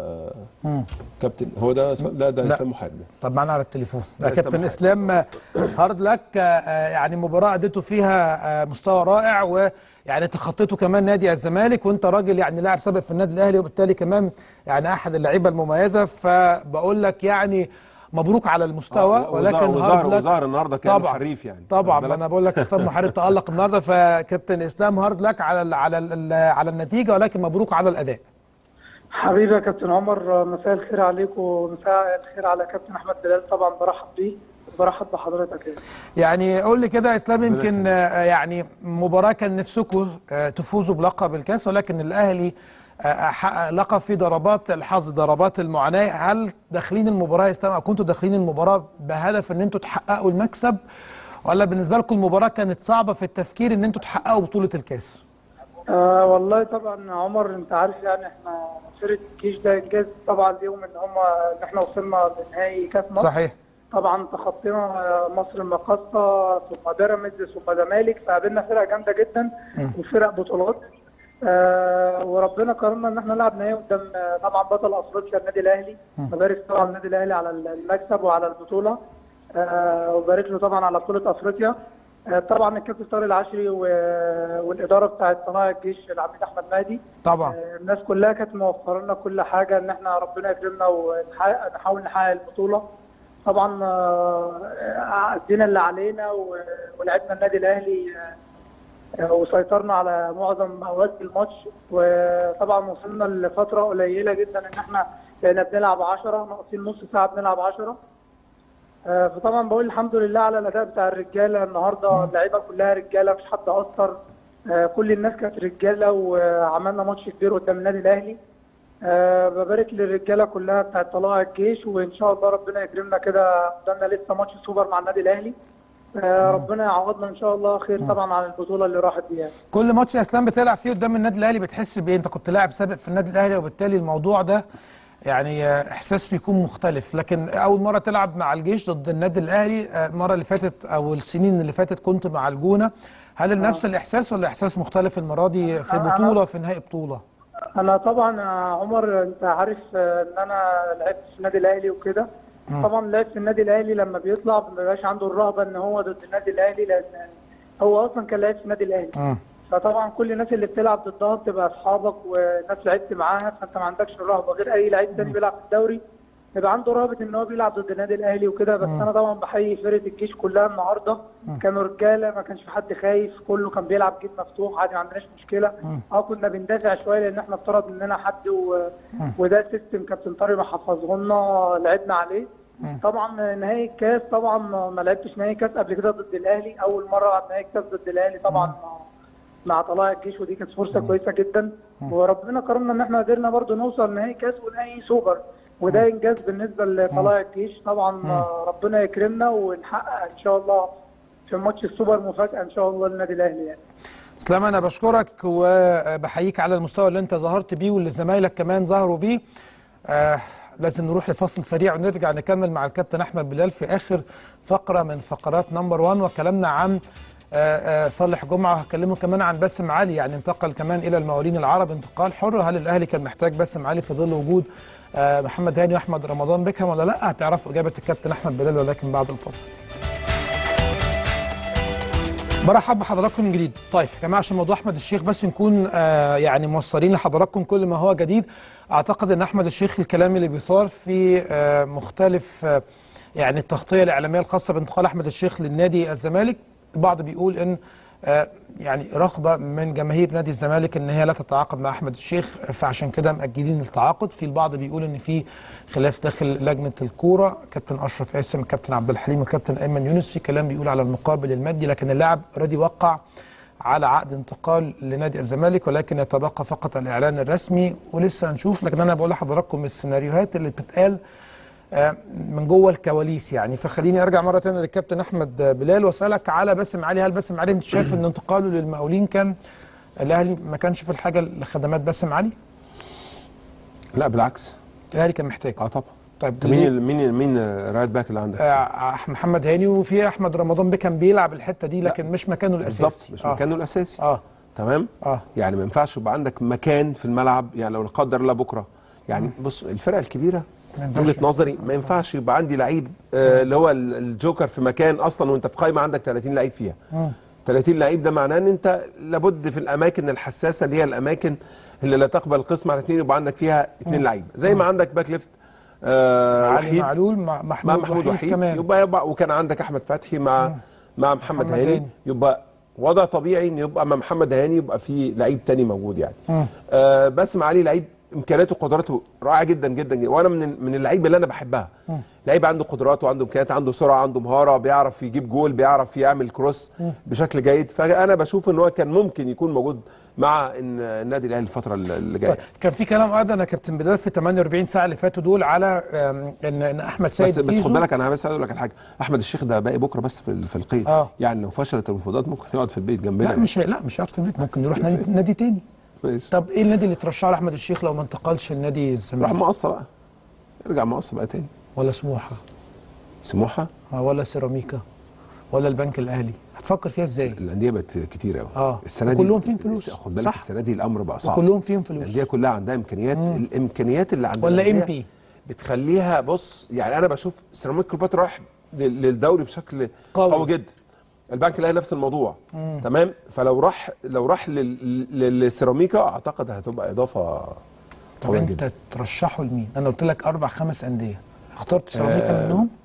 كابتن هو ده لا ده
لا.
اسلام محارب
طب معانا على التليفون ده
لا،
كابتن
استنى.
اسلام آه، هارد لك آه، آه، يعني مباراه اديته فيها آه، مستوى رائع ويعني تخطيته كمان نادي الزمالك وانت راجل يعني لاعب سابق في النادي الاهلي وبالتالي كمان يعني احد اللعيبه المميزه فبقول لك يعني مبروك على المستوى
آه،
ولكن
وظهر- وظهر
هارد لك
وظهر النهارده كان
طبعا
حريف يعني
طبعا
واخد
ما
بالك؟
انا بقول لك اسلام محارب تالق النهارده فكابتن اسلام هارد لك على ال على ال على النتيجه ولكن مبروك على الاداء
حبيبي يا كابتن عمر مساء الخير عليكم ومساء الخير على كابتن احمد بلال طبعا برحب بيه وبرحب بحضرتك يعني.
يعني قول لي كده يا اسلام يمكن آه، يعني مباراه كان نفسكم آه، تفوزوا بلقب الكاس ولكن الاهلي آه، حقق لقب في ضربات الحظ ضربات المعاناه هل داخلين المباراه يا اسلام او كنتوا داخلين المباراه بهدف ان انتوا تحققوا المكسب ولا بالنسبه لكم المباراه كانت صعبه في التفكير ان انتوا تحققوا بطوله الكاس؟
آه والله طبعا عمر انت عارف يعني احنا فرقه الجيش ده انجاز طبعا ليهم ان هم ان احنا وصلنا لنهائي كاس مصر
صحيح
طبعا تخطينا مصر المقاصة ثم بيراميدز ثم زمالك فقابلنا فرق جامده جدا وفرق بطولات آه وربنا كرمنا ان احنا نلعب نهائي قدام آه، طبعا بطل افريقيا النادي الاهلي ببارك طبعا النادي الاهلي على المكسب وعلى البطوله آه وبارك له طبعا على بطوله افريقيا آه طبعا الكابتن طارق العشري و- والاداره بتاعه صناعه الجيش العميد احمد مهدي
طبعا
آه، الناس كلها كانت موفره لنا كل حاجه ان احنا ربنا يكرمنا ونحقق نحاول نحقق البطوله طبعا آه، ادينا اللي علينا و- ولعبنا النادي الاهلي آه، آه، وسيطرنا على معظم اوقات الماتش وطبعا وصلنا لفتره قليله جدا ان احنا بقينا بنلعب 10 ناقصين نص ساعه بنلعب 10 آه، فطبعا بقول الحمد لله على الاداء بتاع الرجاله النهارده اللعيبه كلها رجاله مش حد اثر آه، كل الناس كانت رجاله وعملنا ماتش كبير قدام النادي الاهلي أه ببارك للرجاله كلها بتاعت طلائع الجيش وان شاء الله ربنا يكرمنا كده قدامنا لسه ماتش سوبر مع النادي الاهلي أه ربنا يعوضنا ان شاء الله خير طبعا على البطوله اللي راحت دي يعني.
كل ماتش يا اسلام بتلعب فيه قدام النادي الاهلي بتحس بايه انت كنت لاعب سابق في النادي الاهلي وبالتالي الموضوع ده يعني آه، احساس بيكون مختلف لكن اول مره تلعب مع الجيش ضد النادي الاهلي آه، المره اللي فاتت او السنين اللي فاتت كنت مع الجونه هل نفس الاحساس ولا احساس مختلف المره دي في
أنا-
بطوله في نهائي بطوله
انا طبعا يا عمر انت عارف آه، ان انا لعبت في النادي الاهلي وكده طبعا لعب في النادي الاهلي لما بيطلع ما بيبقاش عنده الرهبه ان هو ضد النادي الاهلي لان هو اصلا كان لعب في النادي الاهلي
مم.
فطبعا كل الناس اللي بتلعب ضدها بتبقى اصحابك وناس لعبت معاها فانت ما عندكش الرهبه غير اي لعيب تاني بيلعب في الدوري يبقى عنده رهبه ان هو بيلعب ضد النادي الاهلي وكده بس انا طبعا بحيي فرقه الجيش كلها النهارده كانوا رجاله ما كانش في حد خايف كله كان بيلعب جيب مفتوح عادي ما عندناش مشكله اه كنا بندافع شويه لان احنا افترض اننا حد و... وده سيستم كابتن طارق ما حفظه لنا لعبنا عليه طبعا نهائي الكاس طبعا ما لعبتش نهائي كاس قبل كده ضد الاهلي اول مره العب نهائي كاس ضد الاهلي طبعا مع طلائع الجيش ودي كانت فرصه كويسه جدا وربنا كرمنا ان احنا قدرنا برضو نوصل نهائي كاس ونهائي سوبر وده انجاز بالنسبه لطلائع الجيش طبعا آه، ربنا يكرمنا ونحقق ان شاء الله في ماتش السوبر مفاجاه ان شاء الله للنادي الاهلي يعني
اسلام انا بشكرك وبحييك على المستوى اللي انت ظهرت بيه واللي زمايلك كمان ظهروا بيه آه لازم نروح لفصل سريع ونرجع نكمل مع الكابتن احمد بلال في اخر فقره من فقرات نمبر 1 وكلامنا عن آه آه صالح جمعه هكلمه كمان عن باسم علي يعني انتقل كمان الى المقاولين العرب انتقال حر هل الاهلي كان محتاج باسم علي في ظل وجود آه محمد هاني واحمد رمضان بيكهام ولا لا هتعرفوا اجابه الكابتن احمد بلال ولكن بعد الفصل برحب بحضراتكم من جديد طيب يا جماعه عشان موضوع احمد الشيخ بس نكون آه يعني موصلين لحضراتكم كل ما هو جديد اعتقد ان احمد الشيخ الكلام اللي بيصار في آه مختلف آه يعني التغطيه الاعلاميه الخاصه بانتقال احمد الشيخ للنادي الزمالك البعض بيقول ان آه يعني رغبه من جماهير نادي الزمالك ان هي لا تتعاقد مع احمد الشيخ فعشان كده مأجلين التعاقد في البعض بيقول ان في خلاف داخل لجنه الكوره كابتن اشرف قاسم كابتن عبد الحليم وكابتن ايمن يونس في كلام بيقول على المقابل المادي لكن اللاعب اوريدي وقع على عقد انتقال لنادي الزمالك ولكن يتبقى فقط الاعلان الرسمي ولسه هنشوف لكن انا بقول لحضراتكم السيناريوهات اللي بتتقال آه، من جوه الكواليس يعني فخليني ارجع مره ثانيه للكابتن احمد بلال واسالك على باسم علي هل باسم علي انت شايف ان انتقاله للمقاولين كان الاهلي ما كانش في الحاجه لخدمات باسم علي؟
لا بالعكس
الاهلي كان محتاج
اه طبعا
طيب
طب مين
ليه؟
ال- مين ال- مين الرايت باك اللي عندك؟
آه، محمد هاني وفي احمد رمضان بيكهام بيلعب الحته دي لكن مش مكانه الاساسي
بالظبط مش
آه.
مكانه الاساسي
اه
تمام
اه
يعني ما ينفعش يبقى عندك مكان في الملعب يعني لو لا قدر الله بكره يعني بص الفرقه الكبيره
ما
من
ينفعش.
وجهه نظري ما ينفعش يبقى عندي لعيب آه، اللي هو ال- الجوكر في مكان اصلا وانت في قايمه عندك 30 لعيب فيها 30 لعيب ده معناه ان انت لابد في الاماكن الحساسه اللي هي الاماكن اللي لا تقبل القسم على اثنين يبقى عندك فيها اثنين لعيب زي ما عندك باك ليفت آه
علي
وحيد
معلول مع
مع
محمود,
محمود
وحيد,
وحيد
كمان
يبقى, يبقى وكان عندك احمد فتحي مع مع محمد,
محمد
هاني
هاني.
يبقى وضع طبيعي ان يبقى مع محمد هاني يبقى في لعيب تاني موجود يعني آه باسم علي لعيب امكانياته وقدراته رائعه جدا جدا, جداً. وانا من من اللعيبه اللي انا بحبها لعيب عنده قدرات وعنده امكانيات عنده سرعه عنده مهاره بيعرف يجيب جول بيعرف يعمل كروس بشكل جيد فانا بشوف ان هو كان ممكن يكون موجود مع إن- النادي الاهلي الفتره اللي جايه
طيب كان في كلام ايضا يا كابتن بدايه في 48 ساعه اللي فاتوا دول على آم، ان ان احمد سيد
بس بس
زيزو
خد بالك انا بس عايز اقول لك على حاجه احمد الشيخ ده باقي بكره بس في ال- في القيد
آه.
يعني لو فشلت المفاوضات ممكن يقعد في البيت جنبنا
لا مش هي- لا مش هيقعد في البيت ممكن يروح نادي نادي تاني
ماشي
طب ايه النادي اللي ترشحه لاحمد الشيخ لو ما انتقلش لنادي
راح
الزمالك
مقصه بقى ارجع مقصه بقى تاني
ولا سموحه
سموحه
ولا سيراميكا ولا البنك الاهلي هتفكر فيها ازاي
الانديه بقت كتير قوي
آه.
السنه دي
وكلهم فيهم فلوس.
خد بالك
صح.
السنه دي الامر بقى صعب
وكلهم فيهم فلوس
الانديه كلها عندها امكانيات الامكانيات اللي عندها
ولا
الأندية
MP.
بتخليها بص يعني انا بشوف سيراميك كليوباترا رايح لل- للدوري بشكل
قوي.
قوي جدا البنك الاهلي نفس الموضوع تمام فلو راح لو راح لل- لل- للسيراميكا اعتقد هتبقى اضافه
طب
قويه جدا
انت ترشحه لمين انا قلت لك اربع خمس انديه اخترت سيراميكا
آه،
منهم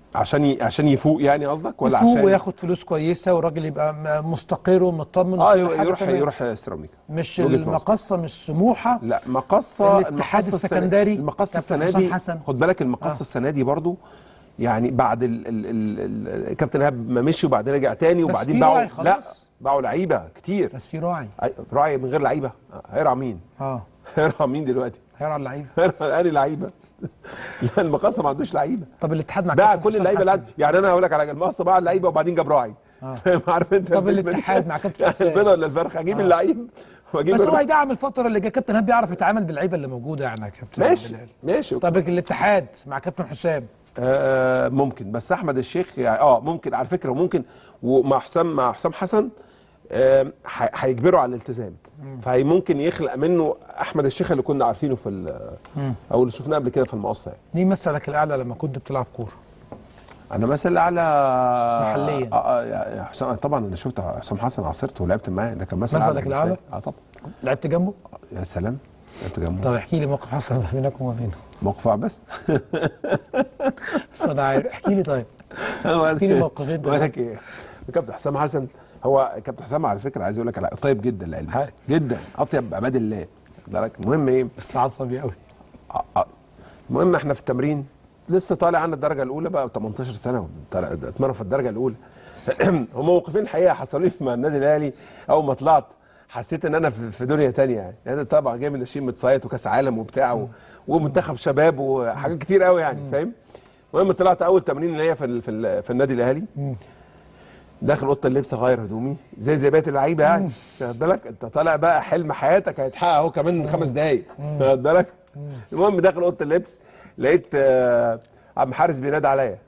عشان ي... عشان يفوق يعني قصدك ولا
يفوق
عشان
وياخد فلوس كويسه والراجل يبقى م- مستقر ومطمن
اه
وكل حاجة
يروح
تمام.
يروح سيراميكا
مش
وجهة نظر.
المقصه مش سموحه
لا مقصه
الاتحاد
المقصة السنة-
السكندري،
المقصه
كابتن
السنه
حسام
دي
حسن.
خد بالك المقصه
آه.
السنه دي برضو يعني بعد ال ال ال ال كابتن ايهاب ما مشي وبعدين رجع تاني
بس
وبعدين
في
باعوا
راعي
لا
خلاص.
باعوا لعيبه كتير
بس في راعي
أي- راعي من غير لعيبه هيرعى مين؟
اه
هيرعى مين دلوقتي؟
هيرعى اللعيبه
هيرعى انهي لعيبه؟ لا المقصه ما عندوش لعيبه
طب الاتحاد مع
باع
كابتن
كل
حسام
اللعيبه
حسن.
اللي عند- يعني انا هقول لك على حاجه المقصه باع اللعيبه وبعدين جاب راعي فاهم عارف انت
طب
الفكرة دي؟
الاتحاد مع كابتن
يعني
حسام.
البيضه ولا الفرخه اجيب اللعيب واجيب
بس هو
الراعي.
هيدعم الفتره اللي جايه كابتن هاب بيعرف يتعامل باللعيبه اللي موجوده يعني يا كابتن
ماشي
بلال.
ماشي
طب الاتحاد مع كابتن حسام
آه ممكن بس احمد الشيخ يعني اه ممكن على فكره ممكن ومع حسام مع حسام حسن آه، ح- هيجبره على الالتزام فهي ممكن يخلق منه احمد الشيخ اللي كنا عارفينه في ال- او اللي شفناه قبل كده في المقصه يعني.
مين مثلك الاعلى لما كنت بتلعب كوره
انا مثلا على
محليا.
اه اه يا حسام طبعا انا شفت حسام حسن عاصرته ولعبت معاه ده كان مثل
مثلك
أعلى بالنسبة
الأعلى؟
لي. اه طبعا
لعبت جنبه
يا سلام لعبت جنبه
طب احكي لي موقف حصل ما بينك وما بينه
موقف عباس
بس انا عارف احكي لي طيب احكي لي موقفين
بقول لك ايه كابتن حسام حسن هو كابتن حسام على فكره عايز اقول لك على- طيب جدا لعلمك جدا اطيب عباد الله خد بالك المهم ايه
بس عصبي قوي
آه، آه. المهم احنا في التمرين لسه طالع عن الدرجه الاولى بقى 18 سنه طالع- اتمرن في الدرجه الاولى هم موقفين الحقيقه حصلوا لي مع النادي الاهلي اول ما طلعت حسيت ان انا في في دنيا تانية يعني يعني طبعا جاي من الشيء متصيط وكاس عالم وبتاع و- ومنتخب شباب وحاجات كتير قوي يعني فاهم المهم طلعت اول تمرين ليا في ال- في, ال- في النادي الاهلي داخل اوضه اللبس اغير هدومي زي زي بقيه اللعيبه يعني واخد بالك انت طالع بقى حلم حياتك هيتحقق اهو كمان خمس دقايق واخد بالك المهم داخل اوضه اللبس لقيت آه، عم حارس بينادي عليا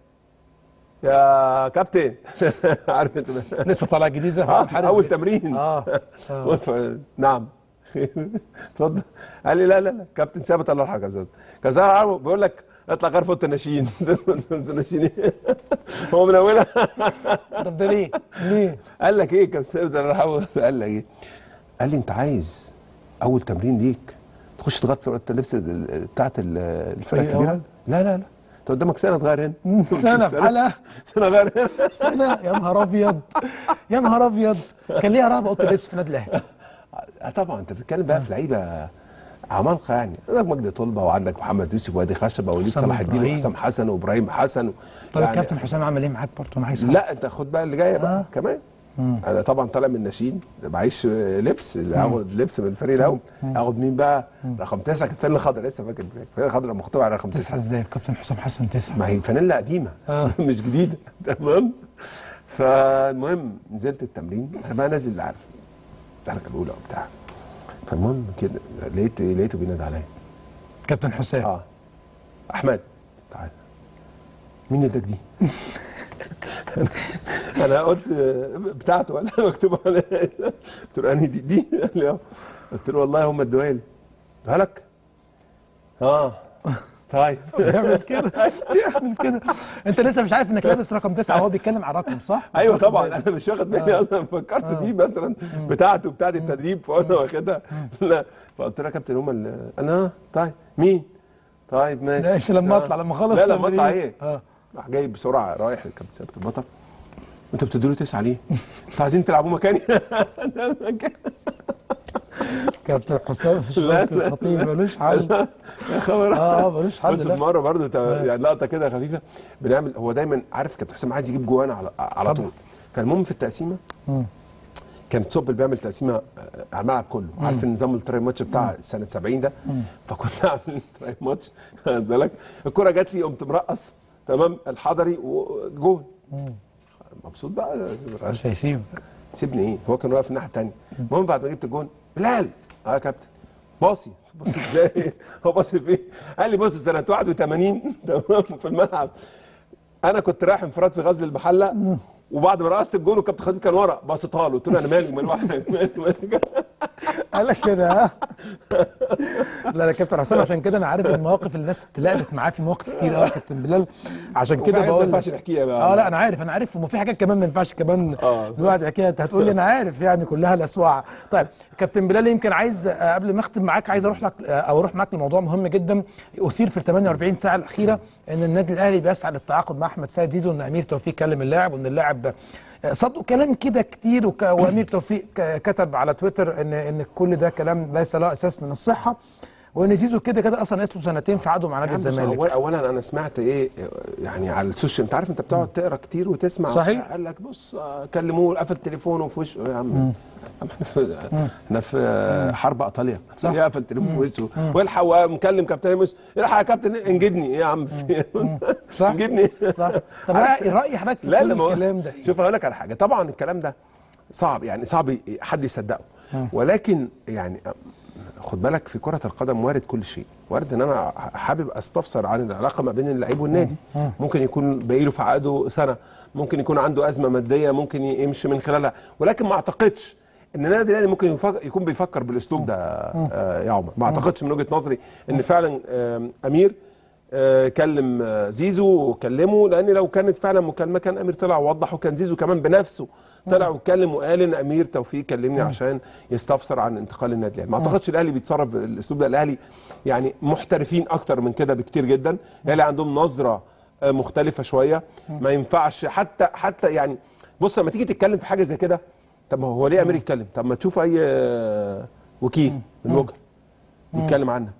يا كابتن عارف انت
لسه طالع جديد بقى
آه،
الحارس
اول
بي-
تمرين
اه آه.
وف- نعم اتفضل قال لي لا لا لا كابتن ثابت الله يرحمه كابتن كابتن ثابت بيقول لك اطلع غير فوت الناشئين الناشئين هو من اولها
طب ده ليه؟ ليه؟
قال لك ايه كابتن ثابت الله يرحمه قال لك ايه قال لي انت عايز اول تمرين ليك تخش تغطي في اوضه اللبس ال- بتاعت ال- الفرقه
فريق
الكبيره
أول؟
لا لا لا انت قدامك سنه تغير هنا
سنه في حلقه
سنه غير هنا
سنه يا نهار ابيض يا نهار ابيض كان ليها رهبه اوضه اللبس في النادي الاهلي
آه طبعا انت بتتكلم بقى في لعيبه عمالقه يعني عندك مجدي طلبه وعندك محمد يوسف وادي خشبه ووليد
حسام
صلاح الدين
إبراهيم.
وحسام حسن وابراهيم حسن و...
طب الكابتن حسام عمل ايه معاك برضه انا عايز أعرف.
لا انت خد بقى اللي جايه بقى
آه.
كمان انا طبعا طالع من الناشئين معيش آه، لبس اللي هاخد لبس من الفريق الاول هاخد مين بقى رقم تسعه كانت فانيلا خضرا لسه فاكر فانيلا خضرا مكتوب على رقم
تسعه
تسعه
ازاي كابتن حسام حسن تسعه
ما هي فانيلا قديمه
آه.
مش جديده تمام فالمهم نزلت التمرين انا بقى نازل عارف الدرجه الاولى وبتاع فالمهم كده لقيت لقيته بينادي عليا
كابتن حسام
اه احمد تعال مين ايدك دي؟ انا قلت آه، بتاعته ولا مكتوب عليها قلت له انهي دي دي قال لي اه قلت له والله هم ادوها لي ادوها لك؟ اه طيب
بيعمل كده بيعمل كده انت لسه مش عارف انك لابس رقم تسعه وهو بيتكلم على الرقم صح؟ مش
ايوه
واخد
طبعا
بالك.
انا مش واخد بالي اصلا فكرت دي مثلا بتاعته بتاعت التدريب فانا واخدها لا فقلت له يا كابتن هم اللي انا آه، طيب مين؟ طيب ماشي
ماشي لما
آه.
اطلع لما اخلص
لا لما
تمرين.
اطلع ايه؟
اه
راح جاي بسرعه رايح للكابتن ثابت البطل انتوا بتدوا له تسعه ليه؟ انتوا عايزين تلعبوا مكاني؟
كابتن حسام في
لا،
الشوط
لا.
الخطير ملوش حل
يا خبر
اه اه ملوش حل
بص
لا.
في مره برضه تا- يعني لقطه كده خفيفه بنعمل هو دايما عارف كابتن حسام عايز يجيب جوان على على طول فالمهم في التقسيمه
مم.
كان سوبل بيعمل تقسيمه آه، على الملعب كله عارف النظام التراي ماتش بتاع سنه 70 ده فكنا عاملين تراي ماتش خد بالك الكره جات لي قمت مرقص تمام الحضري وجون مبسوط بقى
مش هيسيب
سيبني ايه هو كان واقف الناحيه الثانيه المهم بعد ما جبت الجون بلال اه يا كابتن باصي باصي ازاي هو باصي فين قال لي بص سنه 81 تمام في الملعب انا كنت رايح انفراد في غزل المحله وبعد ما رقصت الجون والكابتن خالد كان ورا باصتها له قلت له انا مالي ومال واحد مالي مالي
قال لك كده ها لا لا كابتن حسام عشان كده انا عارف المواقف اللي الناس لعبت معاه في مواقف كتير قوي يا كابتن بلال عشان
وفي
كده
حاجات ما
بقول
ينفعش
لك.
نحكيها بقى.
اه لا انا عارف انا عارف وما في حاجات كمان ما ينفعش كمان
آه.
الواحد يحكيها انت هتقول لي انا عارف يعني كلها الاسواع طيب كابتن بلال يمكن عايز آه، قبل ما اختم معاك عايز اروح لك آه، او اروح معاك لموضوع مهم جدا اثير في ال 48 ساعه الاخيره ان النادي الاهلي بيسعى للتعاقد مع احمد سيد زيزو ان امير توفيق كلم اللاعب وان اللاعب آه، صدقوا كلام كده كتير وك... وامير توفيق ك- كتب على تويتر ان ان كل ده كلام ليس له اساس من الصحه وان زيزو كده كده اصلا ناقص له سنتين في عقده مع نادي
يا عم بص،
الزمالك
أول- اولا انا سمعت ايه يعني على السوشيال انت عارف انت بتقعد تقرا كتير وتسمع
صحيح.
وبتاع، قال لك بص آه، كلموه قفل تليفونه في وشه يا عم احنا في احنا في آه، حرب ايطاليا
صح.
ايه قفل تليفونه في وشه والحق ومكلم كابتن يونس الحق يا كابتن انجدني ايه يا عم في إيه؟
صح.
انجدني
صح طب راي رأي حضرتك في
لا
كل
لا ما هو-
الكلام ده إيه؟
شوف هقول لك على حاجه طبعا الكلام ده صعب يعني صعب ي- حد يصدقه ولكن يعني خد بالك في كره القدم وارد كل شيء وارد ان انا حابب استفسر عن العلاقه ما بين اللعيب والنادي ممكن يكون باقي له في عقده سنه ممكن يكون عنده ازمه ماديه ممكن يمشي من خلالها ولكن ما اعتقدش ان النادي الاهلي ممكن يفكر يكون بيفكر بالاسلوب ده آه يا عمر ما اعتقدش من وجهه نظري ان فعلا آم، امير آه، كلم آه، زيزو وكلمه لان لو كانت فعلا مكالمه كان امير طلع ووضح وكان زيزو كمان بنفسه طلع واتكلم وقال ان امير توفيق كلمني عشان يستفسر عن انتقال النادي الاهلي ما اعتقدش الاهلي بيتصرف بالاسلوب ده الاهلي يعني محترفين اكتر من كده بكتير جدا الاهلي عندهم نظره آه، مختلفه شويه ما ينفعش حتى حتى يعني بص لما تيجي تتكلم في حاجه زي كده طب ما هو ليه امير يتكلم طب ما تشوف اي آه، وكيل من الوكلاء يتكلم عنك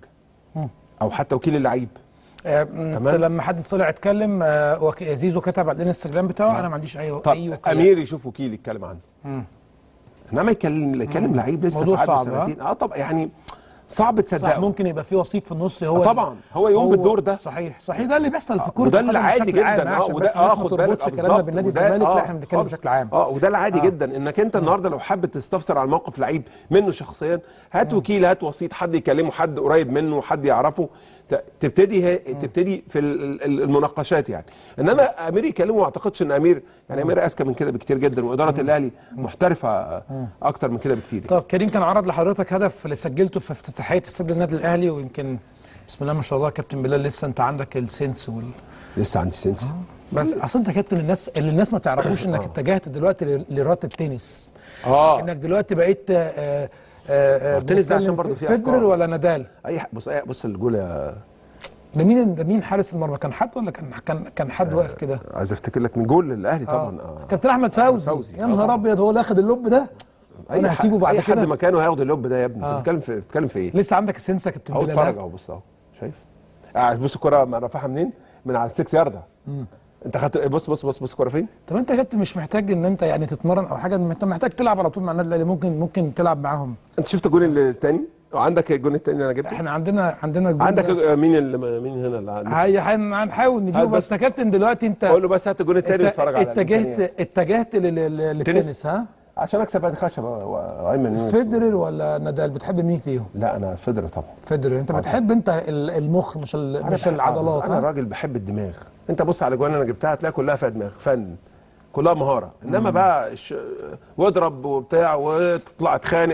او حتى وكيل اللعيب
آه،
تمام.
لما حد طلع اتكلم آه، وك- زيزو كتب على الانستجرام بتاعه انا ما عنديش اي
طب
اي وكالة.
امير يشوف وكيل يتكلم عنه انما يكلم يكلم لعيب لسه
موضوع
في عقده
صعب، ها؟
سنتين اه طبعا يعني صعب
صح
تصدقه
ممكن يبقى في وسيط في النص هو
آه طبعا، هو يقوم بالدور ده.
صحيح صحيح ده اللي بيحصل في كره
وده اللي
القدم
عادي
بشكل عام،
جدا
عشان بس الناس ما
خد بالك،
تربطش
آه،
كلامنا
بالظبط.
بالنادي
وده-
الزمالك
آه،
لا احنا بنتكلم
خالص.
بشكل عام
اه وده العادي
آه.
جدا انك انت النهارده لو حابب تستفسر عن موقف لعيب منه شخصيا هات وكيل هات وسيط حد يكلمه حد قريب منه حد يعرفه ت- تبتدي هي تبتدي في ال- ال- المناقشات يعني انما امير يكلمه ما اعتقدش ان امير يعني امير اذكى من كده بكتير جدا واداره الاهلي محترفه اكتر من كده بكتير
طب كريم كان عرض لحضرتك هدف اللي سجلته في افتتاحيه استاد النادي الاهلي ويمكن بسم الله ما شاء الله كابتن بلال لسه انت عندك السنس وال
لسه عندي سنس
بس اصل انت كابتن الناس اللي الناس ما تعرفوش انك اتجهت دلوقتي ل- لرياضه التنس
اه
انك دلوقتي بقيت آه، آه، آه،
التنس ده عشان
بنتكلم
برضه
في-
فيه
فيدرر
أفكار.
ولا نادال
اي ح- بص أي بص الجول يا
ده مين ده مين حارس المرمى كان حد ولا كان كان كان حد واقف كده
عايز افتكر لك من جول الاهلي
آه.
طبعا اه
كابتن احمد فوزي,
فوزي.
يا
آه
نهار
طبعاً.
ابيض هو اللي اخد اللوب ده انا
ح-
هسيبه بعد
اي حد
كده
مكانه هياخد اللوب ده يا ابني
آه.
انت بتتكلم في بتتكلم في ايه؟
لسه عندك السنس يا كابتن
اهو
بلال
اتفرج
ها؟
اهو بص اهو شايف؟ آه بص الكوره رافعها منين؟ من على السكس ياردة انت خدت بص بص بص بص الكوره فين؟
طب انت يا كابتن مش محتاج ان انت يعني تتمرن او حاجه انت محتاج تلعب على طول مع النادي الاهلي ممكن ممكن تلعب معاهم
انت شفت الجول الثاني؟ وعندك الجول الثاني اللي انا جبته؟
احنا عندنا عندنا الجول
عندك
ده.
آه، مين اللي مين هنا اللي عندك؟
هي هن- هنحاول نجيبه
هات
بس
بس.
يا كابتن دلوقتي انت
قول له بس هات الجول الثاني
ات-
واتفرج على
اتجهت
الإمكانيات.
اتجهت لل- لل- للتنس ها
عشان اكسب هذه خشبه وايمن يونس.
فيدرر ولا نادال بتحب مين فيهم
لا انا فيدرر طبعا
فيدرر انت بتحب انت ال- المخ مش ال-
أنا
مش
بحب-
العضلات
انا
ها
راجل بحب الدماغ انت بص على جوان انا جبتها هتلاقي كلها فيها دماغ فن كلها مهاره انما بقى الش... واضرب وبتاع وتطلع تخانق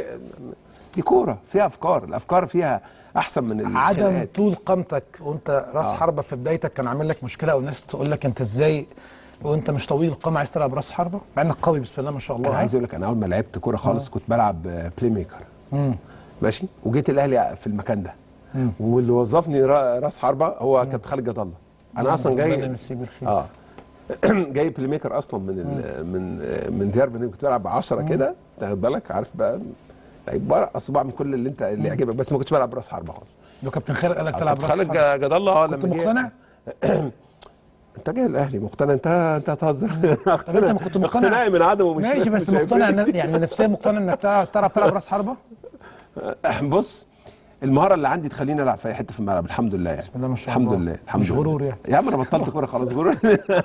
دي كوره فيها افكار الافكار فيها احسن من
عدم
الخناقات.
طول قامتك وانت راس حربه في بدايتك كان عامل لك مشكله او الناس تقول لك انت ازاي وانت مش طويل القامه عايز تلعب راس حربه مع انك قوي بسم الله ما شاء الله
انا
ها؟
عايز اقول لك انا اول ما لعبت كوره خالص كنت بلعب بلاي ميكر ماشي وجيت الاهلي في المكان ده واللي وظفني را- راس حربه هو كابتن خالد جد الله انا اصلا
ربنا
جاي
يمسيه بالخير
اه جاي بلاي ميكر اصلا من ال من من ديار بنين كنت بلعب ب 10 كده تاخد بالك عارف بقى لعيب برقص بعمل كل اللي انت اللي يعجبك بس ما كنتش بلعب براس حربه خالص
لو كابتن خالد قال لك تلعب
كابتن
راس
خالد
حربه
جد الله آه،
كنت
لما جه-
مقتنع؟
انت جاي الاهلي مقتنع انت انت هتهزر
طب انت ما كنت مقتنع
اقتناعي من عدمه مش
ماشي بس
مش
مقتنع
هيفرق.
إن- يعني نفسيا مقتنع انك تعرف تعرف تلعب راس حربه
بص المهاره اللي عندي تخليني العب في اي حته في الملعب الحمد لله يعني بسم
الله ما شاء
الحمد
الله.
لله الحمد
مش
لله
غرور يعني.
يا عم انا بطلت كوره خلاص غرور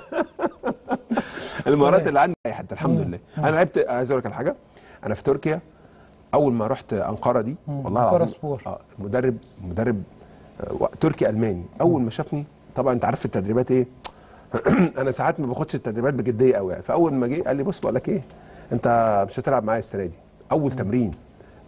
المهارات اللي عندي في اي حته الحمد لله انا لعبت عايز اقول لك على حاجه انا في تركيا اول ما رحت انقره دي والله
أنقرة
العظيم
سبور.
اه مدرب مدرب آه، تركي الماني اول ما شافني طبعا انت عارف في التدريبات ايه انا ساعات ما باخدش التدريبات بجديه قوي يعني فاول ما جه قال لي بص بقول لك ايه انت مش هتلعب معايا السنه دي اول تمرين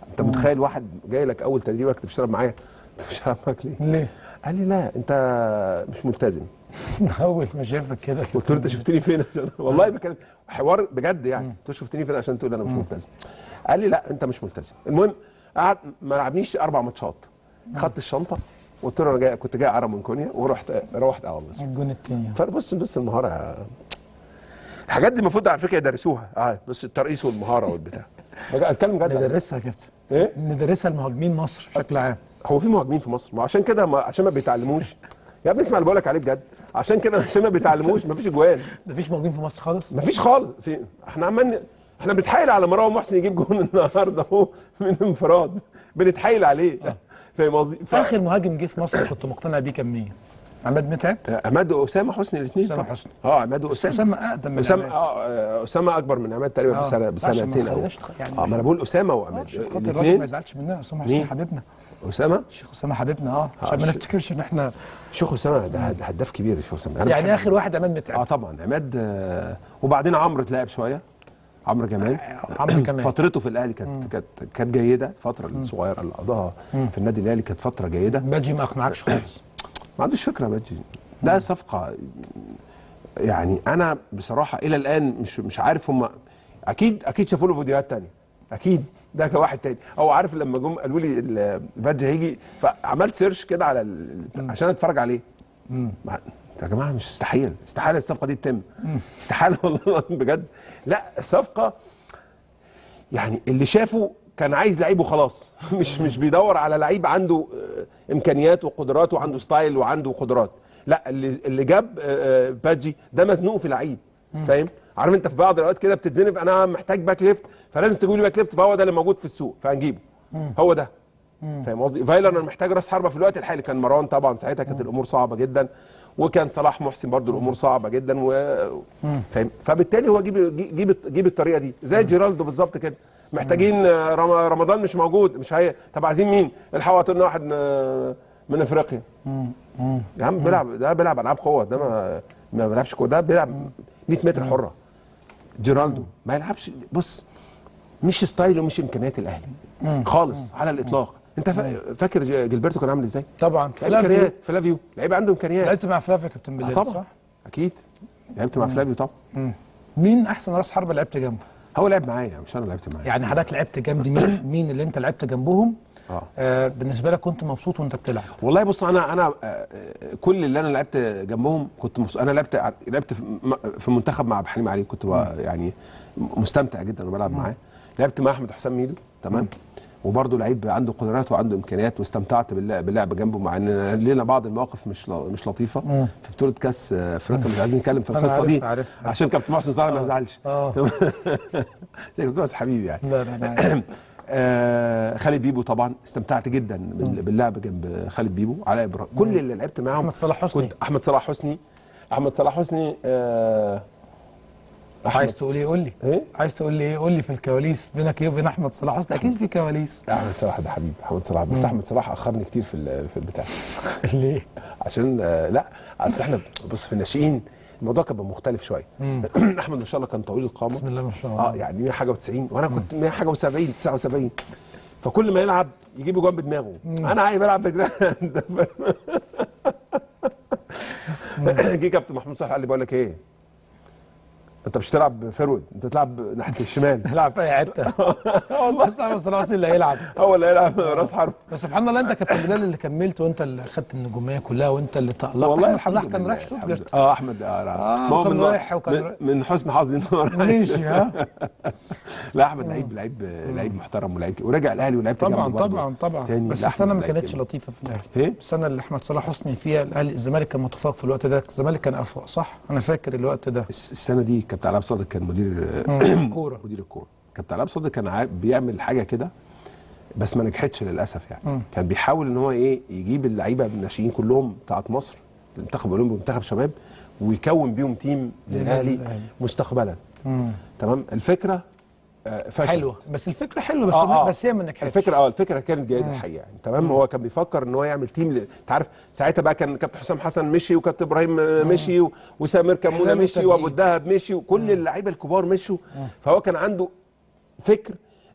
انت متخيل واحد جاي لك اول تدريب انت بتشتغل معايا انت مش عارف معاك ليه؟
ليه؟
قال لي لا انت مش ملتزم
اول ما شافك كده
قلت له انت شفتني فين عشان والله بكلم حوار بجد يعني قلت له شفتني فين عشان تقول انا مش ملتزم قال لي لا انت مش ملتزم المهم قعد ما لعبنيش اربع ماتشات خدت الشنطه قلت له انا جاي كنت جاي اعرب من كونيا ورحت روحت اول بس
الجون التاني
فبص بص المهاره يا- الحاجات دي المفروض على فكره يدرسوها اه بس الترقيص والمهاره والبتاع بجد- اتكلم جد
ندرسها يا كابتن
ايه
ندرسها لمهاجمين مصر بشكل عام
هو في مهاجمين في مصر ما عشان كده ما عشان ما بيتعلموش يا ابني اسمع اللي بقول لك عليه بجد عشان كده عشان ما بيتعلموش ما فيش اجوان
مفيش مهاجمين في مصر خالص
ما فيش خالص في احنا عمال احنا بنتحايل على مروان محسن يجيب جون النهارده اهو من انفراد بنتحايل عليه فاهم قصدي؟ ف-
اخر مهاجم جه في مصر كنت مقتنع بيه كان مين؟ عماد متعب
عماد واسامه حسني الاثنين
أسامة حسني.
اه عماد واسامه
اسامه اقدم من
اسامه
عماد.
اه اسامه اكبر من عماد تقريبا
آه.
بسنه
عشان ما
بسنتين او
تخليناش تخ- يعني
اه ما انا بقول اسامه وعماد
عشان خاطر الراجل ما
الاثنين
يزعلش مننا اسامه
مين؟
حسني حبيبنا
اسامه
الشيخ اسامه حبيبنا اه عشان ما
ش-
نفتكرش ان احنا
شيخ اسامه ده ده هداف كبير شيخ اسامه أنا
يعني
بحب-
اخر واحد عماد
اه
متعب
طبعا عماد آه، وبعدين عمرو اتلعب شويه عمرو جمال
عمرو كمان
فترته في الاهلي كانت كانت كانت جيده الفتره الصغيره اللي قضاها في النادي الاهلي كانت فتره جيده
باجي ما اقنعكش خالص
ما عندوش فكره بادجي ده صفقه يعني انا بصراحه الى الان مش مش عارف هم اكيد اكيد شافوا له فيديوهات تانية اكيد ده كان واحد تاني او عارف لما جم قالوا لي البادج هيجي فعملت سيرش كده على ال- عشان اتفرج عليه ما- يا جماعه مش استحيل استحاله الصفقه دي تتم استحاله والله بجد لا صفقه يعني اللي شافه كان عايز لعيب وخلاص مش مش بيدور على لعيب عنده آه، امكانيات وقدرات وعنده ستايل وعنده قدرات لا اللي اللي جاب آه، آه، بادجي ده مزنوق في لعيب فاهم عارف انت في بعض الاوقات كده بتتزنق انا محتاج باك ليفت فلازم تقول لي باك ليفت فهو ده اللي موجود في السوق فهنجيبه هو ده فاهم قصدي فايلر انا محتاج راس حربه في الوقت الحالي كان مروان طبعا ساعتها كانت الامور صعبه جدا وكان صلاح محسن برضو الامور صعبه جدا و فاهم فبالتالي هو جيب جيب جيب الطريقه دي زي جيرالدو بالظبط كده محتاجين آه، رم- رمضان مش موجود مش هي طب عايزين مين الحقوا لنا واحد آه، من افريقيا يا عم بيلعب ده بيلعب العاب قوه ده ما ما بيلعبش قوه ده بيلعب 100 متر حره جيرالدو ما يلعبش بص مش ستايله مش امكانيات الاهلي خالص على الاطلاق انت فا- فاكر ج- جilberto كان عامل ازاي؟
طبعا
لعيب
فلافيو
امكانيات فلافيو لعيب عنده امكانيات
لعبت مع فلافيو يا كابتن
آه
بالليل
طبعا
صح؟
اكيد لعبت مع فلافيو طبعا
مين احسن راس حربه لعبت جنبه؟
هو لعب معايا مش انا لعبت معاه
يعني حضرتك لعبت جنب مين؟ مين اللي انت لعبت جنبهم؟
اه
آه بالنسبه لك كنت مبسوط وانت بتلعب
والله بص انا انا آه، آه، كل اللي انا لعبت جنبهم كنت مس... انا لعبت ع- لعبت في م- في منتخب مع عبد الحليم علي كنت بقى يعني مستمتع جدا وانا بلعب معاه لعبت مع احمد حسام ميدو تمام وبرضه لعيب عنده قدرات وعنده امكانيات واستمتعت باللعب, باللعب جنبه مع ان لنا بعض المواقف مش ل... مش لطيفه في بطوله كاس آه، افريقيا مش عايزين نتكلم في
أنا
القصه
عارف-
دي
عارف- عارف.
عشان كابتن محسن صالح ما يزعلش
اه
تمام كابتن محسن حبيبي يعني
لا لا لا
آه خالد بيبو طبعا استمتعت جدا بال- باللعب جنب خالد بيبو علاء ابراهيم كل اللي لعبت معاهم
احمد صلاح حسني
كنت احمد صلاح حسني احمد صلاح حسني آه أحمد-
عايز تقول ايه قول لي
ايه
عايز تقول لي ايه قول لي في الكواليس بينك ايه وبين احمد صلاح حسني اكيد في كواليس
احمد صلاح ده حبيبي احمد صلاح بس احمد صلاح اخرني كتير في ال- في البتاع
ليه؟
عشان آه لا اصل احنا بص في الناشئين الموضوع كان بقى مختلف شويه احمد ما شاء الله كان طويل القامه
بسم الله ما شاء الله
اه يعني 100 حاجه و90 وانا كنت 100 حاجه و70 79 فكل ما يلعب يجيب جوان بدماغه انا عايز العب بدماغي جه كابتن محمود صالح قال لي بقول لك ايه انت مش تلعب فيرود انت تلعب ناحيه الشمال
يلعب في اي حته والله بس احمد صلاح حسني اللي هيلعب
هو اللي هيلعب راس حرب
بس سبحان الله انت كابتن بلال اللي كملت وانت اللي خدت النجوميه كلها وانت اللي تألقت
والله
احمد
الحمد
صلاح كان
لله،
رايح
الحمد
شوتجارت
لله. اه احمد اه, لا.
آه،
ما هو
كان
من-
رايح وكان
من-
رايح.
من حسن حظي انه رايح.
ماشي ها
لا احمد لعيب لعيب لعيب محترم ولعيب ورجع الاهلي ولعبت
طبعا
جنبه برضه.
طبعا طبعا
تاني.
بس
لا،
السنه
أحمد
ما
لعيب
كانتش
جميل.
لطيفه في الاهلي
ايه
السنه اللي احمد صلاح حسني فيها الاهلي الزمالك كان متفوق في الوقت ده الزمالك كان افوق صح انا فاكر الوقت ده
الس- السنه دي كابتن علاء صادق كان مدير
كوره
مدير الكوره كابتن علاء صادق كان عا- بيعمل حاجه كده بس ما نجحتش للاسف يعني
مم.
كان بيحاول ان هو ايه يجيب اللعيبه الناشئين كلهم بتاعت مصر المنتخب الاولمبي ومنتخب شباب ويكون بيهم تيم للاهلي
للأهلي.
مستقبلا
مم.
تمام الفكره آه، فشل
حلوه بس الفكره حلوه بس
آه، آه.
بس هي ما نجحتش
الفكره اه الفكره كانت جيده الحقيقه يعني تمام هو كان بيفكر ان هو يعمل تيم ل... انت عارف ساعتها بقى كان كابتن حسام حسن مشي وكابتن ابراهيم آه، مشي و... وسامر كمونه
إحلام
مشي
وتدريج.
وابو الدهب مشي وكل اللعيبه الكبار مشوا فهو كان عنده فكر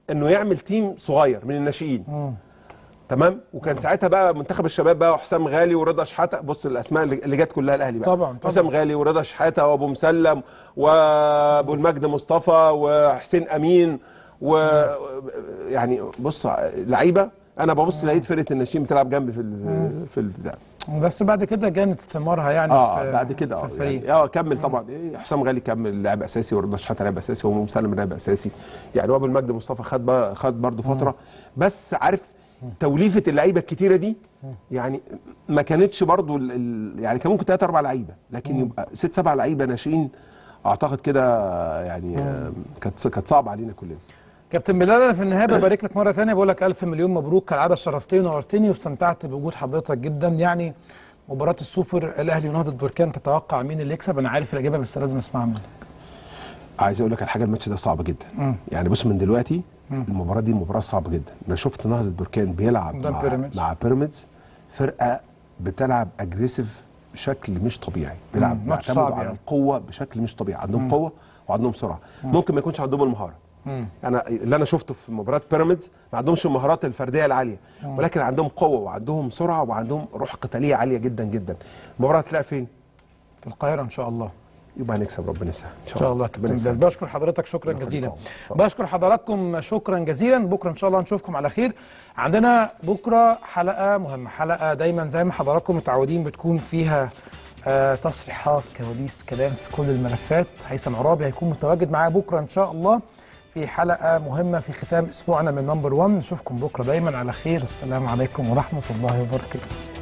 انه يعمل تيم صغير من الناشئين تمام وكان ساعتها بقى منتخب الشباب بقى حسام غالي ورضا شحاته بص الاسماء اللي اللي جت كلها الاهلي بقى
طبعاً، طبعاً.
حسام غالي ورضا شحاته وابو مسلم وابو المجد مصطفى وحسين امين و يعني بص لعيبه انا ببص لقيت فرقه الناشئين بتلعب جنبي في ال- في البتاع
بس بعد كده جانت ثمارها يعني
اه
في
بعد كده
في
اه
الفريق
يعني اه كمل طبعا إيه حسام غالي كمل لاعب اساسي ورضا شحاته لاعب اساسي وابو مسلم لاعب اساسي يعني وابو المجد مصطفى خد بقى خد برضه فتره بس عارف توليفه اللعيبه الكتيره دي يعني ما كانتش برضه ال- ال- يعني كان ممكن ثلاث اربع لعيبه لكن يبقى ست سبع لعيبه ناشئين اعتقد كده يعني آه، كانت كانت صعبه علينا كلنا
كابتن بلال انا في النهايه ببارك لك مره ثانيه بقول لك الف مليون مبروك كالعاده شرفتني ونورتني واستمتعت بوجود حضرتك جدا يعني مباراه السوبر الاهلي ونهضه بركان تتوقع مين اللي يكسب انا عارف الاجابه بس لازم اسمعها منك
عايز اقول لك على حاجه الماتش ده صعب جدا يعني بص من دلوقتي المباراه دي مباراه صعبه جدا انا شفت نهضه بركان بيلعب
قدام
مع
بيراميدز.
مع بيراميدز فرقه بتلعب اجريسيف بشكل مش طبيعي بيلعب
ماتش
بيعتمدوا
صعب
على
يعني.
القوه بشكل مش طبيعي عندهم قوه وعندهم سرعه ممكن ما يكونش عندهم المهاره انا اللي انا شفته في مباراه بيراميدز ما عندهمش المهارات الفرديه العاليه ولكن عندهم قوه وعندهم سرعه وعندهم روح قتاليه عاليه جدا جدا المباراه هتلاقي فين
في القاهره ان شاء الله
يبقى هنكسب ربنا يسهل
ان شاء الله يا
ربنا
كابتن
يسهل.
بلال بشكر حضرتك شكرا
الله
جزيلا
يخليك.
بشكر حضراتكم شكرا جزيلا بكره ان شاء الله نشوفكم على خير عندنا بكره حلقه مهمه حلقه دايما زي ما حضراتكم متعودين بتكون فيها آه تصريحات كواليس كلام في كل الملفات هيثم عرابي هيكون متواجد معايا بكره ان شاء الله في حلقه مهمه في ختام اسبوعنا من نمبر 1 نشوفكم بكره دايما على خير السلام عليكم ورحمه الله وبركاته